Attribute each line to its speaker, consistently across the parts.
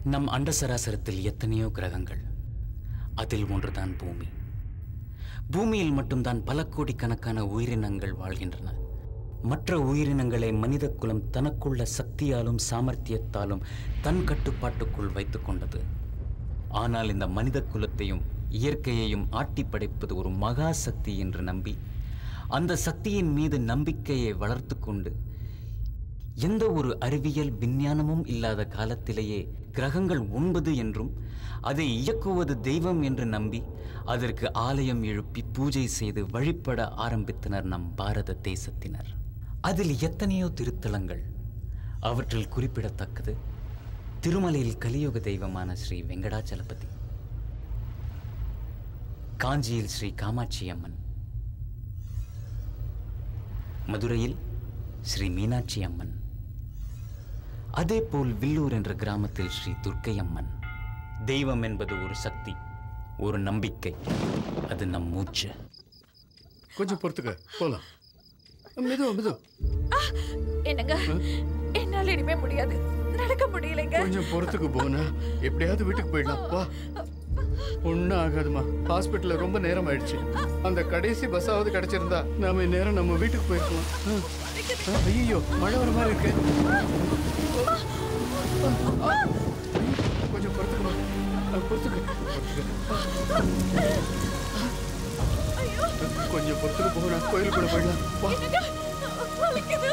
Speaker 1: நம் அண்ட சராசரத்தில் எத்தனையோ கிரகங்கள் அதில் ஒன்றுதான் பூமி பூமியில் மட்டும்தான் பல கோடிக்கணக்கான உயிரினங்கள் வாழ்கின்றன மற்ற உயிரினங்களை மனித குலம் தனக்குள்ள சக்தியாலும் சாமர்த்தியத்தாலும் தன் கட்டுப்பாட்டுக்குள் வைத்துக் கொண்டது ஆனால் இந்த மனித குலத்தையும் இயற்கையையும் ஆட்டி படைப்பது ஒரு மகா சக்தி என்று நம்பி அந்த சக்தியின் மீது நம்பிக்கையை வளர்த்து கொண்டு எந்த ஒரு அறிவியல் விஞ்ஞானமும் இல்லாத காலத்திலேயே கிரகங்கள் ஒன்பது என்றும் அதை இயக்குவது தெய்வம் என்று நம்பி அதற்கு ஆலயம் எழுப்பி பூஜை செய்து வழிபட ஆரம்பித்தனர் நம் பாரத தேசத்தினர் அதில் எத்தனையோ திருத்தலங்கள் அவற்றில் குறிப்பிடத்தக்கது திருமலையில் கலியுக தெய்வமான ஸ்ரீ வெங்கடாச்சலபதி காஞ்சியில் ஸ்ரீ காமாட்சி அம்மன் மதுரையில் ஸ்ரீ மீனாட்சி அம்மன் அதேபோல் வில்லூர் என்ற கிராமத்தில் ஸ்ரீ துர்க்கை அம்மன் தெய்வம் என்பது ஒரு சக்தி ஒரு நம்பிக்கை அது நம் மூச்சு
Speaker 2: கொஞ்சம் பொறுத்துக்க போலாம் மெதுவா மெதுவா
Speaker 3: என்னங்க என்னால இனிமே முடியாது நடக்க முடியலைங்க
Speaker 2: கொஞ்சம் பொறுத்துக்கு போனா எப்படியாவது வீட்டுக்கு போயிடலாம் வா ஒன்றும் ஆகாதுமா ஹாஸ்பிட்டல்ல ரொம்ப நேரம் ஆயிடுச்சு அந்த கடைசி பஸ்ஸாவது கிடைச்சிருந்தா நாம இந்நேரம் நம்ம வீட்டுக்கு போயிருக்கலாம் ஐயோ மழை வர மாதிரி இருக்கு ஆ, கொஞ்சம் பொறுத்துக்குமா ஆ, பொறுத்துக்கு பொறுத்துக்கு. கொஞ்சம் பொறுத்துக்கு போனா கோயிலுக்குள்ள போயிடலாம் வா
Speaker 3: வலிக்குது.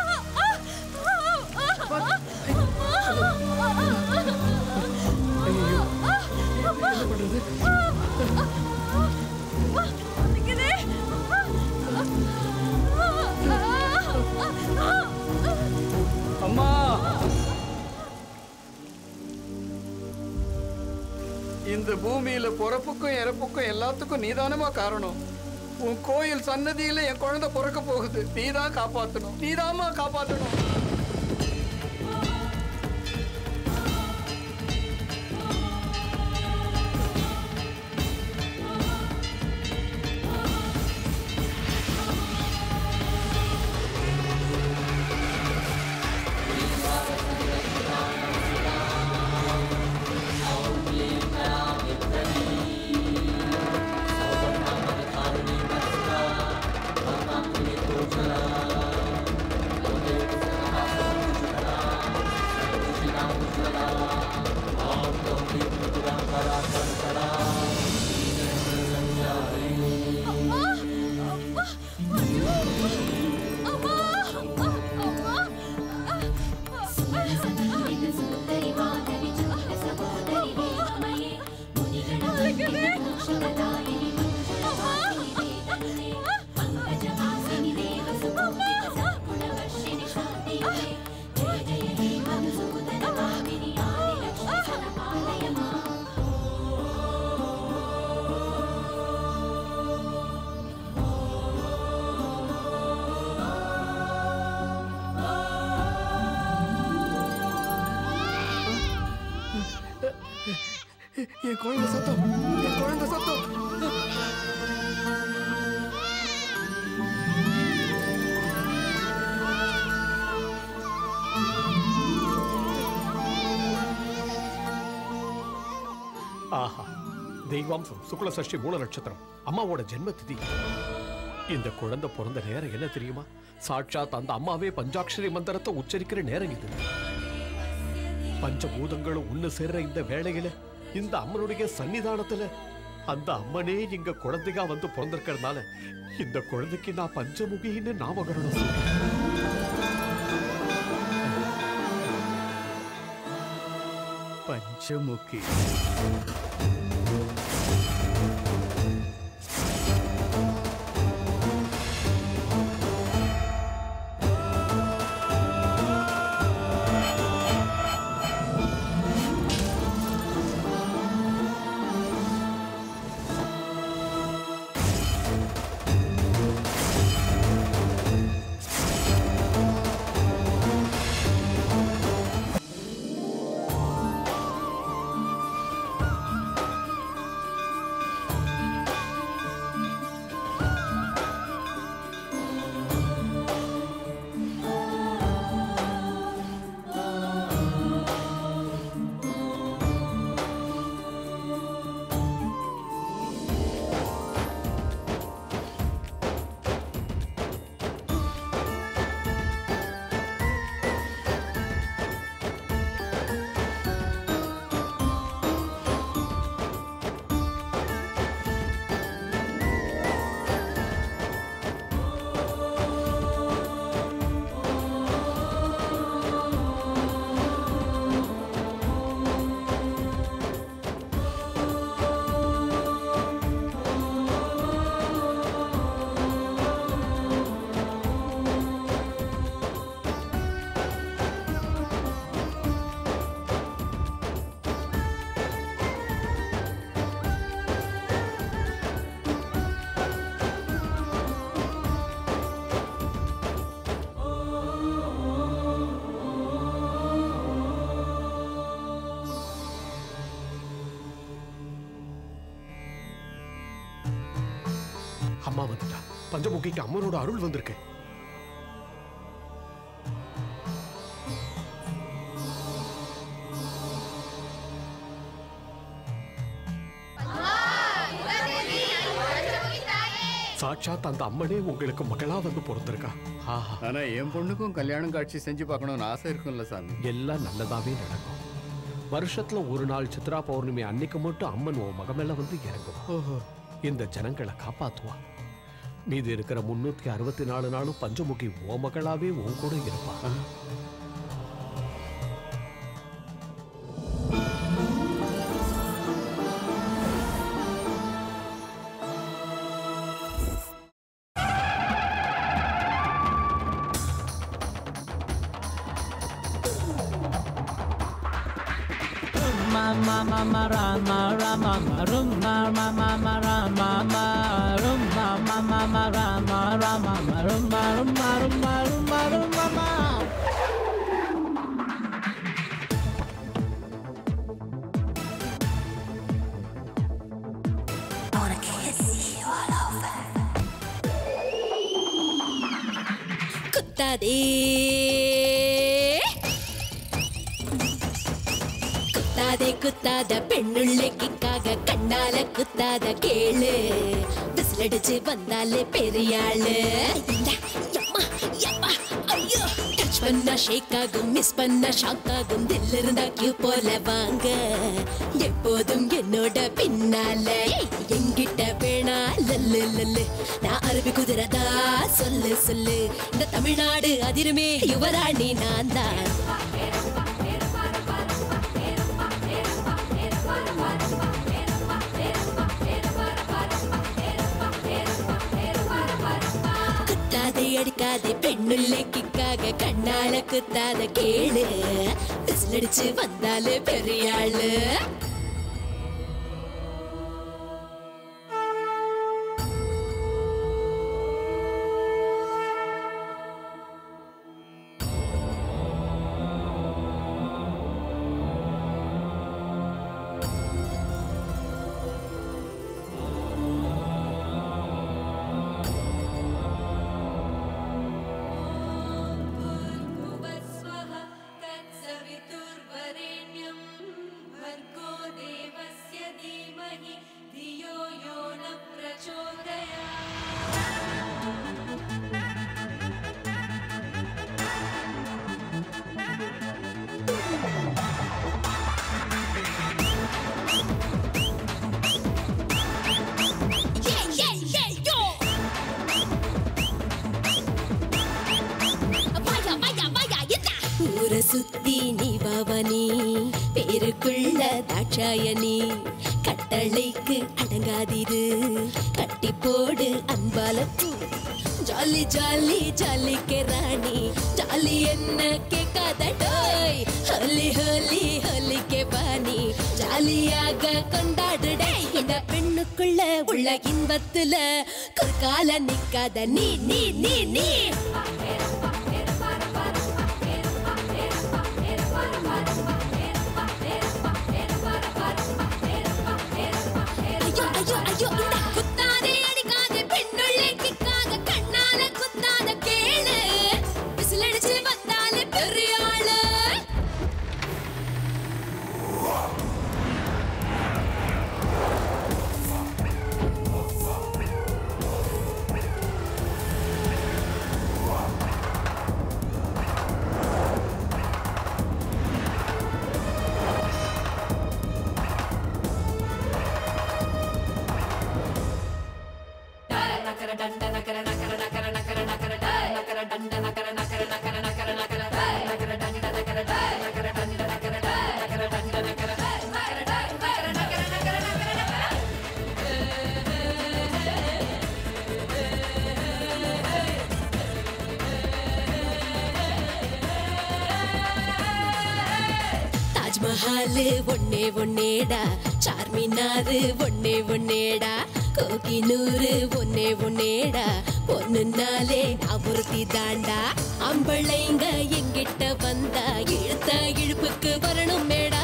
Speaker 2: ஐயோ என்ன பண்றது
Speaker 3: வலிக்குது.
Speaker 2: அம்மா இந்த பூமியில பிறப்புக்கும் இறப்புக்கும் எல்லாத்துக்கும் நீதானமா காரணம் உன் கோயில் சன்னதியில என் குழந்தை பிறக்க போகுது நீதான் காப்பாத்தணும் நீதாம்மா காப்பாத்தணும் என் குழந்தை சத்தம் என் குழந்தை சத்தம்
Speaker 4: ஆஹா தெய்வாம்சம் சுக்ல சஷ்டி மூல நட்சத்திரம் அம்மாவோட ஜென்ம திதி இந்த குழந்தை பிறந்த நேரம் என்ன தெரியுமா சாட்சாத் அந்த அம்மாவே பஞ்சாட்சரி மந்திரத்தை உச்சரிக்கிற நேரம் இது பஞ்சபூதங்களும் ஒண்ணு சேர்ற இந்த வேளையில இந்த அம்மனுடைய சன்னிதானத்துல அந்த அம்மனே இங்க குழந்தைగా வந்து பிறந்திருக்கிறதுனால இந்த குழந்தைக்கு நான் பஞ்சமுகின்னு நாமகரணம் சொல்றேன்.
Speaker 2: பஞ்சமுகி
Speaker 4: அம்மா வந்துட்டா பஞ்சமுகிக்கு அம்மனோட அருள் வந்திருக்கு சாட்சாத் அந்த அம்மனே உங்களுக்கு மகளா வந்து பிறந்திருக்கா ஆஹா
Speaker 2: ஆனா என் பொண்ணுக்கும் கல்யாணம் காட்சி செஞ்சு பார்க்கணும்னு ஆசை இருக்கும்ல சாமி
Speaker 4: எல்லாம் நல்லதாவே நடக்கும் வருஷத்துல ஒரு நாள் சித்ரா பௌர்ணமி அன்னைக்கு மட்டும் அம்மன் உன் மகமேல வந்து இறங்கும்
Speaker 2: ஓஹோ
Speaker 4: இந்த ஜனங்களை காப்பாத்துவா மீதி இருக்கிற முன்னூத்தி அறுபத்தி நாலு நாளும் பஞ்சமுகி ஓ மகளாவே உன் கூட இருப்பா
Speaker 5: குத்தாதே குத்தாதே குத்தாத பெண்ணுள்ளைக்காக கண்ணால குத்தாத கேளு விசிலடிச்சு வந்தாலே பெரியாளு இந்தா, யம்மா, யம்மா, ஐயோ. டச் பண்ணா ஷேக் ஆகும் மிஸ் பண்ணா ஷாக் ஆகும் தில் இருந்தா கியூ போல வாங்க எப்போதும் என்னோட பின்னால ஏய், என்கிட்ட வேணா லல்லு லல்லு நான் அரபி குதிரதா சொல்லு சொல்லு இந்த தமிழ்நாடு அதிருமே யுவராணி நான் தான் குத்தாதே அடிக்காதே பெண்ணுள்ளே கிக்காக கண்ணால குத்தாத கேளு விசிலடிச்சு வந்தாலே பெரியாளு
Speaker 3: भूर्भुवस्वः तत्सवितुर्वरेण्यं भर्गो देवस्य धीमहि धियो यो न प्रचोदयात्
Speaker 5: Yeah, yeah, yeah, yo! வாயா, வாயா, வாயா, இந்தா. ஊரை சுத்தி நீ வாவனி பேருக்குள்ள தாட்சாயணி கட்டளைக்கு அடங்காதிரு கட்டி போடு அன்பால பூ. ஜாலி ஜாலி ஜாலிக்கு ராணி ஜாலி என்ன கேட்காத டோய் ஹோலி ஹோலி ஹோலிக்கு பாணி ஜாலியாக கொண்டாடுடே இந்த பெண்ணுக்குள்ள உள்ள இன்பத்துல குறுக்கால நிக்காத நீ நீ நீ நீ ஐயோ ஐயோ ஐயோ இந்த குத்தாதே அடிக்காதே பெண்ணுள்ளே கிக்காத கண்ணால குத்தாத கேளு விசிலடிச்சு வந்தாலே பெரிய ஆளு தாஜ்மஹால் ஒன்னே ஒன்னேடா சார்மினாரு ஒன்னே ஒன்னேடா கோகினூரு ஒன்னே ஒன்னேடா பொண்ணுனாலே நான் ஒருத்தி தாண்டா அம்பளைங்க எங்கிட்ட வந்தா இழுத்த இழுப்புக்கு வரணும் மேடா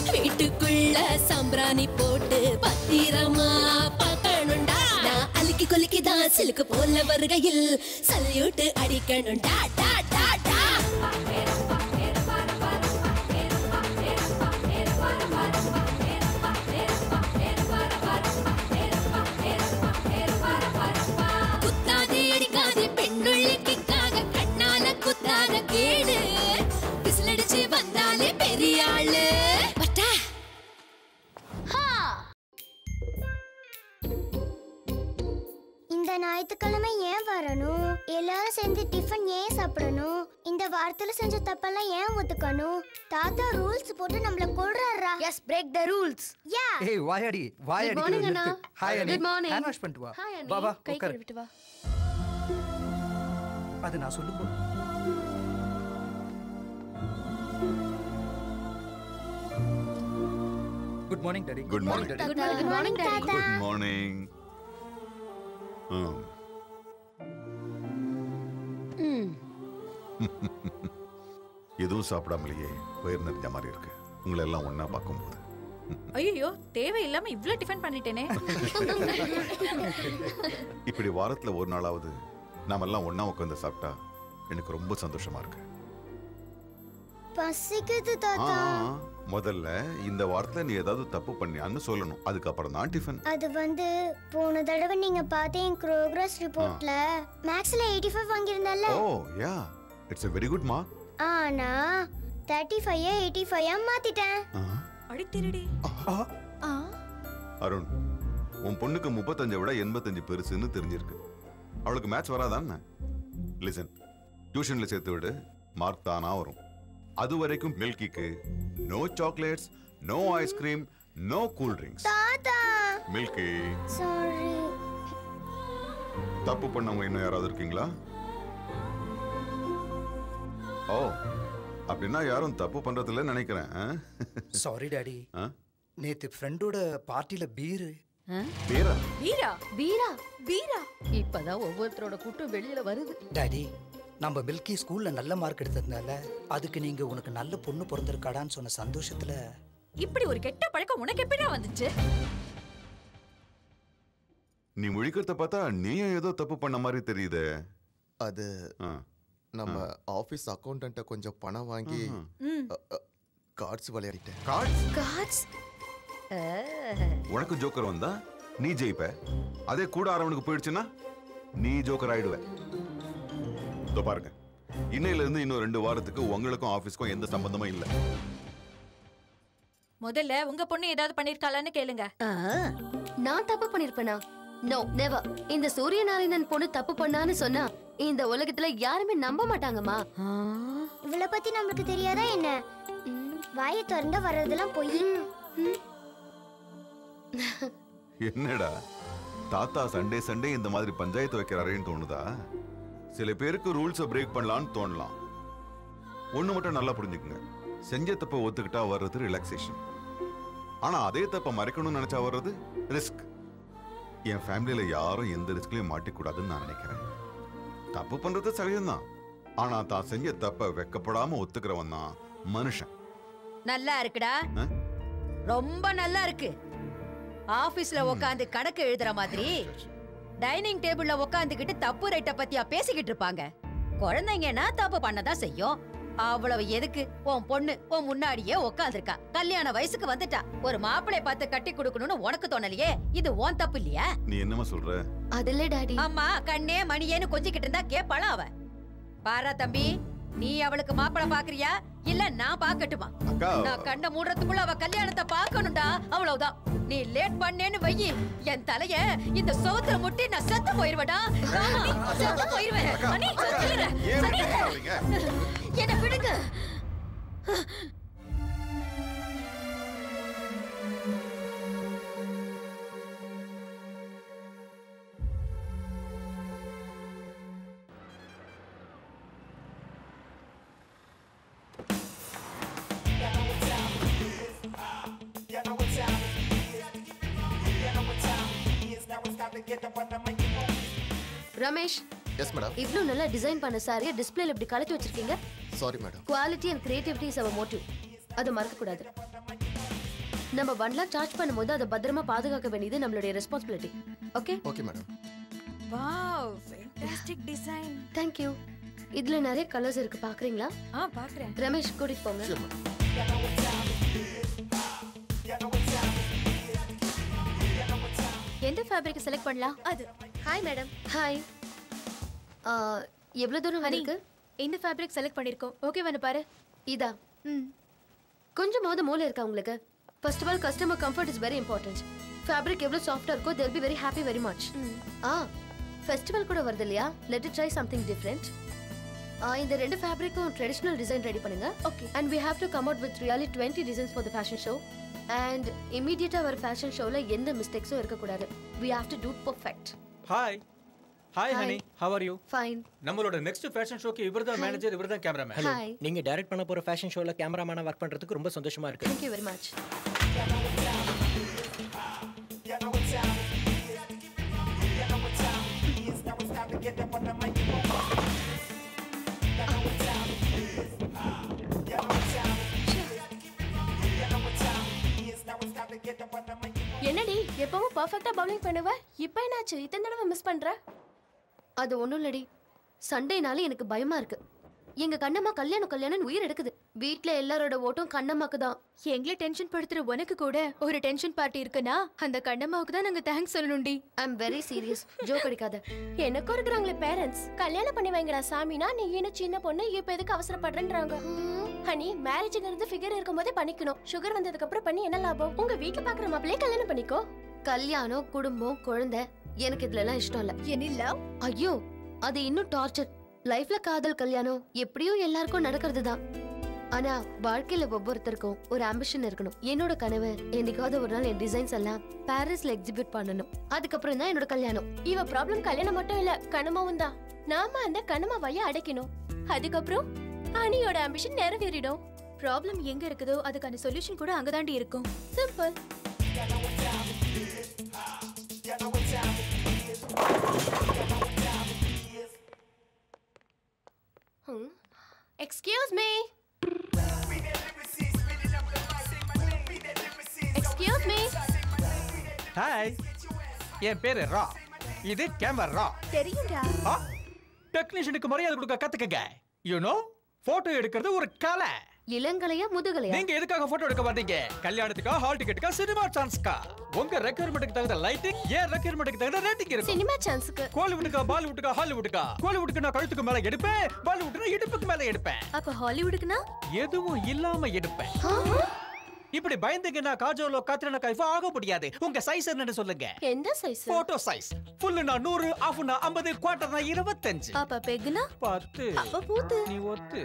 Speaker 5: வீட்டுக்குள்ள சாம்பிராணி போட்டு பத்திரமா பார்க்கணும்டா நான் அழுக்கி குலுக்கிதான் சிலுக்கு போல வருகையில் சல்யூட்டு அடிக்கணும் டா டா டா டா குத்தாதே அடிக்காதே பெண்ணுள்ளிக்காக கண்ணால குத்தாத கேடு விசிலடிச்சு வந்தாலே பெரிய ஆளு பட்டா
Speaker 6: இந்த ஞாயிற்றுக்கிழமை ஏன் வரணும் எல்லாரும் சேர்ந்து டிஃபன் ஏன் சாப்பிடணும் இந்த வாரத்துல செஞ்ச தப்பெல்லாம் ஏன் ஒத்துக்கணும் தாத்தா ரூல்ஸ் போட்டு நம்மள கொல்றாரா
Speaker 7: yes break the rules
Speaker 6: ya
Speaker 8: ஏய் வாயாடி வாயாடி
Speaker 7: morning, அண்ணா.
Speaker 8: ஹாய் அண்ணி
Speaker 7: Good morning.
Speaker 8: ஹேண்ட் வாஷ் பண்ணிட்டு வா
Speaker 7: ஹாய்
Speaker 8: வா வா
Speaker 7: கை
Speaker 8: உட்காரு
Speaker 7: கழுவிட்டு வா
Speaker 8: அது நான் சொல்லும்போது good morning daddy
Speaker 9: good morning
Speaker 8: daddy
Speaker 7: good morning good morning daddy
Speaker 9: good morning எதுவும் சாப்பிடாமலேயே வயிறு நிறைஞ்ச மாதிரி இருக்கு உங்களை எல்லாம் ஒண்ணா பார்க்கும்போது
Speaker 10: ஐயோ தேவையில்லாம இவ்ளோ டிஃபன் பண்ணிட்டேனே
Speaker 9: இப்படி வாரத்துல ஒரு நாளாவது நாம எல்லாம் ஒண்ணா உட்காந்து சாப்பிட்டா எனக்கு ரொம்ப சந்தோஷமா இருக்கு
Speaker 6: பசிக்குது
Speaker 9: ஆ,
Speaker 6: தாத்தா
Speaker 9: முதல்ல இந்த வாரத்துல நீ ஏதாவது தப்பு பண்ணியான்னு சொல்லணும் அதுக்கப்புறம் தான் டிஃபன்
Speaker 6: அது வந்து போன தடவை நீங்க பார்த்த என் ப்ரோக்ரஸ் ரிப்போர்ட்ல மேக்ஸ்ல 85 ஃபைவ் வாங்கியிருந்தேன்ல
Speaker 9: oh ya it's a very good mark
Speaker 6: ஆனா தேர்ட்டி ஃபைவ் எயிட்டி ஃபைவ் மாத்திட்டேன்
Speaker 10: அடி திருடி ஆ
Speaker 9: அருண் உன் பொண்ணுக்கு முப்பத்தஞ்சை விட எண்பத்தஞ்சு பெருசுன்னு தெரிஞ்சிருக்கு அவளுக்கு மேட்ச் வராதான்னு லிசன் டியூஷன்ல சேர்த்து விடு மார்க் தானா வரும் அது வரைக்கும் மில்கிக்கு no chocolates no ice cream no cool drinks
Speaker 6: தாத்தா
Speaker 9: மில்கி
Speaker 6: சாரி
Speaker 9: தப்பு பண்ணவங்க இன்னும் யாராவது இருக்கீங்களா ஓ அப்படின்னா யாரும் தப்பு பண்றதில்ல நினைக்கிறேன் ஆ?
Speaker 8: சாரி டாடி
Speaker 9: ஆ?
Speaker 8: நேத்து ஃப்ரெண்டோட பார்ட்டில பீரு
Speaker 9: பேரா
Speaker 10: வீரா
Speaker 7: வீரா
Speaker 10: வீரா
Speaker 7: இப்பதான் ஒவ்வொருத்தரோட கூட்டம் வெளியில வருது
Speaker 8: டாடி நம்ம மில்கி ஸ்கூல்ல நல்ல மார்க் எடுத்ததுனால அதுக்கு நீங்க உனக்கு நல்ல பொண்ணு பிறந்திருக்காடான்னு சொன்ன சந்தோஷத்துல
Speaker 10: இப்படி ஒரு கெட்ட பழக்கம் உனக்கு எப்படிடா வந்துச்சு
Speaker 9: நீ முழிக்கிறத பார்த்தா நீயும் ஏதோ தப்பு பண்ண மாதிரி தெரியுதே
Speaker 11: அது
Speaker 9: ஆ.
Speaker 11: நம்ம ஆபீஸ் அக்கௌண்டன்ட்ட கொஞ்சம் பணம் வாங்கி
Speaker 10: ம்
Speaker 11: கார்ட்ஸ் விளையாடிட்டேன்
Speaker 9: கார்ட்ஸ்
Speaker 7: காட்ஸ்
Speaker 9: உனக்கு ஜோக்கர் வந்தா நீ ஜெயிப்ப அதே கூட ஆரவனுக்கு போயிடுச்சுன்னா நீ ஜோக்கர் ஆயிடுவ இதோ பாருங்க இன்னையில இருந்து இன்னும் ரெண்டு வாரத்துக்கு உங்களுக்கும் ஆபீஸ்க்கும் எந்த சம்பந்தமும் இல்ல
Speaker 10: முதல்ல உங்க பொண்ணு ஏதாவது பண்ணிருக்காளான்னு கேளுங்க
Speaker 7: நான் தப்பு பண்ணிருப்பேனா நோ நெவர் இந்த சூரியநாராயணன் பொண்ணு தப்பு பண்ணான்னு சொன்னா இந்த உலகத்துல யாருமே நம்ப மாட்டாங்கம்மா
Speaker 6: இவளை பத்தி நம்மளுக்கு தெரியாதா என்ன வாயை திறந்து வர்றதெல்லாம் பொய்
Speaker 9: என்னடா தாத்தா சண்டே சண்டே இந்த மாதிரி பஞ்சாயத்து வைக்கிறாரேன்னு தோணுதா சில பேருக்கு ரூல்ஸை பிரேக் பண்ணலாம்னு தோணலாம் ஒண்ணு மட்டும் நல்லா புரிஞ்சுக்குங்க செஞ்ச தப்பை ஒத்துக்கிட்டா வர்றது ரிலாக்ஸேஷன் ஆனா அதே தப்பை மறைக்கணும்னு நினைச்சா வர்றது ரிஸ்க் என் ஃபேமிலியில யாரும் எந்த ரிஸ்க்லயும் மாட்டிக்கூடாதுன்னு நான் நினைக்கிறேன் தப்பு பண்றது சகஜம்தான் ஆனா தான் செஞ்ச தப்பை வெக்கப்படாம ஒத்துக்கிறவன் தான் மனுஷன்
Speaker 12: நல்லா இருக்குடா
Speaker 9: ஆ?
Speaker 12: ரொம்ப நல்லா இருக்கு ஆபீஸ்ல உட்காந்து கணக்கு எழுதுற மாதிரி டைனிங் டேபிள்ல உட்காந்துக்கிட்டு தப்பு ரைட்ட பத்தியா பேசிக்கிட்டு இருப்பாங்க குழந்தைங்கன்னா தப்பு பண்ணதான் செய்யும் அவ்வளவு எதுக்கு உன் பொண்ணு உன் முன்னாடியே உட்காந்துருக்கா கல்யாண வயசுக்கு வந்துட்டா ஒரு மாப்பிளை பார்த்து கட்டி கொடுக்கணும்னு உனக்கு தோணலையே இது உன் தப்பு இல்லையா
Speaker 9: நீ என்னமா சொல்ற
Speaker 7: அதுல டாடி
Speaker 12: அம்மா கண்ணே மணியேன்னு கொஞ்சிக்கிட்டு இருந்தா கேப்பாளா அவ பாரா தம்பி நீ அவளுக்கு மாப்பிளை பாக்குறியா இல்ல நான் பாக்கட்டுமா
Speaker 9: அக்கா
Speaker 12: நான் கண்ண மூடுறதுக்குள்ள அவ கல்யாணத்தை பார்க்கணும்டா அவ்வளவுதான் நீ லேட் பண்ணேன்னு வையி என் தலைய இந்த சோத்துல முட்டி நான் செத்து போயிருவேடா ஆமா, செத்து போயிருவேன் அண்ணி, சொல்லிடுறேன்.
Speaker 9: ஏன் இப்படி
Speaker 12: சொல்லிடுறேன்.
Speaker 9: பேசாதீங்க?
Speaker 12: என்னை விடுங்க
Speaker 7: ரமேஷ்
Speaker 11: எஸ் மேடம்
Speaker 7: இவ்ளோ நல்லா டிசைன் பண்ண சாரியை டிஸ்பிளேல இப்படி கலட்டி வச்சிருக்கீங்க
Speaker 11: sorry madam
Speaker 7: quality and creativity is our motive அதை மறக்க கூடாது நம்ம ஒன் லேக் சார்ஜ் பண்ணும்போது அதை பத்திரமா பாதுகாக்க வேண்டியது நம்மளுடைய responsibility okay
Speaker 11: okay madam
Speaker 10: wow fantastic design
Speaker 7: thank you இதுல நிறைய கலர்ஸ் இருக்கு பாக்குறீங்களா
Speaker 10: ஆ பாக்குறேன்
Speaker 7: ரமேஷ் கூட்டிட்டு போங்க
Speaker 13: எந்த ஃபேப்ரிக் செலக்ட் பண்ணலாம் அது
Speaker 7: ஹாய் மேடம் ஹாய் எவ்வளவு தூரம்
Speaker 13: ஹனி
Speaker 7: இருக்கு
Speaker 13: இந்த ஃபேப்ரிக் செலக்ட் பண்ணிருக்கோம் ஓகேவானு பாரு
Speaker 7: இதா
Speaker 13: ம்
Speaker 7: கொஞ்சமாவது மூளை இருக்கா உங்களுக்கு first of all customer comfort is very important fabric எவ்வளோ சாஃப்டாக இருக்கோ they'll be very happy very much ஆ ஃபெஸ்டிவல் கூட வருது இல்லையா லெட் ட்ரை சம்திங் டிஃப்ரெண்ட் இந்த ரெண்டு ஃபேப்ரிக்கும் ட்ரெடிஷனல் டிசைன் ரெடி பண்ணுங்க okay and we have to come out with really twenty designs for the fashion show and இமீடியட்டாக வர ஃபேஷன் ஷோவில் எந்த மிஸ்டேக்ஸும் இருக்கக்கூடாது we have to do perfect
Speaker 14: hi hi
Speaker 7: Hi.
Speaker 14: Honey have are you
Speaker 7: fine
Speaker 14: நம்மளோட next fashion ஷோக்கு இவர்தான்
Speaker 7: Hi.
Speaker 14: Manager இவர்தான் கேமராமேன்
Speaker 7: Hello. Hi.
Speaker 15: நீங்க டைரக்ட் பண்ண போற ஃபேஷன் ஷோல கேமராமேனா ஒர்க் பண்றதுக்கு ரொம்ப சந்தோஷமா இருக்கு
Speaker 7: தேங்க்யூ வெரி மச்
Speaker 13: என்னடி எப்பவும் பர்ஃபெக்ட்டா பவுலிங் பண்ணுவ இப்போ என்னாச்சு இத்தனை தடவை மிஸ் பண்ற
Speaker 7: அது ஒன்றும் இல்லடி சண்டேனால எனக்கு பயமா இருக்கு எங்க கண்ணம்மா கல்யாணம் கல்யாணம் உயிர் எடுக்குது வீட்ல எல்லாரோட ஓட்டும் கண்ணம்மாக்கு தான்
Speaker 13: எங்களை டென்ஷன் படுத்துற உனக்கு கூட ஒரு டென்ஷன் பார்ட்டி இருக்குன்னா அந்த கண்ணம்மாவுக்கு தான் நாங்க தேங்க்ஸ் சொல்லணும்டி
Speaker 7: I am very serious joke அடிக்காத
Speaker 13: எனக்கும் இருக்கிறாங்களே பேரண்ட்ஸ் கல்யாணம் பண்ணி வைங்கடா சாமினா நீ இன்னும் சின்ன பொண்ணு இப்ப எதுக்கு அவசரப்படுறேன்றாங்க ஹனி மேரேஜ்ங்கிறது ஃபிகர் இருக்கும்போதே பண்ணிக்கணும் சுகர் வந்ததுக்கு அப்புறம் பண்ணி என்ன லாபம் உங்க வீட்ல பாக்குற மாப்பிளையே கல்யாணம் பண்ணிக்கோ
Speaker 7: கல்யாணம் குடும்பம் குழந்தை எனக்கு இதுல எல்லாம் இஷ்டம் இல்ல
Speaker 13: என்ன
Speaker 7: ஐயோ அது இன்னும் டார்ச்சர் லைஃப்ல காதல் கல்யாணம் எப்படியும் எல்லாருக்கும் நடக்கிறது தான் ஆனா வாழ்க்கையில ஒவ்வொருத்தருக்கும் ஒரு ஆம்பிஷன் இருக்கணும் என்னோட கனவு என்னைக்காவது ஒரு நாள் என் டிசைன்ஸ் எல்லாம் பாரிஸ்ல எக்ஸிபிட் பண்ணணும் அதுக்கப்புறம் தான் என்னோட கல்யாணம்
Speaker 13: இவ ப்ராப்ளம் கல்யாணம் மட்டும் இல்ல கனமாவும் தான் நாம அந்த கனமாவைய அடைக்கணும் அதுக்கப்புறம் அனியோட ஆம்பிஷன் நிறைவேறிடும் ப்ராப்ளம் எங்க இருக்குதோ அதுக்கான சொல்யூஷன் கூட அங்கதாண்டி இருக்கும் simple excuse me excuse me
Speaker 14: hi என் பேரு ரா இது கேமரா
Speaker 13: தெரியும்டா
Speaker 14: டெக்னீஷியனுக்கு மரியாதை கொடுக்க கத்துக்கங்க யூ நோ போட்டோ எடுக்கிறது ஒரு கலை
Speaker 7: இளங்கலையா முதுகலையா
Speaker 14: நீங்க எதுக்காக போட்டோ எடுக்க மாட்டீங்க கல்யாணத்துக்கா ஹால் டிக்கெட்டுக்கா சினிமா சான்ஸ்க்கா உங்க ரெக்யர்மெண்ட்டுக்கு தகுந்த லைட்டிங் ஏன் ரெக்யர்மெண்ட்டுக்கு தகுந்த ரேட்டிங் இருக்கும்
Speaker 13: சினிமா சான்ஸ்க்கு
Speaker 14: கோலிவுட்டுக்கா பாலிவுட்டுக்கா ஹாலிவுட்டுக்கா கோலிவுட்டுக்கு நான் கழுத்துக்கு மேல எடுப்பேன் பாலிவுட்னா இடுப்புக்கு மேல எடுப்பேன்
Speaker 13: அப்ப ஹாலிவுட்க்குனா
Speaker 14: எதுவும் இல்லாம எடுப்பேன் இப்படி பயந்துங்கன்னா காஜோலோ காத்ரினா கைஃபா ஆக முடியாது உங்க சைஸ் என்னன்னு சொல்லுங்க
Speaker 13: எந்த சைஸ்
Speaker 14: போட்டோ சைஸ் ஃபுல்லுனா நூறு ஆஃப்னா ஐம்பது குவார்டர்னா இருபத்தஞ்சு
Speaker 13: அப்ப பெக்குனா
Speaker 14: பத்து
Speaker 13: அப்ப பூத்து
Speaker 14: நீ ஒத்து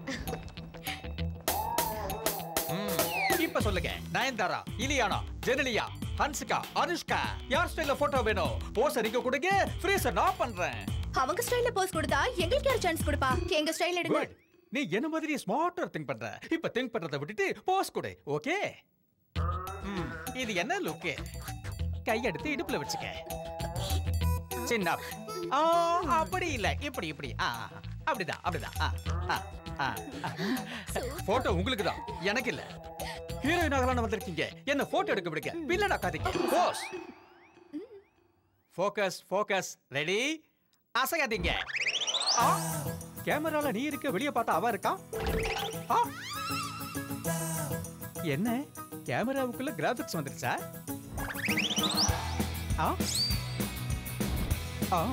Speaker 14: ம், இப்ப சொல்லுங்க நயன்தாரா இலியானா ஜெனலியா ஹன்சிகா அனுஷ்கா யார் ஸ்டைல்ல போட்டோ வேணும் போஸ் நீங்க கொடுங்க ஃப்ரீசர் நான் பண்றேன்
Speaker 13: அவங்க ஸ்டைல்ல போஸ் கொடுத்தா எங்களுக்கு யார் சான்ஸ் கொடுப்பா எங்க ஸ்டைல் எடுங்க
Speaker 14: குட் நீ என்ன மாதிரி ஸ்மார்ட்டா திங்க் பண்ற இப்ப திங்க் பண்றதை விட்டுட்டு போஸ் கொடு ஓகே ம், இது என்ன லுக்கு கையெடுத்து இடுப்புல வச்சுக்க சின்ன ஆ அப்படி இல்ல இப்படி இப்படி ஆ ஆ, அப்படிதான் அப்படிதான் ஆ ஆ ஆ போட்டோ உங்களுக்கு தான் எனக்கு இல்ல ஹீரோயின் ஆகலாம்னு வந்திருக்கீங்க என்ன போட்டோ எடுக்க விடுங்க பில்லடா காதீங்க போஸ் ஃபோக்கஸ் ஃபோக்கஸ் ரெடி அசையாதீங்க ஆ கேமரால நீ இருக்க வெளிய பார்த்தா அவ இருக்கா ஆ என்ன கேமராவுக்குள்ள கிராபிக்ஸ் வந்துருச்சா ஆ ஆ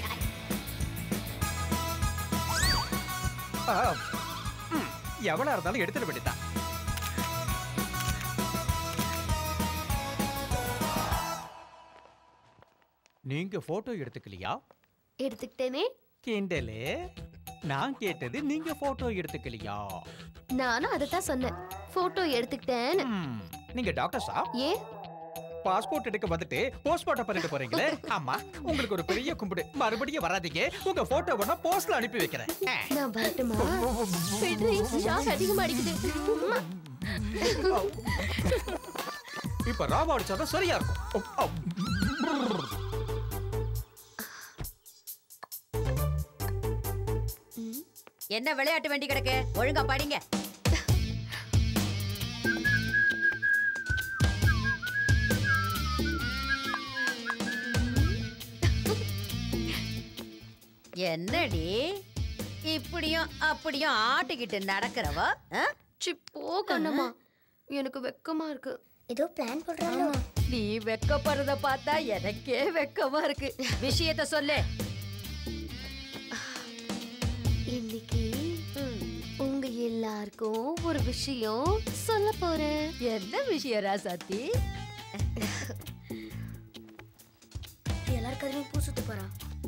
Speaker 14: ஆ. ம், எவ்வளவு இருந்தாலும் எடுத்துட வேண்டியதான் நீங்க போட்டோ எடுத்துக்கலையா
Speaker 7: எடுத்துக்கிட்டேனே
Speaker 14: கிண்டலு நான் கேட்டது நீங்க போட்டோ எடுத்துக்கலையா
Speaker 7: நானும் அதை தான் சொன்னேன் போட்டோ எடுத்துக்கிட்டேன்னு
Speaker 14: நீங்க டாக்டர்ஸா
Speaker 7: ஏன்
Speaker 14: பாஸ்போர்ட் எடுக்க வந்துட்டு போஸ்ட்மார்ட்டம் பண்ணிட்டு போறீங்களே ஆமா உங்களுக்கு ஒரு பெரிய கும்பிடு மறுபடியும் வராதீங்க உங்க போட்டோ வேணா போஸ்ட்ல அனுப்பி வைக்கிறேன் ஆ.
Speaker 7: நான் வரட்டுமா
Speaker 13: விட்ரி ஷாக் அதிகமா அடிக்குது உம்மா.
Speaker 14: இப்ப ராவா அடிச்சாதான் சரியா இருக்கும் ஓ, ஓ.
Speaker 12: என்ன விளையாட்டு வண்டி கிடக்கு ஒழுங்கா படிங்க என்னடி இப்படியும் அப்படியும் ஆட்டிக்கிட்டு நடக்கிறவ ஆ?
Speaker 7: சி போ கண்ணம்மா எனக்கு வெக்கமா இருக்கு
Speaker 6: ஏதோ பிளான் போடுறாங்க
Speaker 12: நீ வெக்கப்படுறத பார்த்தா எனக்கே வெக்கமா இருக்கு விஷயத்த சொல்லு
Speaker 7: இன்னைக்கு உங்க எல்லாருக்கும் ஒரு விஷயம் சொல்ல போறேன்
Speaker 12: என்ன விஷயம் ராசாத்தி
Speaker 6: எல்லாரும் கதையும் பூ சுத்த போறா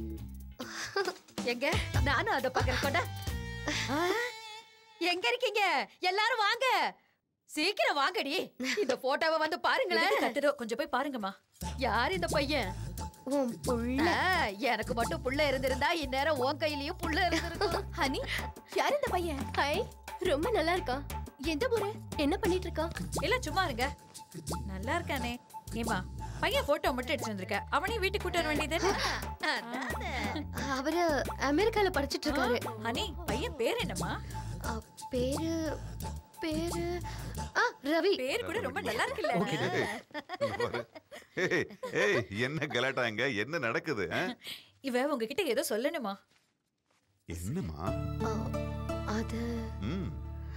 Speaker 12: எங்க நானும் அத பாக்குறேன் கொண்டா ஆ, எங்க இருக்கீங்க எல்லாரும் வாங்க சீக்கிரம் வாங்கடி இந்த போட்டோவை வந்து பாருங்களேன்
Speaker 10: கத்துறோ கொஞ்சம் போய் பாருங்கம்மா
Speaker 12: யார் இந்த பையன்
Speaker 7: உன் புள்ள
Speaker 12: ஆ, எனக்கு மட்டும் புள்ள இருந்திருந்தா இந்நேரம் உன் கையிலயும் புள்ள இருந்திருக்கும்
Speaker 10: ஹனி யார் இந்த பையன்
Speaker 13: ஹாய் ரொம்ப நல்லா இருக்கா
Speaker 10: எந்த ஊரு
Speaker 13: என்ன பண்ணிட்டு இருக்கா
Speaker 10: இல்ல சும்மா இருங்க நல்லா இருக்கானே ஏமா பையன் போட்டோ மட்டும் எடுத்து வந்திருக்க அவனையும் வீட்டுக்கு கூட்டு வர வேண்டியது
Speaker 7: அவரு அமெரிக்கால படிச்சிட்டு இருக்காரு
Speaker 10: ஹனி பையன் பேர் என்னம்மா
Speaker 7: அ, பேரு பேரு ஆ ரவி
Speaker 10: பேர் கூட ரொம்ப நல்லா இருக்குல்ல
Speaker 9: இங்க பாரு. ஏய், ஏய் என்ன கலாட்டா இங்க என்ன நடக்குது ஆ?
Speaker 10: இவ உங்ககிட்ட ஏதோ சொல்லணுமா
Speaker 9: என்னம்மா
Speaker 7: அது
Speaker 9: ம்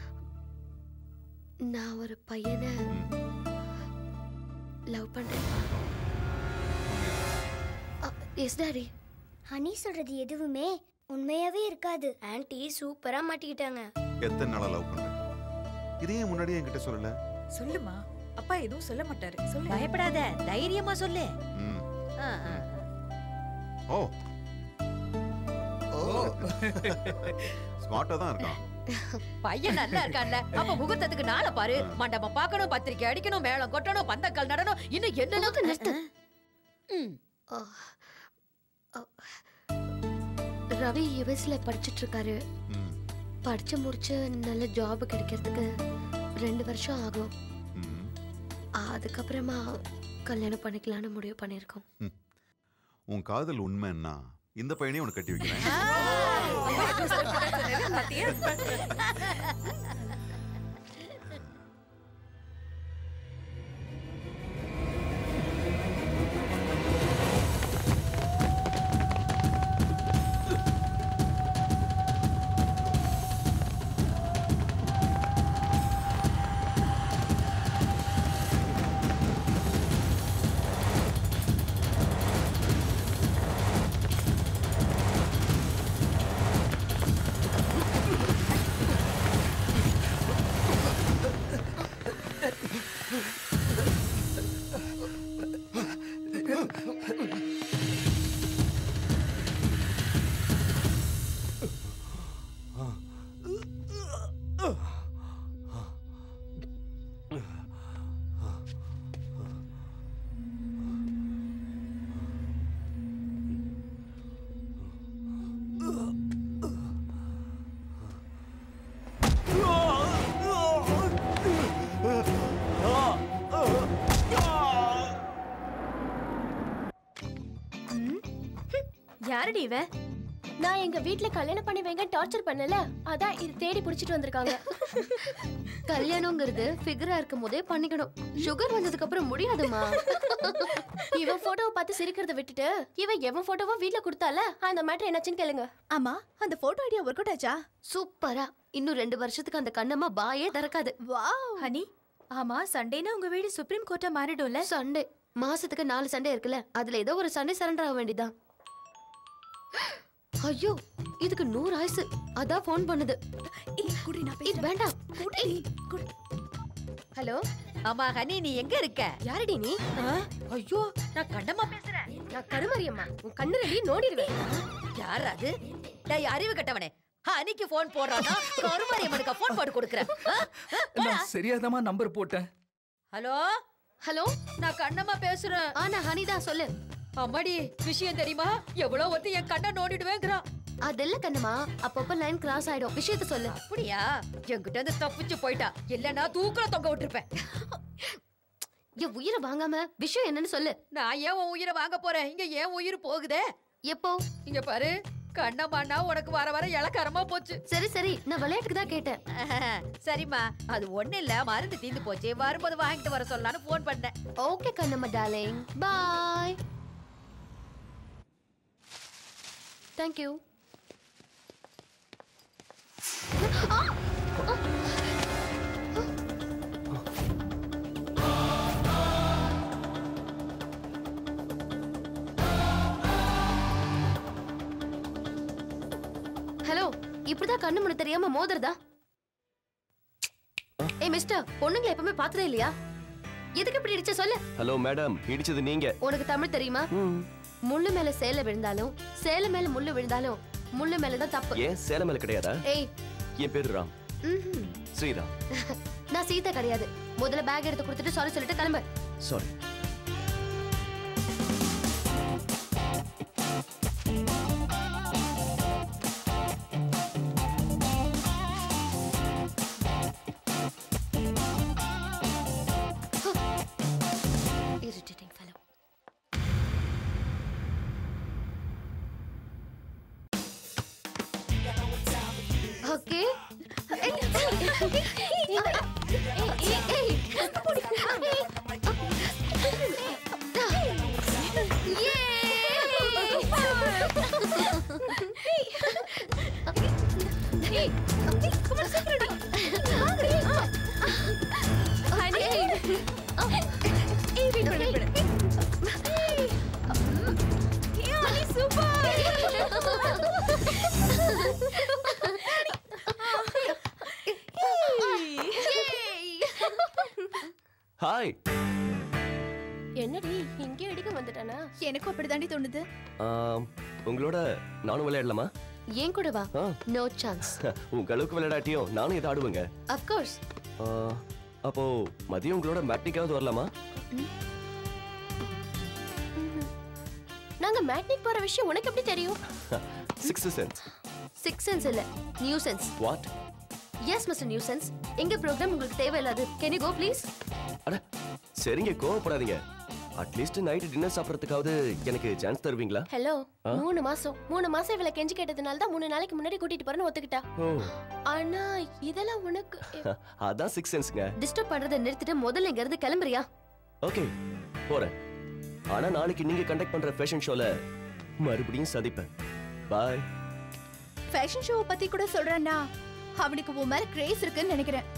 Speaker 7: நான் ஒரு பையனை லவ் பண்றேன்ப்பா எஸ் டாடி
Speaker 6: ஹனி சொல்றது எதுவுமே உண்மையாவே இருக்காது ஆன்ட்டி சூப்பரா மாட்டிக்கிட்டாங்க
Speaker 9: எத்தனை நாளா லவ் பண்ற இதையே முன்னாடியே என்கிட்ட சொல்லல
Speaker 10: சொல்லுமா அப்பா எதுவும் சொல்ல மாட்டாரு சொல்லு
Speaker 12: பயப்படாத தைரியமா சொல்லு
Speaker 9: ம்
Speaker 12: ஆ, ஆ, ஆ.
Speaker 9: ஓ ஸ்மார்ட்டா தான் இருக்கான்
Speaker 12: பையன் நல்லா இருக்கான்ல அப்ப முகூர்த்தத்துக்கு நாளை பாரு மண்டபம் பார்க்கணும் பத்திரிக்கை அடிக்கணும் மேளம் கொட்டணும் பந்தக்கால் நடணும் இன்னும் என்னென்ன
Speaker 7: நிறுத்து.
Speaker 12: ம்.
Speaker 7: ஆ, ஆ, ரவி யுஎஸ்ல படிச்சிட்டு இருக்காரு
Speaker 9: ம்
Speaker 7: படிச்சு முடிச்சு நல்ல ஜாப் கிடைக்கிறதுக்கு ரெண்டு வருஷம் ஆகும்
Speaker 9: ம்
Speaker 7: அதுக்கப்புறமா கல்யாணம் பண்ணிக்கலாம்னு முடிவு பண்ணியிருக்கோம்
Speaker 9: உன் காதல் உண்மைன்னா இந்த பையனையும் உனக்கு கட்டி வைக்கிறேன்
Speaker 13: யாரடி இவ நான் எங்க வீட்ல கல்யாணம் பண்ணி வைங்க டார்ச்சர் பண்ணல அதான் இது தேடி புடிச்சிட்டு வந்திருக்காங்க
Speaker 7: கல்யாணங்கிறது ஃபிகரா இருக்கும் போதே பண்ணிக்கணும் சுகர் வந்ததுக்கு அப்புறம் முடியாதுமா
Speaker 13: இவன் போட்டோவை பார்த்து சிரிக்கிறத விட்டுட்டு இவன் எவன் போட்டோவோ வீட்ல கொடுத்தால அந்த மேட்டர் என்னாச்சுன்னு கேளுங்க
Speaker 10: ஆமா அந்த போட்டோ ஐடியா ஒர்க் அவுட் ஆச்சா
Speaker 7: சூப்பரா இன்னும் ரெண்டு வருஷத்துக்கு அந்த கண்ணம்மா பாயே திறக்காது
Speaker 10: வாவ் ஹனி ஆமா சண்டேனா உங்க வீடு சுப்ரீம் கோர்ட்டா மாறிடும்ல
Speaker 7: சண்டே மாசத்துக்கு நாலு சண்டே இருக்குல்ல அதுல ஏதோ ஒரு சண்டே சரண்டர் ஆக வேண்டியதான் ஐயோ இதுக்கு நூறு ஆயுசு அதான் ஃபோன் பண்ணுது
Speaker 10: குடி நான்
Speaker 7: இது வேண்டாம் ஹலோ
Speaker 12: ஆமா ஹனி நீ எங்க இருக்க
Speaker 13: யாரடி நீ
Speaker 12: ஐயோ நான் கண்டமா பேசுறேன்
Speaker 13: நான் கருமரியம்மா உன் கண்ணு ரெடி நோடிடுவேன்
Speaker 12: யார் அது டேய் அறிவு கட்டவனே ஹனிக்கு போன் போடுறானா கருமாரியம்மனுக்கு போன் போட்டு கொடுக்குறேன் ஆ? ஆ, போடா.
Speaker 16: நான் சரியாதமா நம்பர் போட்டேன்
Speaker 12: ஹலோ
Speaker 7: ஹலோ
Speaker 12: நான் கண்ணம்மா பேசுறேன்
Speaker 7: ஆ நான் ஹனிதா சொல்லு
Speaker 12: அம்மாடி விஷயம் தெரியுமா எவ்வளவு ஒருத்தி என் கண்ணை நோண்டிடுவேங்கிறான்
Speaker 7: அதெல்ல கண்ணம்மா அப்பப்ப லைன் கிராஸ் ஆயிடும் விஷயத்த சொல்லு
Speaker 12: அப்படியா என்கிட்ட இருந்து தப்பிச்சு போயிட்டா இல்லனா தூக்குல தொங்க விட்டுருப்பேன்
Speaker 7: என் உயிரை வாங்காம விஷயம் என்னன்னு சொல்லு
Speaker 12: நான் ஏன் உன் உயிரை வாங்க போறேன் இங்க ஏன் உயிர் போகுதே
Speaker 7: எப்போ
Speaker 12: இங்க பாரு கண்ணம்மாண்ணா உனக்கு வர வர இலக்காரமா போச்சு
Speaker 7: சரி சரி நான் விளையாட்டுக்கு தான் கேட்டேன்
Speaker 12: சரிம்மா அது ஒண்ணு இல்ல மருந்து தீந்து போச்சு வரும்போது வாங்கிட்டு வர சொல்லலாம்னு போன் பண்ணேன்
Speaker 7: okay Kannamma darling bye thank you hello இப்படிதான் கண்ணு முன்னு தெரியாம மோதுறதா ஏய் மிஸ்டர் பொண்ணுங்களை எப்பவுமே பார்த்ததே இல்லையா எதுக்கு இப்படி இடிச்ச சொல்லு
Speaker 16: ஹலோ மேடம் இடிச்சது நீங்க
Speaker 7: உனக்கு தமிழ் தெரியுமா முள்ளு மேல சேலை விழுந்தாலும் சேலை மேல முள்ளு விழுந்தாலும் முள்ளு மேல தான் தப்பு
Speaker 16: ஏன் சேலம் மேல கிடையாதா
Speaker 7: ஏய்
Speaker 16: என் பேரு ராம்
Speaker 7: ம்ஹும்.
Speaker 16: ஸ்ரீராம்
Speaker 7: நான் சீதா கிடையாது முதல்ல பேக் எடுத்து கொடுத்துட்டு சாரி சொல்லிட்டு கிளம்பு
Speaker 16: sorry
Speaker 7: Irritating fellow. Okay.
Speaker 16: Hi
Speaker 13: என்னடி இங்கே இடிக்க வந்துட்டானா
Speaker 17: எனக்கும் அப்படிதாண்டி தோணுது
Speaker 16: உங்களோட நானும் விளையாடலாமா
Speaker 7: ஏன் கூட வா
Speaker 16: ஆ.
Speaker 7: நோ சான்ஸ்
Speaker 16: உங்க அளவுக்கு விளையாடாட்டியும் நானும் இதை ஆடுவேங்க
Speaker 7: of course
Speaker 16: ஆ, அப்போ மதியம் உங்களோட மேட்னிக்காவது வரலாமா
Speaker 13: நாங்க மேட்னிக் போற விஷயம் உனக்கு எப்படி தெரியும்
Speaker 16: சிக்ஸ் சென்ஸ்
Speaker 7: சிக்ஸ் சென்ஸ் இல்ல new sense
Speaker 16: what
Speaker 7: yes mister new sense எங்க ப்ரோக்ராம் உங்களுக்கு தேவையில்லாது கேன் யூ கோ ப்ளீஸ்
Speaker 16: அட சரிங்க கோவப்படாதீங்க அட்லீஸ்ட் நைட் டின்னர் சாப்பிட்றதுக்காவது எனக்கு சான்ஸ் தருவீங்களா
Speaker 13: ஹலோ
Speaker 16: ஆ?
Speaker 13: மூணு மாசம் மூணு மாசம் இவளை கெஞ்சி கேட்டதுனால தான் மூணு நாளைக்கு முன்னாடி கூட்டிட்டு போறேன்னு ஒத்துக்கிட்டா
Speaker 16: ஓ
Speaker 13: ஆனா இதெல்லாம் உனக்கு
Speaker 16: அதான் சிக்ஸ் சென்ஸ்ங்க
Speaker 7: டிஸ்டர்ப் பண்றதை நிறுத்திட்டு முதல்ல இங்க இருந்து கிளம்புறியா
Speaker 16: ஓகே போறேன் ஆனா நாளைக்கு நீங்க கண்டக்ட் பண்ற ஃபேஷன் ஷோல மறுபடியும் சதிப்பேன் பாய்
Speaker 17: ஃபேஷன் ஷோவை பத்தி கூட சொல்றேன்னா அவனுக்கு உன் மேல கிரேஸ் இருக்குன்னு நினைக்கிறேன்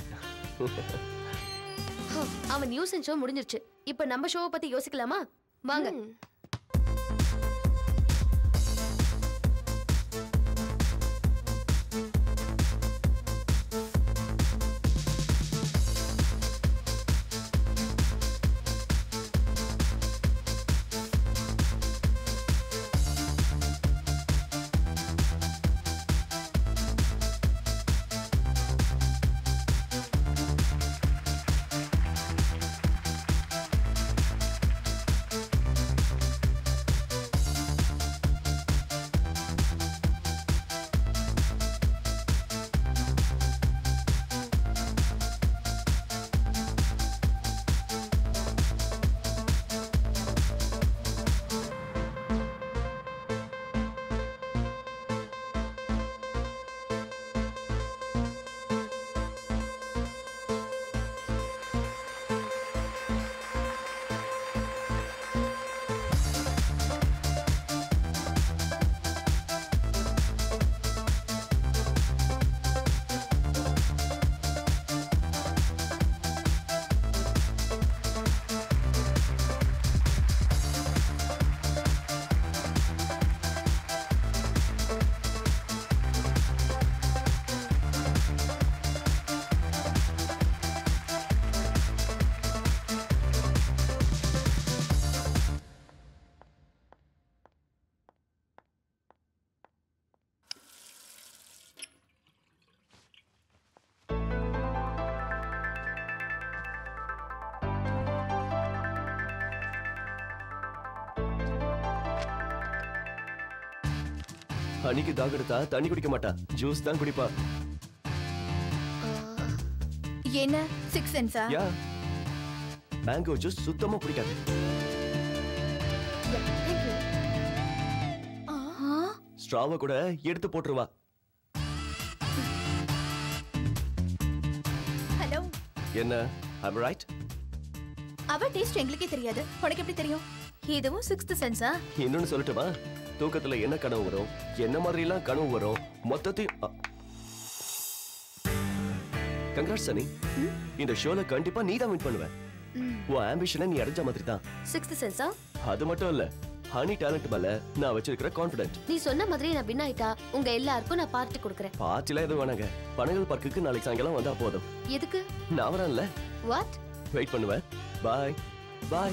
Speaker 7: அவன் நியூஸ் ஷோ முடிஞ்சிருச்சு இப்ப நம்ம ஷோவை பத்தி யோசிக்கலாமா வாங்க
Speaker 16: அன்னைக்கு தாக எடுத்தா தண்ணி குடிக்க மாட்டா ஜூஸ் தான் குடிப்பா
Speaker 17: என்ன சிக்ஸ் சென்ஸா
Speaker 16: யா மேங்கோ ஜூஸ் சுத்தமா பிடிக்காது ஸ்ட்ராவை கூட எடுத்து போட்டுருவா
Speaker 17: ஹலோ
Speaker 16: என்ன ஐம் ரைட்
Speaker 17: அவ டேஸ்ட் எங்களுக்கே தெரியாது உனக்கு எப்படி தெரியும் இதுவும் சிக்ஸ்த் சென்ஸா
Speaker 16: இன்னொன்னு சொல்லட்டுமா தூக்கத்துல என்ன கனவு வரும் என்ன மாதிரி எல்லாம் கனவு வரும் மொத்தத்தையும் அ- கங்க்ராட் சனி இந்த ஷோல கண்டிப்பா நீ தான் வின் பண்ணுவ உன் ஆம்பிஷனை நீ அடைஞ்ச மாதிரி தான்
Speaker 7: சிக்ஸ்த் சென்ஸா
Speaker 16: அது மட்டும் இல்ல ஹனி டேலண்ட் மேல நான் வச்சிருக்கிற கான்பிடென்ட்
Speaker 7: நீ சொன்ன மாதிரி நான் வின் ஆயிட்டா உங்க எல்லாருக்கும் நான் பார்ட்டி கொடுக்குறேன்
Speaker 16: பார்ட்டிலாம் எதுவும் வேணாங்க பனகல் பார்க்குக்கு நாளைக்கு சாயங்காலம் வந்தா போதும்
Speaker 7: எதுக்கு
Speaker 16: நான் வரேன்ல
Speaker 7: வாட்
Speaker 16: வெயிட் பண்ணுவேன் பாய் பாய்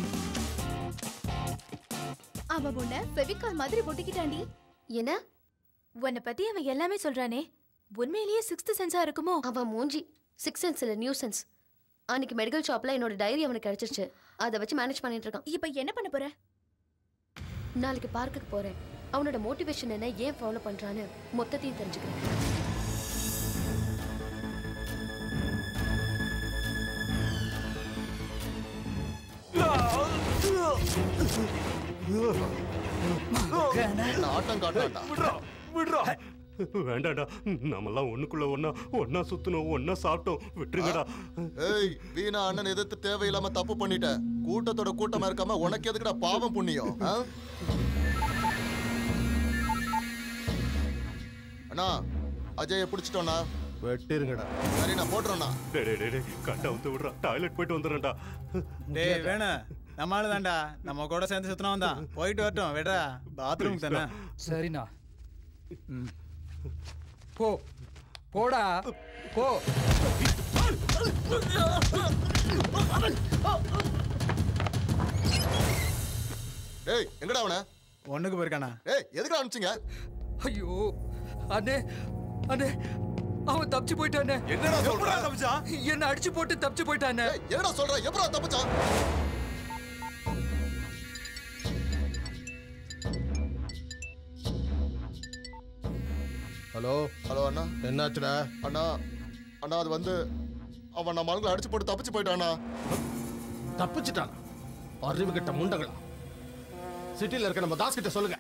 Speaker 17: அவன் உன்னை ஃபெவிகால் மாதிரி ஒட்டிக்கிட்டாண்டி
Speaker 7: என்ன
Speaker 17: உன்னை பத்தி அவன் எல்லாமே சொல்றானே உண்மையிலேயே சிக்ஸ்த் சென்ஸா இருக்குமோ
Speaker 7: அவன் மூஞ்சி சிக்ஸ் சென்ஸ் இல்ல நியூ சென்ஸ் அன்னைக்கு மெடிக்கல் ஷாப்ல என்னோட டைரி அவனுக்கு கிடைச்சிருச்சு அதை வச்சு மேனேஜ் பண்ணிட்டு இருக்கான்
Speaker 17: இப்போ என்ன பண்ண போற
Speaker 7: நாளைக்கு பார்க்குக்கு போறேன் அவனோட மோட்டிவேஷன் என்ன ஏன் ஃபாலோ பண்றான்னு மொத்தத்தையும் தெரிஞ்சுக்கிறேன்
Speaker 11: ஆட்டம் காட்டாண்டா
Speaker 4: விடுறா விடுறா வேண்டாடா நம்மலாம் ஒண்ணுக்குள்ள ஒண்ணா ஒண்ணா சுத்தணும் ஒண்ணா சாப்பிட்டோம் விட்டுருங்கடா
Speaker 11: ஏய் வீணா அண்ணன் எதிர்த்து தேவையில்லாம தப்பு பண்ணிட்ட கூட்டத்தோட கூட்டமா இருக்காம உனக்கு எதுக்குடா பாவம் புண்ணியம் ஆ? அண்ணா அஜய பிடிச்சிட்டோண்ணா
Speaker 4: வெட்டிருங்கடா
Speaker 11: சரி நான் போட்டுறோண்ணா
Speaker 4: டேய் டேய், டேய் டேய் கட்டா வந்து விடுறா டாய்லெட் போயிட்டு வந்துடுறேன்டா
Speaker 14: டேய் வேணும் நம்ம ஆளு தான்டா நம்ம கூட சேர்ந்து சுத்தினவன் தான் போயிட்டு வரட்டும் விடா பாத்ரூம் தானே
Speaker 18: சரிண்ணா ம். போ போடா போ
Speaker 11: ஏய் எங்கடா அவன
Speaker 14: ஒண்ணுக்கு போயிருக்கானா
Speaker 11: ஏய் எதுக்குடா அனுப்பிச்சிங்க
Speaker 18: ஐயோ அண்ணே அண்ணே அவன் தப்பிச்சு போயிட்டானே
Speaker 11: என்னடா சொல்ற தப்பிச்சா
Speaker 18: என்ன அடிச்சு போட்டு தப்பிச்சு போயிட்டானே
Speaker 11: என்னடா சொல்ற எப்படா தப்பிச்சான்
Speaker 19: ஹலோ
Speaker 11: ஹலோ அண்ணா
Speaker 19: என்னாச்சுடா
Speaker 11: அண்ணா அண்ணா அது வந்து அவன் நம்ம ஆளுங்களை அடிச்சு போட்டு தப்பிச்சு போயிட்டானா
Speaker 19: தப்பிச்சிட்டான் அறிவு கிட்ட முண்டங்களா சிட்டில இருக்க நம்ம தாஸ் கிட்ட சொல்லுங்க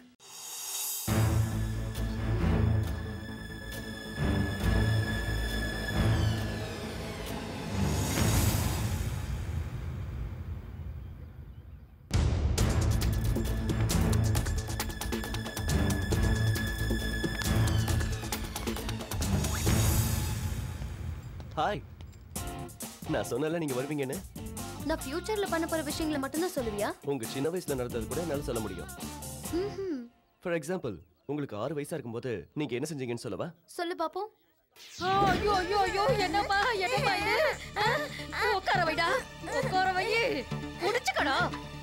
Speaker 16: ஹாய் நான் சொன்னல நீங்க வருவீங்கன்னு
Speaker 7: நான் ஃபியூச்சர்ல பண்ண போற விஷயங்களை மட்டும்தான் சொல்லுவியா
Speaker 16: உங்க சின்ன வயசுல நடந்தது கூட என்னால சொல்ல முடியும்
Speaker 7: ம்ஹும்.
Speaker 16: ஃபார் எக்ஸாம்பிள் உங்களுக்கு ஆறு வயசா இருக்கும்போது நீங்க என்ன செஞ்சீங்கன்னு சொல்லவா
Speaker 7: சொல்லு பாப்போம்
Speaker 12: ஐயோ ஐயோ ஐயோ என்னம்மா என்னம்மா இது ஆ? உட்கார வைடா உட்கார வை முடிச்சுக்கடா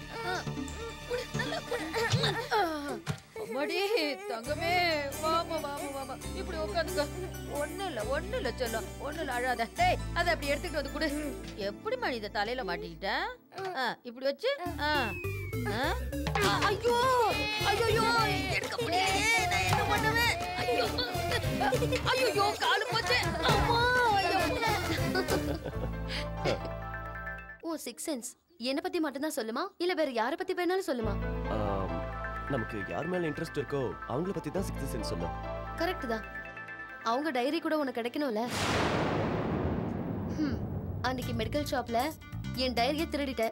Speaker 12: அம்மாடி தங்கமே வாமா வாமா வாமா இப்படி உட்காந்துக்க ஒண்ணு இல்ல ஒண்ணு இல்ல சொல்லும் ஒண்ணு இல்ல அழாத டேய் அதை அப்படி எடுத்துட்டு வந்து கொடு எப்படி மணி இதை தலையில மாட்டிக்கிட்ட ஆ, இப்படி வச்சு ஆ. ஆ? ஆ, ஐயோ ஐயோ எடுக்க முடியலையே நான் என்ன பண்ணுவேன் ஐயோ ஐயோ காலு போச்சு அம்மா ஐயோ
Speaker 7: ஓ சிக்ஸ் சென்ஸ் என்ன பத்தி மட்டும்தான் சொல்லுமா இல்ல வேற யார பத்தி வேணாலும் சொல்லுமா
Speaker 16: ஆம், நமக்கு யார் மேல இன்ட்ரெஸ்ட் இருக்கோ அவங்கள பத்தி தான் சிக்ஸ்த் சென்ஸ் சொல்லும்
Speaker 7: கரெக்ட் தான் அவங்க டைரி கூட உனக்கு கிடைக்கணும்ல ஹம், அன்னைக்கு மெடிக்கல் ஷாப்ல என் டைரியை திருடிட்ட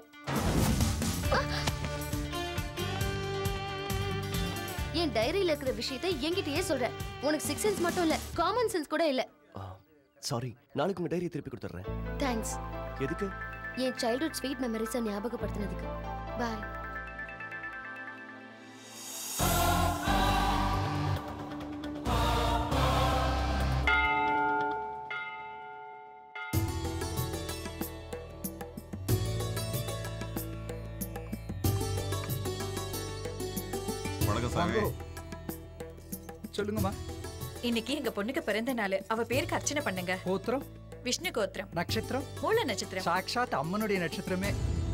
Speaker 7: என் டைரியில இருக்கிற விஷயத்தை என்கிட்டயே சொல்ற உனக்கு சிக்ஸ் சென்ஸ் மட்டும் இல்ல காமன் சென்ஸ் கூட இல்ல
Speaker 16: சாரி நாளைக்கு உங்க டைரியை திருப்பி கொடுத்துட்றேன்
Speaker 7: தேங்க்ஸ்
Speaker 16: எதுக்கு
Speaker 7: என் சைல்ட்ஹுட் ஸ்வீட் மெமரிஸை ஞாபகப்படுத்தினதுக்கு பாய்
Speaker 9: வணக்கம் சாமி
Speaker 18: சொல்லுங்கம்மா
Speaker 10: இன்னைக்கு எங்க பொண்ணுக்கு பிறந்த நாள் அவ பேருக்கு அர்ச்சனை பண்ணுங்க
Speaker 18: கோத்திரம்
Speaker 10: விஷ்ணு கோத்திரம்
Speaker 18: நட்சத்திரம்
Speaker 10: மூல நட்சத்திரம்
Speaker 18: சாக்ஷாத் அம்மனுடைய நட்சத்திரமே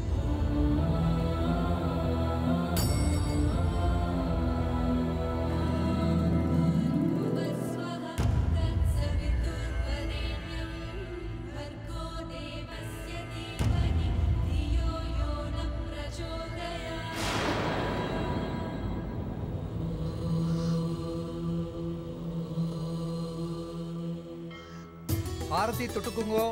Speaker 18: ஆரத்தி தொட்டுக்குங்கோ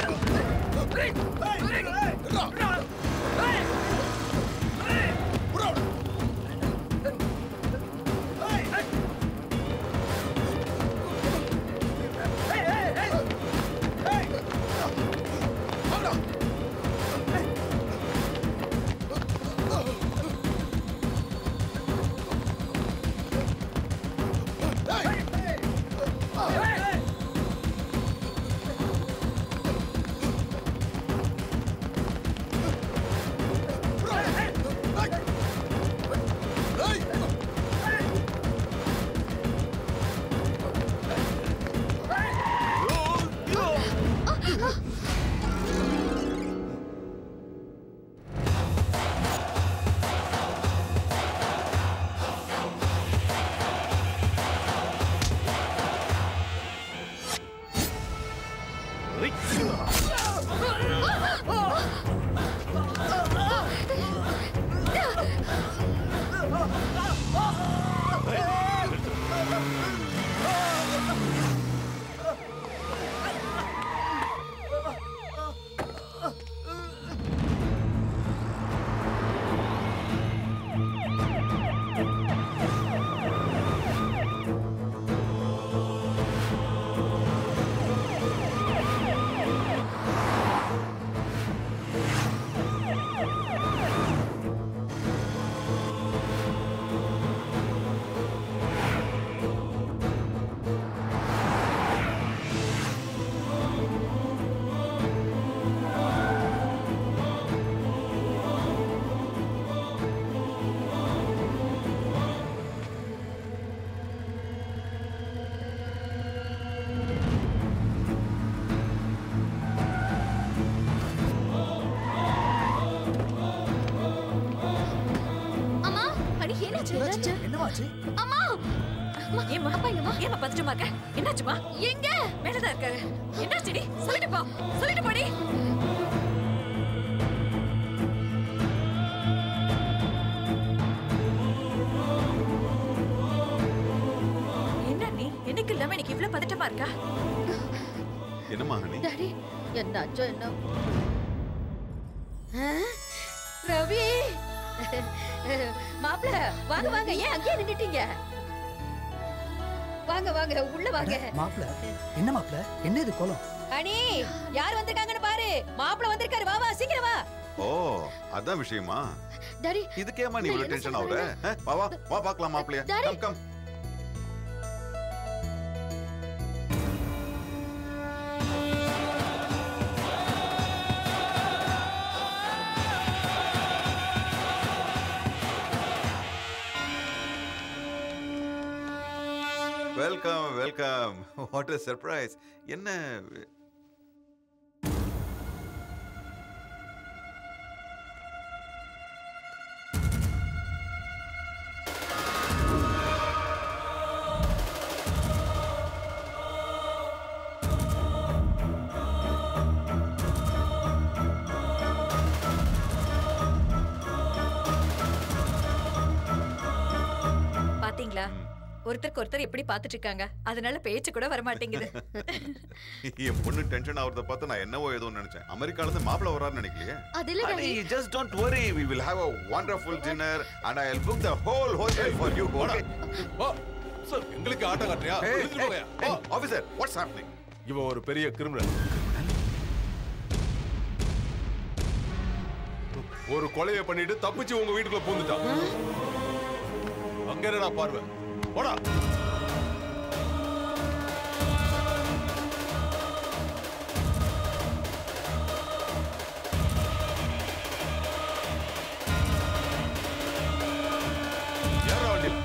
Speaker 7: அம்மா அடி என்னாச்சு என்னாச்சு
Speaker 8: என்னவாச்சு
Speaker 7: அம்மா
Speaker 10: ஏம்மா அப்பா எங்கம்மா ஏம்மா பதட்டமா இருக்க என்னாச்சுமா
Speaker 7: எங்க
Speaker 10: மேலதான் இருக்காரு என்னாச்சுடி சொல்லிட்டு போ சொல்லிட்டு போடி என்ன நீ எனக்கு இல்லாம எனக்கு இவ்ளோ பதட்டமா இருக்கா
Speaker 9: என்னம்மா ஹனி
Speaker 12: டாடி என்னாச்சோ என்ன ஆ? ரவி மாப்பிள வாங்க வாங்க ஏன் அங்கேயே நின்னுட்டீங்க வாங்க வாங்க உள்ள வாங்க
Speaker 8: மாப்பிள என்ன மாப்பிள என்ன இது கோலம்
Speaker 12: அனி யார் வந்திருக்காங்கன்னு பாரு மாப்பிள வந்திருக்காரு வா வா சீக்கிரம் வா
Speaker 9: ஓ அதான் விஷயமா
Speaker 7: டாடி
Speaker 9: இதுக்கேமா நீ இவ்வளவு டென்ஷன் ஆகுற ஆ? வா வா வா பார்க்கலாம் மாப்பிளைய
Speaker 7: daddy.
Speaker 9: Come come welcome welcome what a surprise என்ன
Speaker 10: பாத்தீங்களா ஒருத்தருக்கு ஒருத்தர் எப்படி பாத்துட்டு இருக்காங்க அதனால பேச்சு கூட வர மாட்டேங்குது
Speaker 9: என் பொண்ணு டென்ஷன் ஆகுறத பார்த்து நான் என்னவோ ஏதோ நினைச்சேன் அமெரிக்கால இருந்து மாப்பிள வரான்னு நினைக்கலையே
Speaker 7: அது இல்ல
Speaker 9: Honey,
Speaker 7: daddy
Speaker 9: just don't worry. We will have a wonderful dinner and I'll book the whole hotel for you. Okay?
Speaker 20: Sir எங்களுக்கு ஆட்டம் காட்டுறியா
Speaker 9: Hey,
Speaker 20: எடுத்துட்டு
Speaker 9: hey,
Speaker 20: போயா
Speaker 9: hey, officer, what's happening?
Speaker 20: இவன் ஒரு பெரிய கிரிமினல் ஒரு கொலையை பண்ணிட்டு தப்பிச்சு உங்க வீட்டுக்குள்ள பூந்துட்டான் அங்க என்னடா பார்வை போடா ஏறுடா வண்டியில.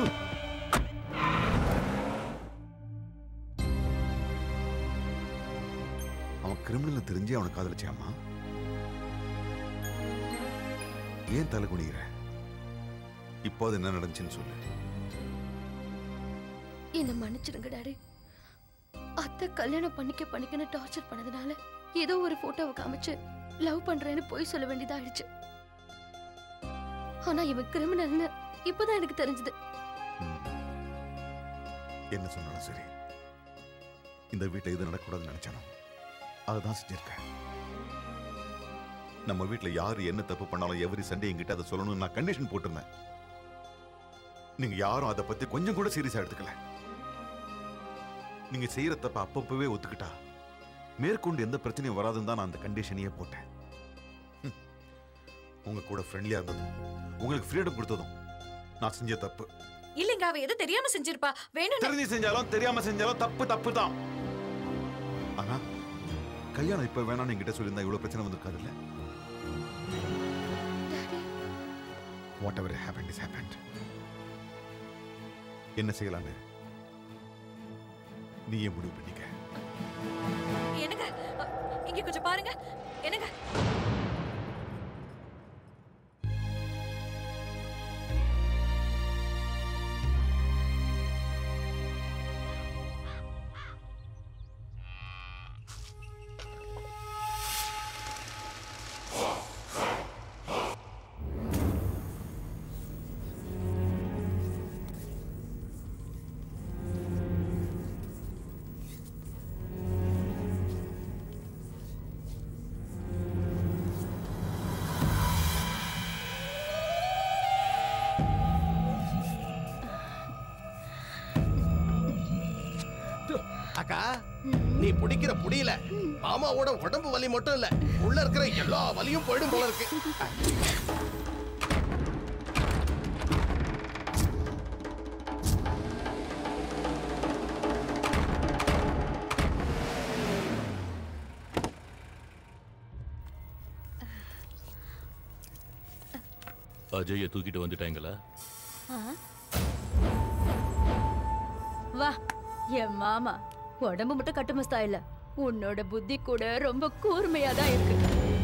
Speaker 9: அவன் கிரிமினல் தெரிஞ்சு அவனை காதலிச்சாமா ஏன் தலை குனிகிற இப்போ அது என்ன நடந்துச்சுன்னு சொல்லு
Speaker 7: என்ன மன்னிச்சிடுங்க டாடி அத்தை கல்யாணம் பண்ணிக்க பண்ணிக்கன்னு டார்ச்சர் பண்ணதுனால ஏதோ ஒரு போட்டோவை காமிச்சு லவ் பண்றேன்னு போய் சொல்ல வேண்டியதாயிடுச்சு ஆனா இவன் கிரிமினல்னு இப்பதான் எனக்கு தெரிஞ்சது
Speaker 9: என்ன சொன்னாலும் சரி இந்த வீட்டை இது நடக்கூடாதுன்னு நினைச்சானோ அதுதான் செஞ்சிருக்கேன் நம்ம வீட்ல யாரு என்ன தப்பு பண்ணாலும் எவரி சண்டே என்கிட்ட அதை சொல்லணும்னு நான் கண்டிஷன் போட்டிருந்தேன் நீங்க யாரும் அதை பத்தி கொஞ்சம் கூட சீரியஸா எடுத்துக்கல நீங்க செய்யற தப்ப அப்பப்பவே ஒத்துக்கிட்டா மேற்கொண்டு எந்த பிரச்சனையும் வராதுன்னு தான் நான் அந்த கண்டிஷனையே போட்டேன் ஹம். உங்க கூட ஃப்ரெண்ட்லியா இருந்ததும் உங்களுக்கு ஃப்ரீடம் கொடுத்ததும் நான் செஞ்ச தப்பு
Speaker 10: இல்லைங்க அவ எது தெரியாம செஞ்சிருப்பா வேணும்
Speaker 9: தெரிஞ்சு செஞ்சாலும் தெரியாம செஞ்சாலும் தப்பு தப்பு தான் ஆனா கல்யாணம் இப்ப வேணாம்னு என்கிட்ட சொல்லியிருந்தா இவ்வளவு பிரச்சனை வந்திருக்காது இல்ல whatever happen is happen என்ன செய்யலான்னு நீயே முடிவு பண்ணிக்க
Speaker 10: என்னங்க அ, இங்க கொஞ்சம் பாருங்க என்னங்க
Speaker 21: அக்கா நீ பிடிக்கிற புடியில மாமாவோட உடம்பு வலி மட்டும் இல்ல உள்ள இருக்கிற எல்லா வலியும் போயிடும் போல இருக்கு
Speaker 22: அஜய தூக்கிட்டு வந்துட்டாங்களா
Speaker 23: வா என் மாமா உடம்பு மட்டும் கட்டுமஸ்தா இல்ல உன்னோட புத்தி கூட ரொம்ப கூர்மையா தான் இருக்கு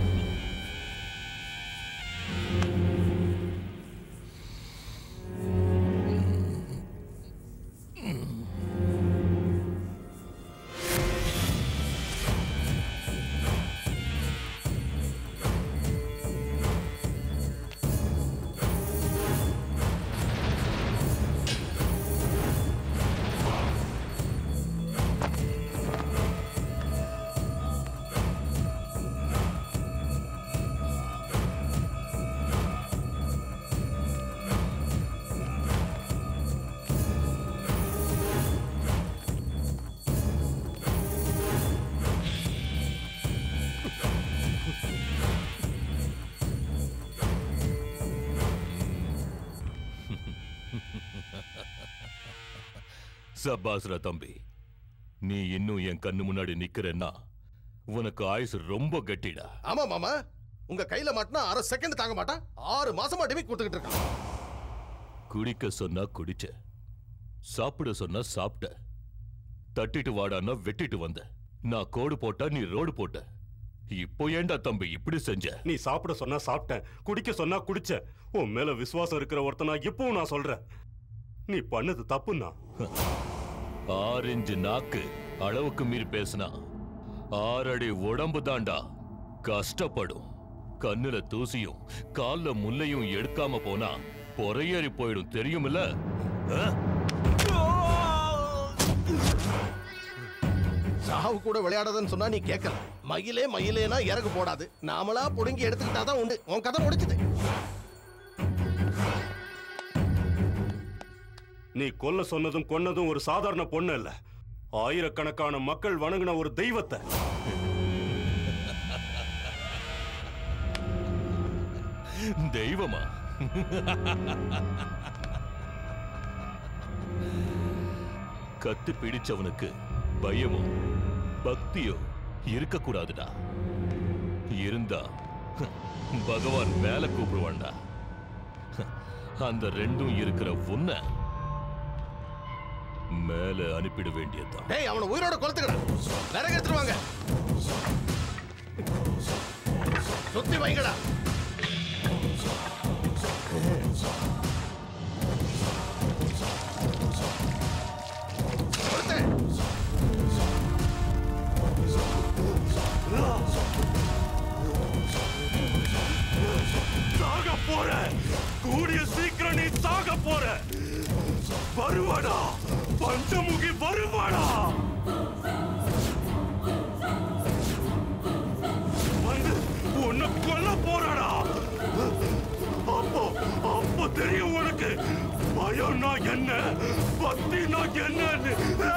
Speaker 22: சபாஸ்ரா தம்பி நீ இன்னும் என் கண்ணு முன்னாடி நிக்கிறேன்னா உனக்கு ஆயுசு ரொம்ப கட்டிடா
Speaker 21: ஆமா மாமா உங்க கையில மாட்டினா அரை செகண்ட் தாங்க மாட்டான் ஆறு மாசமா டிமிக் கொடுத்துக்கிட்டு இருக்கான்
Speaker 22: குடிக்க சொன்னா குடிச்ச சாப்பிட சொன்னா சாப்பிட்ட தட்டிட்டு வாடான்னா வெட்டிட்டு வந்த நான் கோடு போட்டா நீ ரோடு போட்ட இப்போ ஏன்டா தம்பி இப்படி செஞ்ச
Speaker 24: நீ சாப்பிட சொன்னா சாப்பிட்டேன் குடிக்க சொன்னா குடிச்ச உன் மேல விசுவாசம் இருக்கிற ஒருத்தனா இப்பவும் நான் சொல்றேன் நீ பண்ணது தப்புன்னா
Speaker 22: ஆரஞ்சு நாக்கு அளவுக்கு மீறி பேசினா ஆறடி உடம்பு தாண்டா கஷ்டப்படும் கண்ணுல தூசியும் கால்ல முள்ளையும் எடுக்காம போனா பொறையேறி போயிடும் தெரியுமில்ல ஆ?
Speaker 21: சாவு கூட விளையாடாதன்னு சொன்னா நீ கேட்கல மயிலே மயிலேனா இறகு போடாது நாமளா புடுங்கி எடுத்துக்கிட்டாதான் உண்டு உன் கதை முடிச்சுது
Speaker 24: நீ கொல்ல சொன்னதும் கொன்னதும் ஒரு சாதாரண பொண்ணு இல்ல ஆயிரக்கணக்கான மக்கள் வணங்கின ஒரு தெய்வத்தை
Speaker 22: தெய்வமா கத்து பிடிச்சவனுக்கு பயமோ பக்தியோ இருக்கக்கூடாதுடா இருந்தா பகவான் மேல கூப்பிடுவான்டா அந்த ரெண்டும் இருக்கிற உன்னை மேல அனுப்பிட வேண்டியதுதான்
Speaker 21: டேய் அவனை உயிரோட கொளுத்துக்கடா விறகு எடுத்துருவாங்க சுத்தி வைங்கடா
Speaker 24: சாக போற கூடிய சீக்கிரம் நீ சாக போற வருவாடா பஞ்சமுகி வருவாடா தெரியும் உனக்கு பயம்னா என்ன பக்தினா என்னன்னு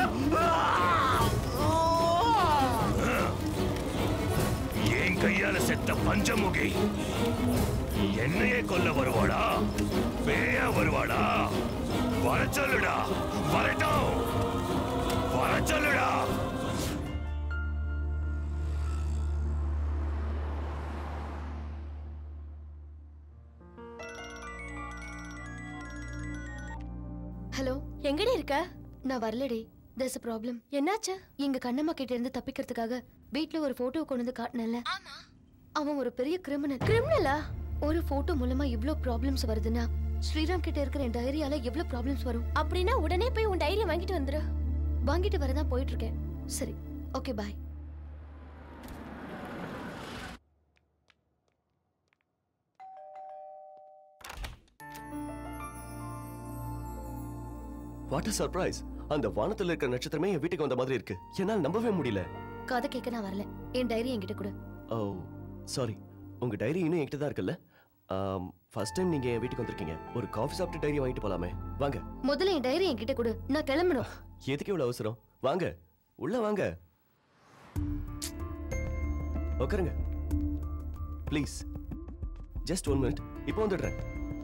Speaker 22: என் கையால செத்த பஞ்சமுகி என்னையே கொல்ல வருவாடா பேயா வருவாடா வர சொல்லுடா வரட்டும் வர சொல்லுடா
Speaker 7: ஹலோ
Speaker 13: எங்கடி இருக்க
Speaker 7: நான் வரலடி தேர்ஸ் a ப்ராப்ளம்
Speaker 13: என்னாச்சு
Speaker 7: எங்க கண்ணம்மா கிட்ட இருந்து தப்பிக்கிறதுக்காக வீட்ல ஒரு போட்டோ கொண்டு வந்து காட்டினல அவன் ஒரு பெரிய கிரிமினல்
Speaker 13: கிரிமினலா
Speaker 7: ஒரு போட்டோ மூலமா இவ்ளோ ப்ராப்ளம்ஸ் வருதுன்னா ஸ்ரீராம் கிட்ட இருக்கிற என் டைரியால எவ்ளோ ப்ராப்ளம்ஸ் வரும்
Speaker 13: அப்படின்னா உடனே போய் உன் டைரியை வாங்கிட்டு வந்துரு
Speaker 7: வாங்கிட்டு வரதான் போயிட்டு இருக்கேன் சரி okay bye
Speaker 16: what a surprise அந்த வானத்துல இருக்கிற நட்சத்திரமே என் வீட்டுக்கு வந்த மாதிரி இருக்கு என்னால் நம்பவே முடியல
Speaker 7: கதை கேட்க நான் வரல என் டைரி என்கிட்ட கொடு
Speaker 16: ஓ சாரி உங்க டைரி இன்னும் என்கிட்ட தான் இருக்குல்ல ஃபர்ஸ்ட் டைம் நீங்க என் வீட்டுக்கு வந்திருக்கீங்க ஒரு காஃபி சாப்பிட்டு டைரி வாங்கிட்டு போலாமே வாங்க
Speaker 7: முதல்ல என் டைரி என்கிட்ட கொடு நான் கிளம்பணும்
Speaker 16: எதுக்கு இவ்வளவு அவசரம் வாங்க உள்ள வாங்க உட்காருங்க ப்ளீஸ் ஜஸ்ட் ஒன் மினிட் இப்போ வந்துடுறேன்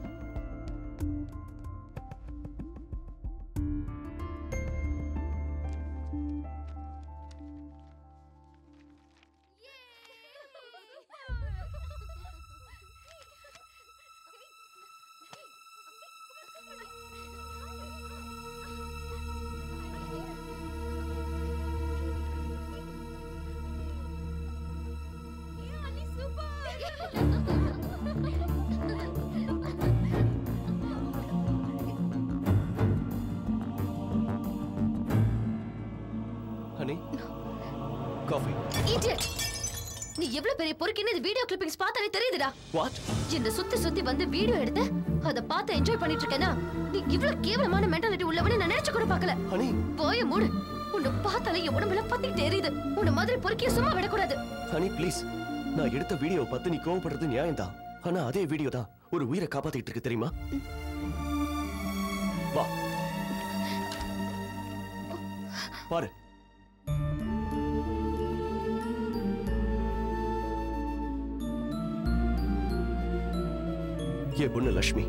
Speaker 16: ஹனி காஃபி
Speaker 7: Idiot! நீ எவ்வளவு பெரிய பொறுக்கின்னு இந்த வீடியோ கிளிப்பிங்ஸ் பார்த்தாலே தெரியுதுடா
Speaker 16: வாட்
Speaker 7: என்ன சுத்தி சுத்தி வந்து வீடியோ எடுத்து அத பார்த்து என்ஜாய் பண்ணிட்டு இருக்கேனா நீ இவ்வளவு கேவலமான மென்டாலிட்டி உள்ளவனே நான் நினைச்சு கூட பார்க்கல
Speaker 16: ஹனி
Speaker 7: போய மூடு உன்னை பார்த்தாலே என் உடம்புல பத்திக்கிட்டு எரியுது உன்னை மாதிரி பொறுக்கிய சும்மா விடக்கூடாது
Speaker 16: ஹனி ப்ளீஸ் நான் எடுத்த வீடியோ பார்த்து நீ கோவப்படுறது நியாயம்தான் ஆனா அதே வீடியோ தான் ஒரு உயிரை காப்பாத்திட்டு இருக்கு தெரியுமா வா பாரு ஏ பொண்ணு லட்சுமி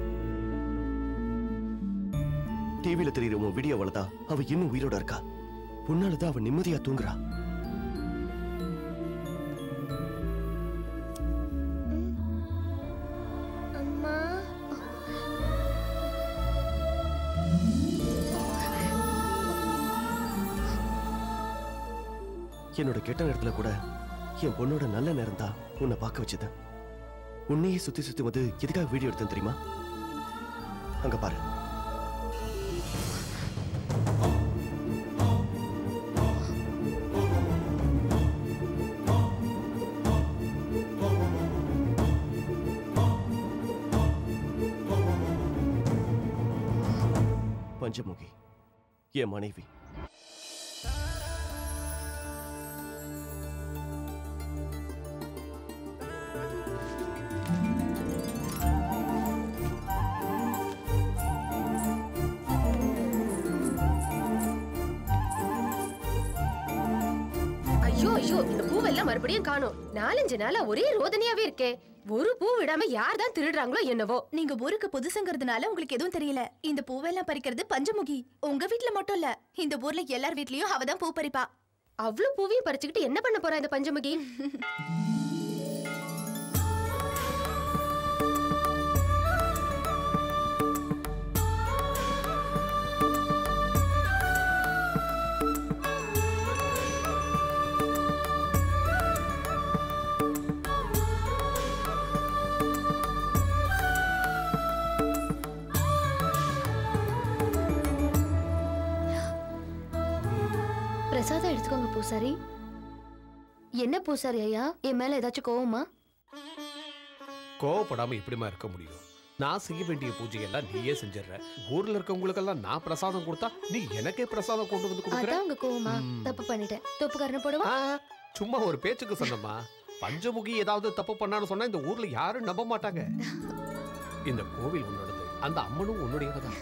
Speaker 16: டிவில தெரியுற உன் வீடியோவால தான் அவ இன்னும் உயிரோட இருக்கா உன்னால தான் அவ நிம்மதியா தூங்குறா
Speaker 6: அம்மா
Speaker 16: என்னோட கெட்ட நேரத்துல கூட என் பொண்ணோட நல்ல நேரம் தான் உன்னை பார்க்க வச்சது உன்னையே சுத்தி சுத்தி வந்து எதுக்காக வீடியோ எடுத்தேன் தெரியுமா அங்க பாரு பஞ்சமுகி என் மனைவி
Speaker 7: ஐயோ ஐயோ இந்த பூவெல்லாம் மறுபடியும் காணோம் நாலஞ்சு நாளா ஒரே ரோதனையாவே இருக்கே ஒரு பூ விடாம யார் தான் திருடுறாங்களோ என்னவோ
Speaker 17: நீங்க ஊருக்கு புதுசுங்கிறதுனால உங்களுக்கு எதுவும் தெரியல இந்த பூவெல்லாம் பறிக்கிறது பஞ்சமுகி உங்க வீட்ல மட்டும் இல்ல இந்த ஊர்ல எல்லார் வீட்லயும் அவ தான் பூ பறிப்பா
Speaker 7: அவ்வளவு பூவையும் பறிச்சுக்கிட்டு என்ன பண்ண போறா இந்த பஞ்சமுகி பிரசாதம் எடுத்துக்கோங்க பூசாரி என்ன பூசாரி ஐயா என் மேல ஏதாச்சும் கோவமா
Speaker 4: கோவப்படாம எப்படிமா இருக்க முடியும் நான் செய்ய வேண்டிய பூஜையெல்லாம் நீயே செஞ்சிடுற ஊர்ல இருக்கவங்களுக்கெல்லாம் நான் பிரசாதம் கொடுத்தா நீ எனக்கே பிரசாதம் கொண்டு வந்து கொடுக்குற
Speaker 7: அதான் உங்க கோவமா தப்பு பண்ணிட்டேன் தொப்பு காரணம் போடவா
Speaker 4: சும்மா ஒரு பேச்சுக்கு சொன்னம்மா பஞ்சமுகி ஏதாவது தப்பு பண்ணான்னு சொன்னா இந்த ஊர்ல யாரும் நம்ப மாட்டாங்க இந்த கோவில் உன்னோடது அந்த அம்மனும் உன்னுடையவ தான்